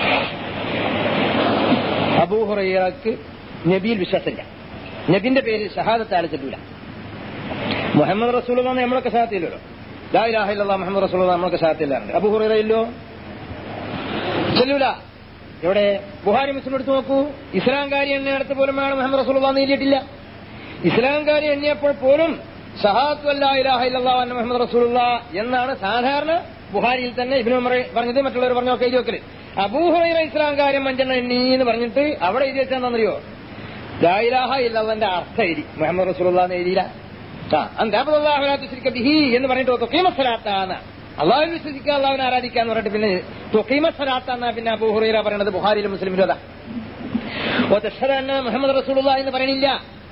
Speaker 1: അബൂഹുറൈറക്ക് നബിയിൽ വിശ്വാസമില്ല നബിന്റെ പേരിൽ ഷഹാദത്ത് ആൾ ചെല്ലൂല മുഹമ്മദ് റസൂൽ നമ്മളൊക്കെ ഷഹാത്തില്ലല്ലോ ലാ ഇലാഹ ഇല്ലല്ലാഹ് മുഹമ്മദ് റസൂൽ നമ്മളൊക്കെ ഷഹാത്തില്ലാറുണ്ട് അബൂഹുറൈറ ഇല്ലോ ചെല്ലൂല ഇവിടെ ബുഹാരി മുസ്ലിം എടുത്ത് നോക്കൂ ഇസ്ലാംകാരി എണ്ണിടത്ത് പോലും വേണം മുഹമ്മദ് റസൂൽ എഴുതിയിട്ടില്ല ഇസ്ലാംകാരി എണ്ണിയപ്പോൾ പോലും ഷഹാത്തു അല്ലാ ഇലാഹ ഇല്ലല്ലാഹു അന്ന മുഹമ്മദ് റസൂലുള്ള എന്നാണ് സാധാരണ ബുഹാരിയിൽ തന്നെ ഇബ്നു ഉമർ പറഞ്ഞത് മറ്റുള്ളവർ പറഞ്ഞൊക്കെ എഴുതി വെക്കല് അബൂഹുറൈറ ഇസ്ലാംകാര്യം അഞ്ചെണ്ണം എണ്ണി എന്ന് പറഞ്ഞിട്ട് അവിടെ എഴുതി വെച്ചാന്നറിയോ ലാ ഇലാഹ ഇല്ലല്ലാഹന്റെ അർത്ഥം എഴുതി മുഹമ്മദ് റസൂലുള്ള എന്ന് എഴുതിയില്ല ആ അന്താബുല്ലാഹുലാത്തു ശരിക്ക ബിഹി എന്ന് പറഞ്ഞിട്ട് തൊക്കീമ സ്വലാത്താണ് അള്ളാഹുവിൽ വിശ്വസിക്കുക അള്ളാഹുവിനെ ആരാധിക്കാന്ന് പറഞ്ഞിട്ട് പിന്നെ തൊക്കീമ സ്വലാത്താന്ന പിന്നെ അബൂഹുറൈറ പറയണത് ബുഹാരിയിലും മുസ്ലിമിലും അതാ ഓ തഷദ മുഹമ്മദ് റസൂലുള്ള എന്ന് പറയണില്ല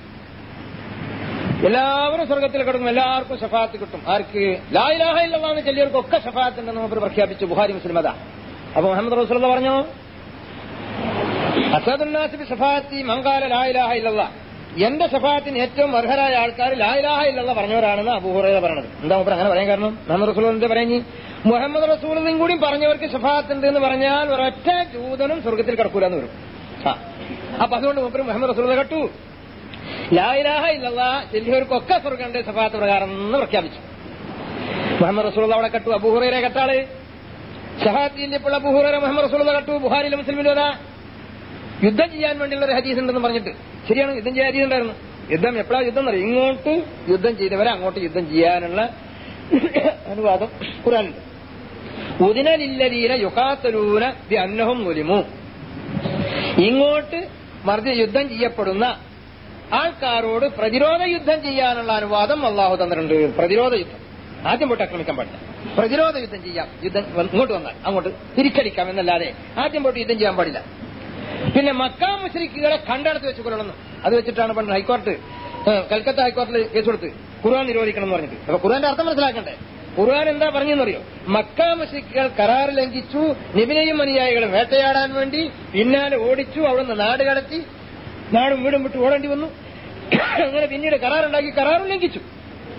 Speaker 1: എല്ലാവരും സ്വർഗത്തിൽ കിടക്കും എല്ലാവർക്കും ഷഫാത്ത് കിട്ടും ആർക്ക് ലായിലാഹ ഇല്ലെന്ന് ചെല്ലിയവർക്കൊക്കെ ഷഫാത്ത് ഉണ്ടെന്ന് അവർ പ്രഖ്യാപിച്ചു ബുഹാരി മുസ്ലിം അതാ അപ്പൊ മുഹമ്മദ് റസൂലുള്ള പറഞ്ഞു അസദുന്നാസിബി ഷഫാത്തി മങ്കാല ലായിലാഹ ഇല്ലല്ല എന്റെ ഷഫാത്തിന് ഏറ്റവും അർഹരായ ആൾക്കാർ ലായിലാഹ ഇല്ലല്ല പറഞ്ഞവരാണെന്ന് അബൂഹുറൈറ പറയണത് എന്താ മൂപ്പർ അങ്ങനെ പറയാൻ കാരണം മുഹമ്മദ് റസൂൽ എന്താ പറഞ്ഞു മുഹമ്മദ് റസൂലിനും കൂടി പറഞ്ഞവർക്ക് ഷഫാത്ത് ഉണ്ട് എന്ന് പറഞ്ഞാൽ ഒരൊറ്റ ജൂതനും സ്വർഗത്തിൽ കിടക്കൂലെന്ന് വരും ആ അപ്പൊ അതുകൊണ്ട് മൂപ്പർ മുഹമ്മദ് റസൂൽ കട്ടു ലായിലാഹ ഇല്ലല്ല ചെല്ലിയവർക്കൊക്കെ സ്വർഗമുണ്ട് സഫാത്ത് പ്രകാരം എന്ന് പ്രഖ്യാപിച്ചു മുഹമ്മദ് റസൂൽ അവിടെ കട്ടു അബൂഹുറൈറെ കട്ടാള് ഷഹാത്തിന്റെ ഇപ്പോൾ അബൂഹുറൈറ മുഹമ്മദ് റസൂൽ കട്ടു ബുഹാരിലും മുസ്ലിമിലും അതാ യുദ്ധം ചെയ്യാൻ വേണ്ടിയുള്ള ഒരു ഹദീസ് ഉണ്ടെന്ന് പറഞ്ഞിട്ട് ശരിയാണ് യുദ്ധം ചെയ്യാൻ ഹദീസ് ഉണ്ടായിരുന്നു യുദ്ധം എപ്പോഴാ യുദ്ധം എന്നറിയും ഇങ്ങോട്ട് യുദ്ധം ചെയ്തവരെ അങ്ങോട്ട് യുദ്ധം ചെയ്യാനുള്ള അനുവാദം ഖുറാനുണ്ട് ഉദിനലില്ലരീന യുഹാത്തലൂന ബി അന്നഹും മുലിമു ഇങ്ങോട്ട് മർദ്ദ യുദ്ധം ചെയ്യപ്പെടുന്ന ആൾക്കാരോട് പ്രതിരോധ യുദ്ധം ചെയ്യാനുള്ള അനുവാദം അള്ളാഹു തന്നിട്ടുണ്ട് പ്രതിരോധ യുദ്ധം ആദ്യം പോയിട്ട് ആക്രമിക്കാൻ പാടില്ല പ്രതിരോധ യുദ്ധം ചെയ്യാം യുദ്ധം വന്ന് ഇങ്ങോട്ട് വന്നാൽ അങ്ങോട്ട് തിരിച്ചടിക്കാം എന്നല്ലാതെ ആദ്യം പോയിട്ട് യുദ്ധം ചെയ്യാൻ പാടില്ല പിന്നെ മക്കാ മുശ്രിക്കുകളെ കണ്ടെടുത്ത് വെച്ച് കൊല്ലണം അത് വെച്ചിട്ടാണ് പണ്ട് ഹൈക്കോടതി ഏഹ്, കൽക്കത്ത ഹൈക്കോടതിയിൽ കേസ് കൊടുത്ത് ഖുർആൻ നിരോധിക്കണം എന്ന് പറഞ്ഞിട്ട് അപ്പൊ ഖുർആന്റെ അർത്ഥം മനസ്സിലാക്കണ്ടേ ഖുർആൻ എന്താ പറഞ്ഞെന്നറിയോ മക്കാ മുശ്രിക്കുകൾ കരാർ ലംഘിച്ചു നിബിനെയും അനുയായികളും വേട്ടയാടാൻ വേണ്ടി പിന്നാലെ ഓടിച്ചു അവിടുന്ന് നാട് കടത്തി നാടും വീടും വിട്ട് ഓടേണ്ടി വന്നു അങ്ങനെ പിന്നീട് കരാറുണ്ടാക്കി കരാറും ലംഘിച്ചു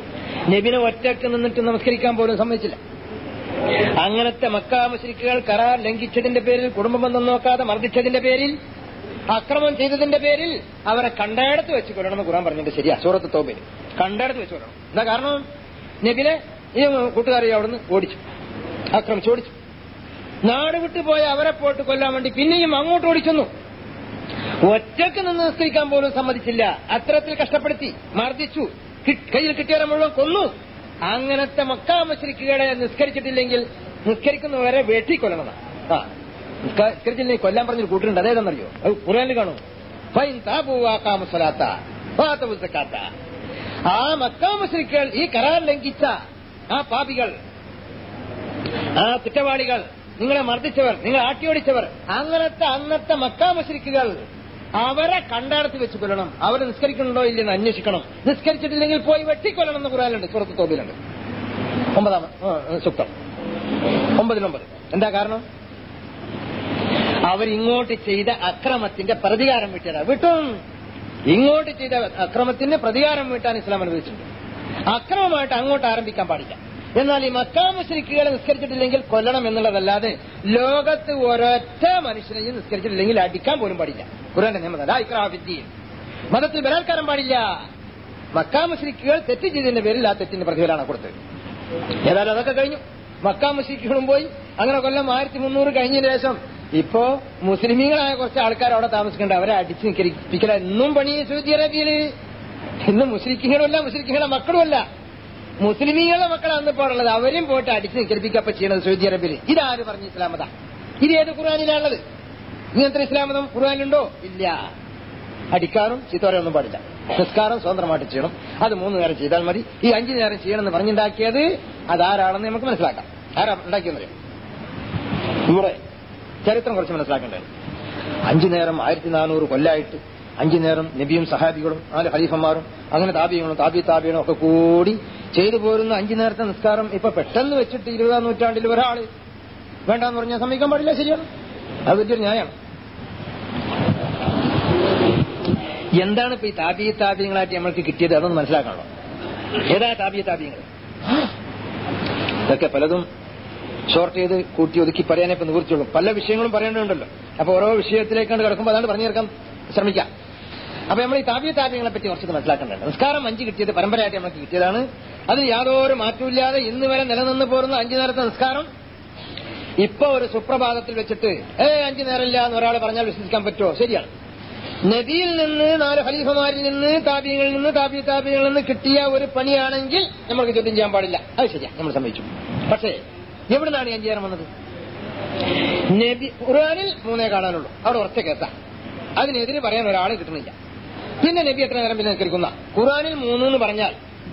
Speaker 1: നബിനെ ഒറ്റക്ക് നിന്നിട്ട് നമസ്കരിക്കാൻ പോലും സമ്മതിച്ചില്ല അങ്ങനത്തെ മക്കാ മുശ്രിക്കുകൾ കരാർ ലംഘിച്ചതിന്റെ പേരിൽ കുടുംബബന്ധം നോക്കാതെ മർദ്ദിച്ചതിന്റെ പേരിൽ അക്രമം ചെയ്തതിന്റെ പേരിൽ അവരെ കണ്ടയിടത്ത് വെച്ച് കൊല്ലണമെന്ന് ഖുറാൻ പറഞ്ഞിട്ട് ശരിയാ സൂറത്ത് തോബിൽ കണ്ടയിടത്ത് വെച്ച് കൊല്ലണം എന്താ കാരണം നബിനെ ഈ കൂട്ടുകാരെ അവിടുന്ന് ഓടിച്ചു ആക്രമിച്ചു ഓടിച്ചു നാട് വിട്ടു പോയ അവരെ പോയിട്ട് കൊല്ലാൻ വേണ്ടി പിന്നെയും അങ്ങോട്ട് ഓടിച്ചെന്നു ഒറ്റക്ക് നിന്ന് നിസ്കരിക്കാൻ പോലും സമ്മതിച്ചില്ല അത്തരത്തിൽ കഷ്ടപ്പെടുത്തി മർദ്ദിച്ചു കി- കയ്യിൽ കിട്ടിയവരെ മുഴുവൻ കൊന്നു അങ്ങനത്തെ മക്കാ മശ്രിക്കുകളെ നിസ്കരിച്ചിട്ടില്ലെങ്കിൽ നിസ്കരിക്കുന്നവരെ വെട്ടിക്കൊല്ലണതാണ് ആ നിസ്ക- നിസ്കരിച്ചില്ലെങ്കിൽ കൊല്ലാൻ പറഞ്ഞൊരു കൂട്ടുണ്ട് അതേതെന്നറിയോ അത് ഖുറാനിൽ കാണും ഫൈൻ താബു വാക്കാമ സ്വലാത്ത വാതവു സക്കാത്ത. ആ മക്കാ മശ്രിക്കുകൾ ഈ കരാർ ലംഘിച്ച ആ പാപികൾ ആ കുറ്റവാളികൾ നിങ്ങളെ മർദ്ദിച്ചവർ നിങ്ങളെ ആട്ടിയോടിച്ചവർ അങ്ങനത്തെ അന്നത്തെ മക്കാ മുശ്രിക്കുകൾ അവരെ കണ്ടാടത്ത് വെച്ച് കൊല്ലണം അവർ നിസ്കരിക്കണുണ്ടോ ഇല്ലെന്ന് അന്വേഷിക്കണം നിസ്കരിച്ചിട്ടില്ലെങ്കിൽ പോയി വെട്ടിക്കൊല്ലണം എന്ന് ഖുറാനുണ്ട് സുഹൃത്ത് തോബിലുണ്ട് ഒമ്പതാം ആ, സുക്തം ഒമ്പതിലൊമ്പത് എന്താ കാരണം അവരിങ്ങോട്ട് ചെയ്ത അക്രമത്തിന്റെ പ്രതികാരം വീട്ടിയതാ വിട്ടും ഇങ്ങോട്ട് ചെയ്ത അക്രമത്തിന് പ്രതികാരം വീട്ടാൻ ഇസ്ലാം അനുവദിച്ചിട്ടുണ്ട് അക്രമമായിട്ട് അങ്ങോട്ട് ആരംഭിക്കാൻ പാടില്ല എന്നാൽ ഈ മക്കാ മുശ്രിക്കുകളെ നിസ്കരിച്ചിട്ടില്ലെങ്കിൽ കൊല്ലണം എന്നുള്ളതല്ലാതെ ലോകത്ത് ഒരൊറ്റ മനുഷ്യനെയും നിസ്കരിച്ചിട്ടില്ലെങ്കിൽ അടിക്കാൻ പോലും പാടില്ല ഖുറാന്റെ നിയമതല്ല ഇക്രാഫിദ്ദീൻ മതത്തിൽ ബലാത്കാരം പാടില്ല മക്കാ മുശ്രിക്കുകൾ തെറ്റ് ചെയ്തതിന്റെ പേരിൽ ആ തെറ്റിന്റെ പ്രതിഫലമാണ് കൊടുത്തത് ഏതായാലും അതൊക്കെ കഴിഞ്ഞു മക്കാ മുശ്രിക്കുകളും പോയി അങ്ങനെ കൊല്ലം ആയിരത്തി മുന്നൂറ് കഴിഞ്ഞതിന് ശേഷം ഇപ്പോ മുസ്ലിമീങ്ങളായ കുറച്ച് ആൾക്കാർ അവിടെ താമസിക്കുന്നുണ്ട് അവരെ അടിച്ചു നിൽക്കല എന്നും പണി സൗദി അറേബ്യയില് ഇന്ന് മുസ്ലിക്കുകളുമല്ല മുസ്ലിക്കുകളുടെ മക്കളുമല്ല മുസ്ലിമീങ്ങളുടെ മക്കളാണ് ഇപ്പോൾ ഉള്ളത് അവരും പോയിട്ട് അടിച്ചു നിൽക്കരിപ്പിക്കപ്പോ ചെയ്യണത് സൗദി അറേബ്യയിൽ ഇതാര് പറഞ്ഞു ഇസ്ലാമത ഇത് ഏത് ഖുർആാനിലാണുള്ളത് ഇങ്ങനത്തെ ഇസ്ലാമതം ഖുർആാനിലുണ്ടോ ഇല്ല അടിക്കാറും ചീത്തോരൊന്നും പാടില്ല നിസ്കാരം സ്വതന്ത്രമായിട്ട് ചെയ്യണം അത് മൂന്ന് നേരം ചെയ്താൽ മതി ഈ അഞ്ചു നേരം ചെയ്യണമെന്ന് പറഞ്ഞുണ്ടാക്കിയത് അതാരാണെന്ന് നമുക്ക് മനസ്സിലാക്കാം ആരാ ഉണ്ടാക്കിയെന്നറിയാം ഇവിടെ ചരിത്രം കുറച്ച് മനസ്സിലാക്കേണ്ടത് അഞ്ചു നേരം ആയിരത്തി നാനൂറ് കൊല്ലായിട്ട് അഞ്ചു നേരം നബിയും സഹാബികളും നാല് ഖലീഫന്മാരും അങ്ങനെ താപിയങ്ങളും താബി താപിയങ്ങളും ഒക്കെ കൂടി ചെയ്തു പോരുന്ന അഞ്ചു നേരത്തെ നിസ്കാരം ഇപ്പൊ പെട്ടെന്ന് വെച്ചിട്ട് ഇരുപതാം നൂറ്റാണ്ടിൽ ഒരാള് വേണ്ടാന്ന് പറഞ്ഞാൽ സമ്മതിക്കാൻ പാടില്ല ശരിയാണ് അത് വലിയൊരു ന്യായമാണ് എന്താണ് ഇപ്പൊ ഈ താപി താപ്യങ്ങളായിട്ട് നമ്മൾക്ക് കിട്ടിയത് അതൊന്ന് മനസ്സിലാക്കണല്ലോ ഏതാ താപി താപ്യങ്ങൾ ഇതൊക്കെ പലതും ഷോർട്ട് ചെയ്ത് കൂട്ടി ഒതുക്കി പറയാനേ ഇപ്പൊ നിവൃത്തിയുള്ളൂ പല വിഷയങ്ങളും പറയേണ്ടതുണ്ടല്ലോ അപ്പൊ ഓരോ വിഷയത്തിലേക്കാണ്ട് കിടക്കുമ്പോൾ അതാണ് പറഞ്ഞു തീർക്കാൻ ശ്രമിക്കാം അപ്പൊ നമ്മൾ ഈ താപ്യ താപ്യങ്ങളെ പറ്റി കുറച്ച് മനസ്സിലാക്കേണ്ടത് നിസ്കാരം അഞ്ച് കിട്ടിയത് പരമ്പരയായിട്ട് നമുക്ക് കിട്ടിയതാണ് അത് യാതൊരു മാറ്റമില്ലാതെ ഇന്ന് വരെ നിലനിന്ന് പോരുന്ന അഞ്ചു നേരത്തെ നിസ്കാരം ഇപ്പൊ ഒരു സുപ്രഭാതത്തിൽ വെച്ചിട്ട് ഏ അഞ്ചു നേരമില്ല എന്ന് ഒരാൾ പറഞ്ഞാൽ വിശ്വസിക്കാൻ പറ്റുമോ ശരിയാണ് നബിയിൽ നിന്ന് നാല് ഖലീഫമാരിൽ നിന്ന് താപ്യങ്ങളിൽ നിന്ന് താപ്യ താപ്യങ്ങളിൽ നിന്ന് കിട്ടിയ ഒരു പണിയാണെങ്കിൽ നമ്മൾക്ക് ചോദ്യം ചെയ്യാൻ പാടില്ല അത് ശരിയാ നമ്മൾ സമ്മതിച്ചു പക്ഷേ എവിടുന്നാണ് ഈ അഞ്ചു നേരം വന്നത് നബി ഖുർആനിൽ മൂന്നേ കാണാനുള്ളൂ അവിടെ ഉറച്ച കേസാ അതിനെതിരെ പറയാൻ ഒരാളെ കിട്ടുന്നില്ല പിന്നെ നബി എത്ര നേരം പിന്നെ നിസ്കരിക്കുന്ന ഖുർആനിൽ മൂന്ന് എന്ന് പറഞ്ഞാൽ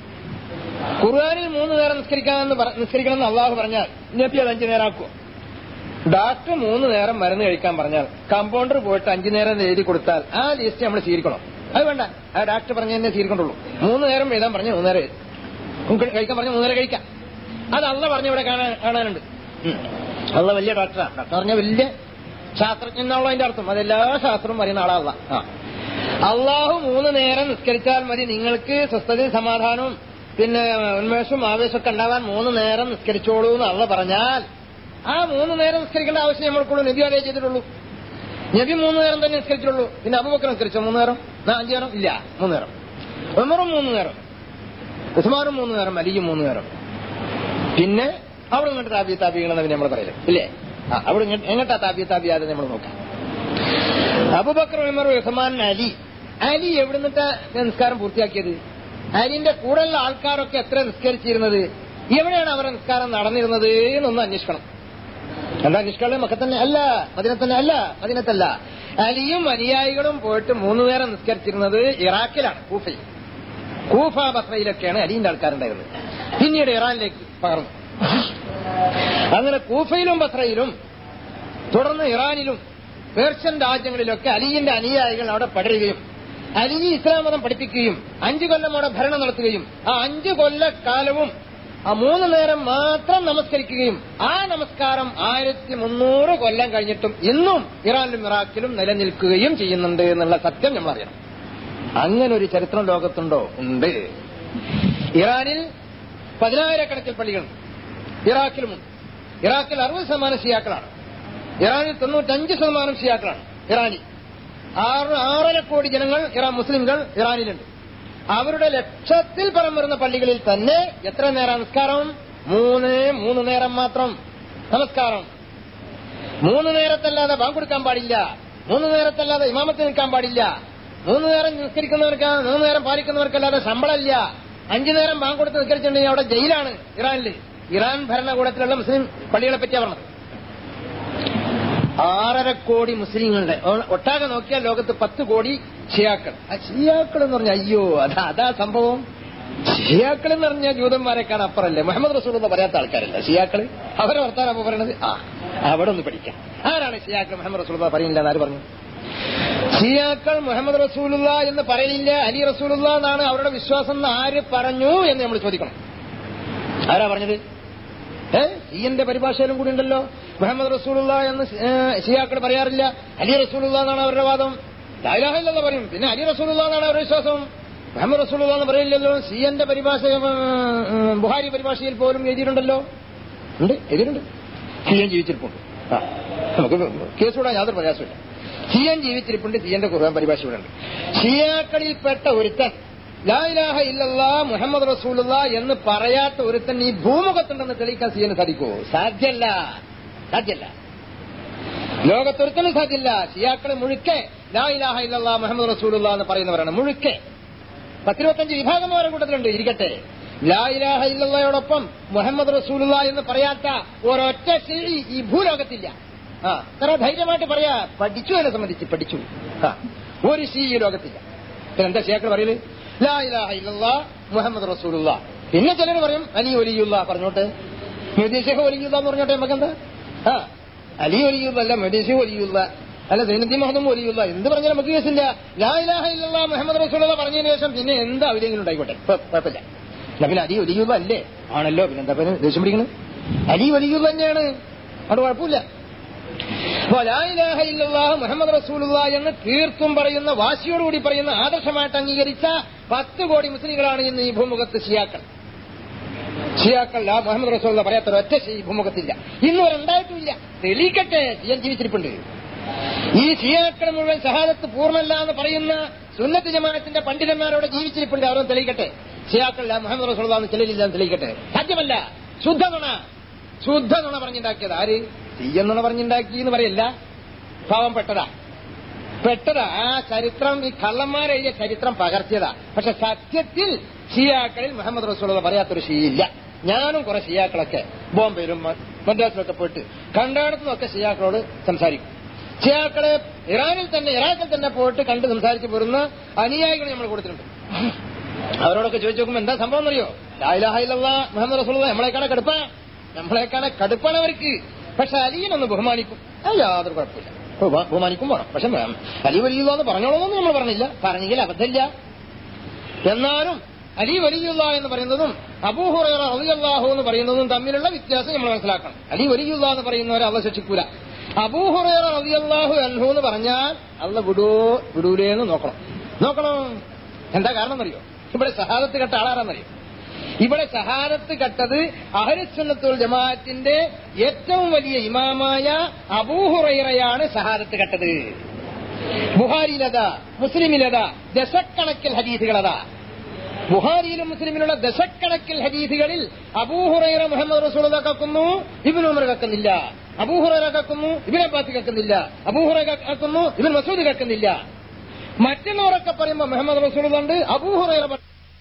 Speaker 1: ഖുർആനിൽ മൂന്ന് നേരം നിസ്കരിക്കാമെന്ന് പറ- നിസ്കരിക്കണമെന്ന് അള്ളാഹു പറഞ്ഞാൽ നബി അത് അഞ്ചു നേരമാക്കുമോ ഡാക്ടർ മൂന്ന് നേരം മരുന്ന് കഴിക്കാൻ പറഞ്ഞാൽ കമ്പൗണ്ടർ പോയിട്ട് അഞ്ചു നേരം എഴുതി കൊടുത്താൽ ആ ലിസ്റ്റ് നമ്മൾ സ്വീകരിക്കണം അത് വേണ്ട ആ ഡാക്ടർ പറഞ്ഞ തന്നെ സ്വീകരിക്കണ്ടുള്ളൂ മൂന്ന് നേരം എഴുതാൻ പറഞ്ഞ മൂന്ന് നേരം എഴുതി. നമുക്ക് കഴിക്കാൻ പറഞ്ഞ മൂന്ന് നേരം കഴിക്കാം അത് അള്ള പറഞ്ഞ ഇവിടെ കാണാൻ കാണാനുണ്ട് ഉം. അള്ള വലിയ ഡോക്ടറാണ് ഡോക്ടർ പറഞ്ഞ വലിയ ശാസ്ത്രജ്ഞൻ എന്നുള്ള അതിന്റെ അർത്ഥം അതെല്ലാ ശാസ്ത്രവും പറയുന്ന ആളല്ല ആ അള്ളാഹു മൂന്ന് നേരം നിസ്കരിച്ചാൽ മതി നിങ്ങൾക്ക് സ്വസ്ഥതയും സമാധാനവും പിന്നെ ഉന്മേഷവും ആവേശമൊക്കെ ഉണ്ടാവാൻ മൂന്ന് നേരം നിസ്കരിച്ചോളൂ എന്ന് അള്ള പറഞ്ഞാൽ ആ മൂന്ന് നേരം നിസ്കരിക്കേണ്ട ആവശ്യം നമ്മൾക്കുള്ളൂ നബി അതേ ചെയ്തിട്ടുള്ളൂ നബി മൂന്ന് നേരം തന്നെ നിസ്കരിച്ചുള്ളൂ പിന്നെ അബുബക്കർ നിസ്കരിച്ചോ മൂന്ന് നേരം ആ, അഞ്ചു നേരം ഇല്ല മൂന്ന് നേരം ഉമറും മൂന്ന് നേരം ഉസ്മാനും മൂന്ന് നേരം അലിയും മൂന്ന് നേരം പിന്നെ അവിടെ ഇങ്ങോട്ട് താബി താബികളെന്ന് പിന്നെ നമ്മൾ പറയില്ല ഇല്ലേ ആ അവിടെ ഇങ്ങോട്ട് എങ്ങോട്ടാ താബി താബിയാതെ നമ്മൾ നോക്കാം അബുബക്കർ ഉമർ ഉസ്മാൻ അലി അലി എവിടെ നിന്നിട്ടാ നിസ്കാരം പൂർത്തിയാക്കിയത് അലിന്റെ കൂടെയുള്ള ആൾക്കാരൊക്കെ എത്ര നിസ്കരിച്ചിരുന്നത് എവിടെയാണ് അവരുടെ നിസ്കാരം നടന്നിരുന്നത് എന്നൊന്ന് അന്വേഷിക്കണം എന്താ നിഷ്കളെ മക്കത്തന്നെ അല്ല മദിനത്തന്നെ അല്ല മദിനത്തല്ല അലിയും അനുയായികളും പോയിട്ട് മൂന്ന് നേരം നിസ്കരിച്ചിരുന്നത് ഇറാഖിലാണ് കൂഫയിൽ കൂഫ ബസ്രയിലൊക്കെയാണ് അലിന്റെ ആൾക്കാരുണ്ടായിരുന്നത് പിന്നീട് ഇറാനിലേക്ക് പകർന്നു അങ്ങനെ കൂഫയിലും ബസ്രയിലും തുടർന്ന് ഇറാനിലും പേർഷ്യൻ രാജ്യങ്ങളിലൊക്കെ അലിയുടെ അനുയായികൾ അവിടെ പടരുകയും അലി ഇസ്ലാം മതം പഠിപ്പിക്കുകയും അഞ്ചു കൊല്ലം അവിടെ ഭരണം നടത്തുകയും ആ അഞ്ചു കൊല്ലക്കാലവും ആ മൂന്ന് നേരം മാത്രം നമസ്കരിക്കുകയും ആ നമസ്കാരം ആയിരത്തി മുന്നൂറ് കൊല്ലം കഴിഞ്ഞിട്ടും ഇന്നും ഇറാനിലും ഇറാഖിലും നിലനിൽക്കുകയും ചെയ്യുന്നുണ്ട് എന്നുള്ള സത്യം നമ്മൾ അറിയണം അങ്ങനെ ഒരു ചരിത്രം ലോകത്തുണ്ടോ ഉണ്ട് ഇറാനിൽ പതിനായിരക്കണക്കിൽ പള്ളികളുണ്ട് ഇറാഖിലുമുണ്ട് ഇറാഖിൽ അറുപത് ശതമാനം ഷിയാക്കളാണ് ഇറാനിൽ തൊണ്ണൂറ്റഞ്ച് ശതമാനം ഷിയാക്കളാണ് ഇറാനിൽ ആറ് ആറര കോടി ജനങ്ങൾ ഇറാൻ മുസ്ലിംകൾ ഇറാനിലുണ്ട് അവരുടെ ലക്ഷത്തിൽ പരം വരുന്ന പള്ളികളിൽ തന്നെ എത്ര നേരം നമസ്കാരം മൂന്ന് മൂന്ന് നേരം മാത്രം നമസ്കാരം മൂന്ന് നേരത്തല്ലാതെ ബാങ്ക് കൊടുക്കാൻ പാടില്ല മൂന്ന് നേരത്തല്ലാതെ ഇമാമത്ത് നിൽക്കാൻ പാടില്ല മൂന്ന് നേരം നിസ്കരിക്കുന്നവർക്ക് മൂന്ന് നേരം പാലിക്കുന്നവർക്കല്ലാതെ ശമ്പളമില്ല അഞ്ചു നേരം ബാങ്ക് കൊടുത്ത് നിസ്കരിച്ചിട്ടുണ്ടെങ്കിൽ അവിടെ ജയിലാണ് ഇറാനിൽ ഇറാൻ ഭരണകൂടത്തിലുള്ള മുസ്ലിം പള്ളികളെ പറ്റിയാ പറഞ്ഞത് ആറര കോടി മുസ്ലിങ്ങളുടെ ഒ- ഒട്ടാകെ നോക്കിയാൽ ലോകത്ത് പത്ത് കോടി ഷിയാക്കൾ ആ ഷിയാക്കൾ എന്ന് പറഞ്ഞാൽ അയ്യോ അതാ അതാ സംഭവം ഷിയാക്കൾ എന്ന് പറഞ്ഞാൽ ജൂതന്മാരെക്കാണ് അപ്പുറല്ലേ മുഹമ്മദ് റസൂൽ എന്ന് പറയാത്ത ആൾക്കാരല്ല ഷിയാക്കൾ അവരെ വർത്താനം അപ്പൊ പറയണത് ആ അവിടെ ഒന്ന് പഠിക്കാം ആരാണ് ഷിയാക്കൾ മുഹമ്മദ് റസൂൽ പറയുന്നില്ല എന്ന് ആര് പറഞ്ഞു ഷിയാക്കൾ മുഹമ്മദ് റസൂലുള്ള എന്ന് പറയില്ല അലി റസൂലുള്ള എന്നാണ് അവരുടെ വിശ്വാസം എന്ന് ആര് പറഞ്ഞു എന്ന് നമ്മൾ ചോദിക്കണം ആരാ പറഞ്ഞത് ഏ ഈയന്റെ പരിഭാഷയിലും കൂടി ഉണ്ടല്ലോ മുഹമ്മദ് റസൂലുള്ള എന്ന് ഏ, ഷിയാക്കൾ പറയാറില്ല അലി റസൂലുള്ള എന്നാണ് അവരുടെ വാദം ലായിലാഹില്ലെന്ന് പറയും പിന്നെ അലി റസൂലുള്ള എന്നാണ് അവരുടെ വിശ്വാസം മുഹമ്മദ് റസൂലുള്ള എന്ന് പറയില്ലല്ലോ സിയന്റെ പരിഭാഷ ഏ, ഏ, ബുഹാരി പരിഭാഷയിൽ പോലും എഴുതിയിട്ടുണ്ടല്ലോ ഉണ്ട് എഴുതിയിട്ടുണ്ട് സിയൻ ജീവിച്ചിരിപ്പുണ്ട് ആ നമുക്ക് കേസ് വിടാൻ യാതൊരു പ്രയാസമില്ല സിയൻ ജീവിച്ചിരിപ്പുണ്ട് സിയന്റെ ഖുർആൻ പരിഭാഷ ഇവിടെ ഉണ്ട് ഷിയാക്കളിൽപ്പെട്ട ഒരുത്തൻ ലാ ഇലാഹ ഇല്ലല്ലാ മുഹമ്മദ് റസൂലുള്ള എന്ന് പറയാത്ത ഒരുത്തൻ ഈ ഭൂമുഖത്തുണ്ടെന്ന് തെളിയിക്കാൻ സിയന് സാധിക്കുമോ സാധ്യല്ല സാധ്യല്ല ലോകത്തൊരുത്തനും സാധ്യല്ല ഷിയാക്കൾ മുഴുക്കെ ലാ ഇലാഹ ഇല്ലല്ലാ മുഹമ്മദ് റസൂലുള്ള എന്ന് പറയുന്നവരാണ് മുഴുക്കെ പത്തിരുപത്തഞ്ച് വിഭാഗം അവരുടെ കൂട്ടത്തിലുണ്ട് ഇരിക്കട്ടെ ലാ ഇലാഹ ഇല്ലല്ലയോടൊപ്പം മുഹമ്മദ് റസൂലുള്ള എന്ന് പറയാത്ത ഒരൊറ്റ ശരി ഈ ഭൂലോകത്തില്ല ആ ഇത്ര ധൈര്യമായിട്ട് പറയാ പഠിച്ചു എന്നെ സംബന്ധിച്ച് പഠിച്ചു ആ ഒരു ശീ ഈ ലോകത്തില്ല പിന്നെ എന്താ ഷിയാക്കൾ പറയല് ലാ ഇലാഹ ഇല്ലല്ലാ മുഹമ്മദ് റസൂലുള്ള പിന്നെ ചിലർ പറയും അലി ഒലിയുള്ള പറഞ്ഞോട്ടെ മെഹദീഷേഖ് ഒലിയുള്ള എന്ന് പറഞ്ഞോട്ടെ നമുക്കെന്താ ആ അലി ഒലിയുള്ള അല്ല മെഹദീഷേഖ് ഒലിയുള്ള അല്ല സൈനദ്ദീൻ മുഹമ്മദ് ഒലിയുള്ള എന്ത് പറഞ്ഞാലും നമുക്ക് കേസില്ല ലാ ഇലാഹ ഇല്ലല്ലാ മുഹമ്മദ് റസൂലുള്ള പറഞ്ഞതിന് ശേഷം പിന്നെ എന്ത് അവരെങ്കിലും ഉണ്ടായിക്കോട്ടെ ഇപ്പൊ കുഴപ്പമില്ല എന്നാ പിന്നെ അലി ഒലിയുള്ള അല്ലേ ആണല്ലോ പിന്നെ എന്താ പിന്നെ ദേഷ്യം പിടിക്കുന്നത് അലി ഒലിയുള്ള തന്നെയാണ് അവിടെ കുഴപ്പമില്ല അപ്പോ ലാ ഇലാഹ ഇല്ലല്ലാഹ് മുഹമ്മദ് റസൂലുള്ള എന്ന് തീർത്തും പറയുന്ന വാശിയോടുകൂടി പറയുന്ന ആദർശമായിട്ട് അംഗീകരിച്ച പത്ത് കോടി മുസ്ലിങ്ങളാണ് ഇന്ന് ഈ ഭൂമുഖത്ത് ഷിയാക്കൾ ഷിയാക്കൾ ലാ മുഹമ്മദ് റസൂലുള്ള പറയാത്ത ഒറ്റ ഈ ഭൂമുഖത്തില്ല ഇന്നും ഉണ്ടായിട്ടുമില്ല തെളിയിക്കട്ടെ ഷിയൻ ജീവിച്ചിരിപ്പുണ്ട് ഈ ഷിയാക്കൾ മുഴുവൻ ഷഹാദത്ത് പൂർണ്ണല്ല എന്ന് പറയുന്ന സുന്നത്ത് ജമാഅത്തിന്റെ പണ്ഡിതന്മാരോട് ജീവിച്ചിരിപ്പുണ്ട് അവരൊന്ന് തെളിയിക്കട്ടെ ഷിയാക്കൾ ലാ മുഹമ്മദ് റസൂലുള്ള എന്ന് ചിലരില്ല എന്ന് തെളിയിക്കട്ടെ സാധ്യമല്ല ശുദ്ധ നുണ ശുദ്ധ നുണ പറഞ്ഞുണ്ടാക്കിയത് ആര് തീയ നുണ പറഞ്ഞുണ്ടാക്കി എന്ന് പറയല്ല പാവം പെട്ടതാ പെട്ടതാ ആ ചരിത്രം ഈ കള്ളന്മാരെഴുതിയ ചരിത്രം പകർത്തിയതാ പക്ഷെ സത്യത്തിൽ ഷിയാക്കളിൽ മുഹമ്മദ് റസൂലുള്ള പറയാത്തൊരു ഷിയില്ല ഞാനും കുറെ ഷിയാക്കളൊക്കെ ബോംബെയിലും മ- മദ്രാസിലൊക്കെ പോയിട്ട് കണ്ടാടത്തുനിന്നൊക്കെ ഷിയാക്കളോട് സംസാരിക്കും ഷിയാക്കളെ ഇറാനിൽ തന്നെ ഇറാഖിൽ തന്നെ പോയിട്ട് കണ്ട് സംസാരിച്ച് പോരുന്ന അനുയായികൾ നമ്മൾ കൊടുത്തിട്ടുണ്ട് അവരോടൊക്കെ ചോദിച്ചു നോക്കുമ്പോ എന്താ സംഭവം എന്നറിയോ ലായിലാഹില്ല മുഹമ്മദ് റസൂൽ നമ്മളെക്കാണെ കടുപ്പാ നമ്മളെക്കാണെ കടുപ്പാണ് അവർക്ക് പക്ഷെ അലിയനൊന്ന് ബഹുമാനിക്കും അത് യാതൊരു കുഴപ്പമില്ല ബഹു- ബഹുമാനിക്കും വേണം പക്ഷെ മ- അലി വലിയുള്ള എന്ന് പറഞ്ഞോളൊന്നും നമ്മൾ പറഞ്ഞില്ല പറഞ്ഞെങ്കിൽ അബദ്ധമില്ല എന്നാലും അലി വലിയുള്ള എന്ന് പറയുന്നതും അബൂഹുറ അലിയല്ലാഹു എന്ന് പറയുന്നതും തമ്മിലുള്ള വ്യത്യാസം നമ്മൾ മനസ്സിലാക്കണം അലി വലിയുള്ള എന്ന് പറയുന്നവരെ അള്ള ശിക്ഷിക്കൂല അബൂഹുറ അലിയല്ലാഹു അൻഹു എന്ന് പറഞ്ഞാൽ അള്ള വിടൂ വിടൂലേന്ന് നോക്കണം നോക്കണം എന്താ കാരണം എന്നറിയോ ഇവിടെ ഷഹാദത്ത് കെട്ട ആളാരാന്നറിയോ ഇവിടെ ഷഹാദത്ത് കെട്ടത് അഹരിസുന്നത്തുൽ ജമാഅത്തിന്റെ ഏറ്റവും വലിയ ഇമാമായ അബൂഹുറൈറയാണ് ഷഹാദത്ത് കെട്ടത് ബുഹാരിയിലതാ മുസ്ലിമിലതാ ദശക്കണക്കിൽ ഹദീസുകളതാ ബുഹാരിയിലും മുസ്ലിമിലുള്ള ദശക്കണക്കിൽ ഹദീസുകളിൽ അബൂഹുറൈറ മുഹമ്മദ് റസൂൽ കക്കുന്നു ഇബിൻ ഉമർ കക്കുന്നില്ല അബൂഹുറൈറ കക്കുന്നു ഇബിൻ അബ്ബാസ് കക്കുന്നില്ല അബൂഹുറ കക്കുന്നു ഇബിൻ മസൂദ് കക്കുന്നില്ല മറ്റുള്ളവരൊക്കെ പറയുമ്പോൾ മുഹമ്മദ് റസൂൽ ഉണ്ട് അബൂഹുറൈറ പറ-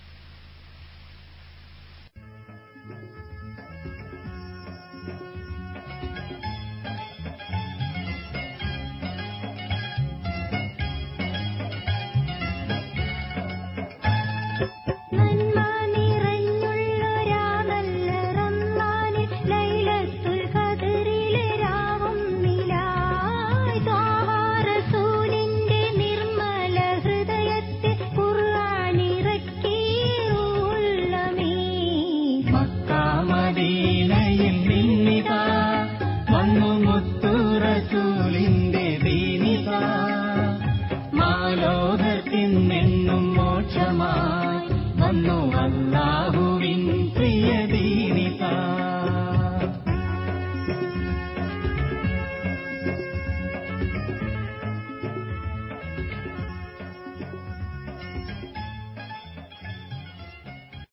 Speaker 2: നന്മ നിറഞ്ഞുള്ളൊരാ നല്ല റമളാനിൽ ലൈലത്തുൽ ഖദറിലെ രാവും നിലായ് ത്വാഹ റസൂലിന്റെ നിർമ്മല ഹൃദയത്തെ ഖുർആനിറക്കി ഉള്ളമേ
Speaker 3: മക്കാമദീനയിൽ നിന്നിതാ വന്നു മുത്തുറസൂലിന്റെ ദീനിത മാലോകത്തിനെന്നും മോക്ഷമായി വന്നു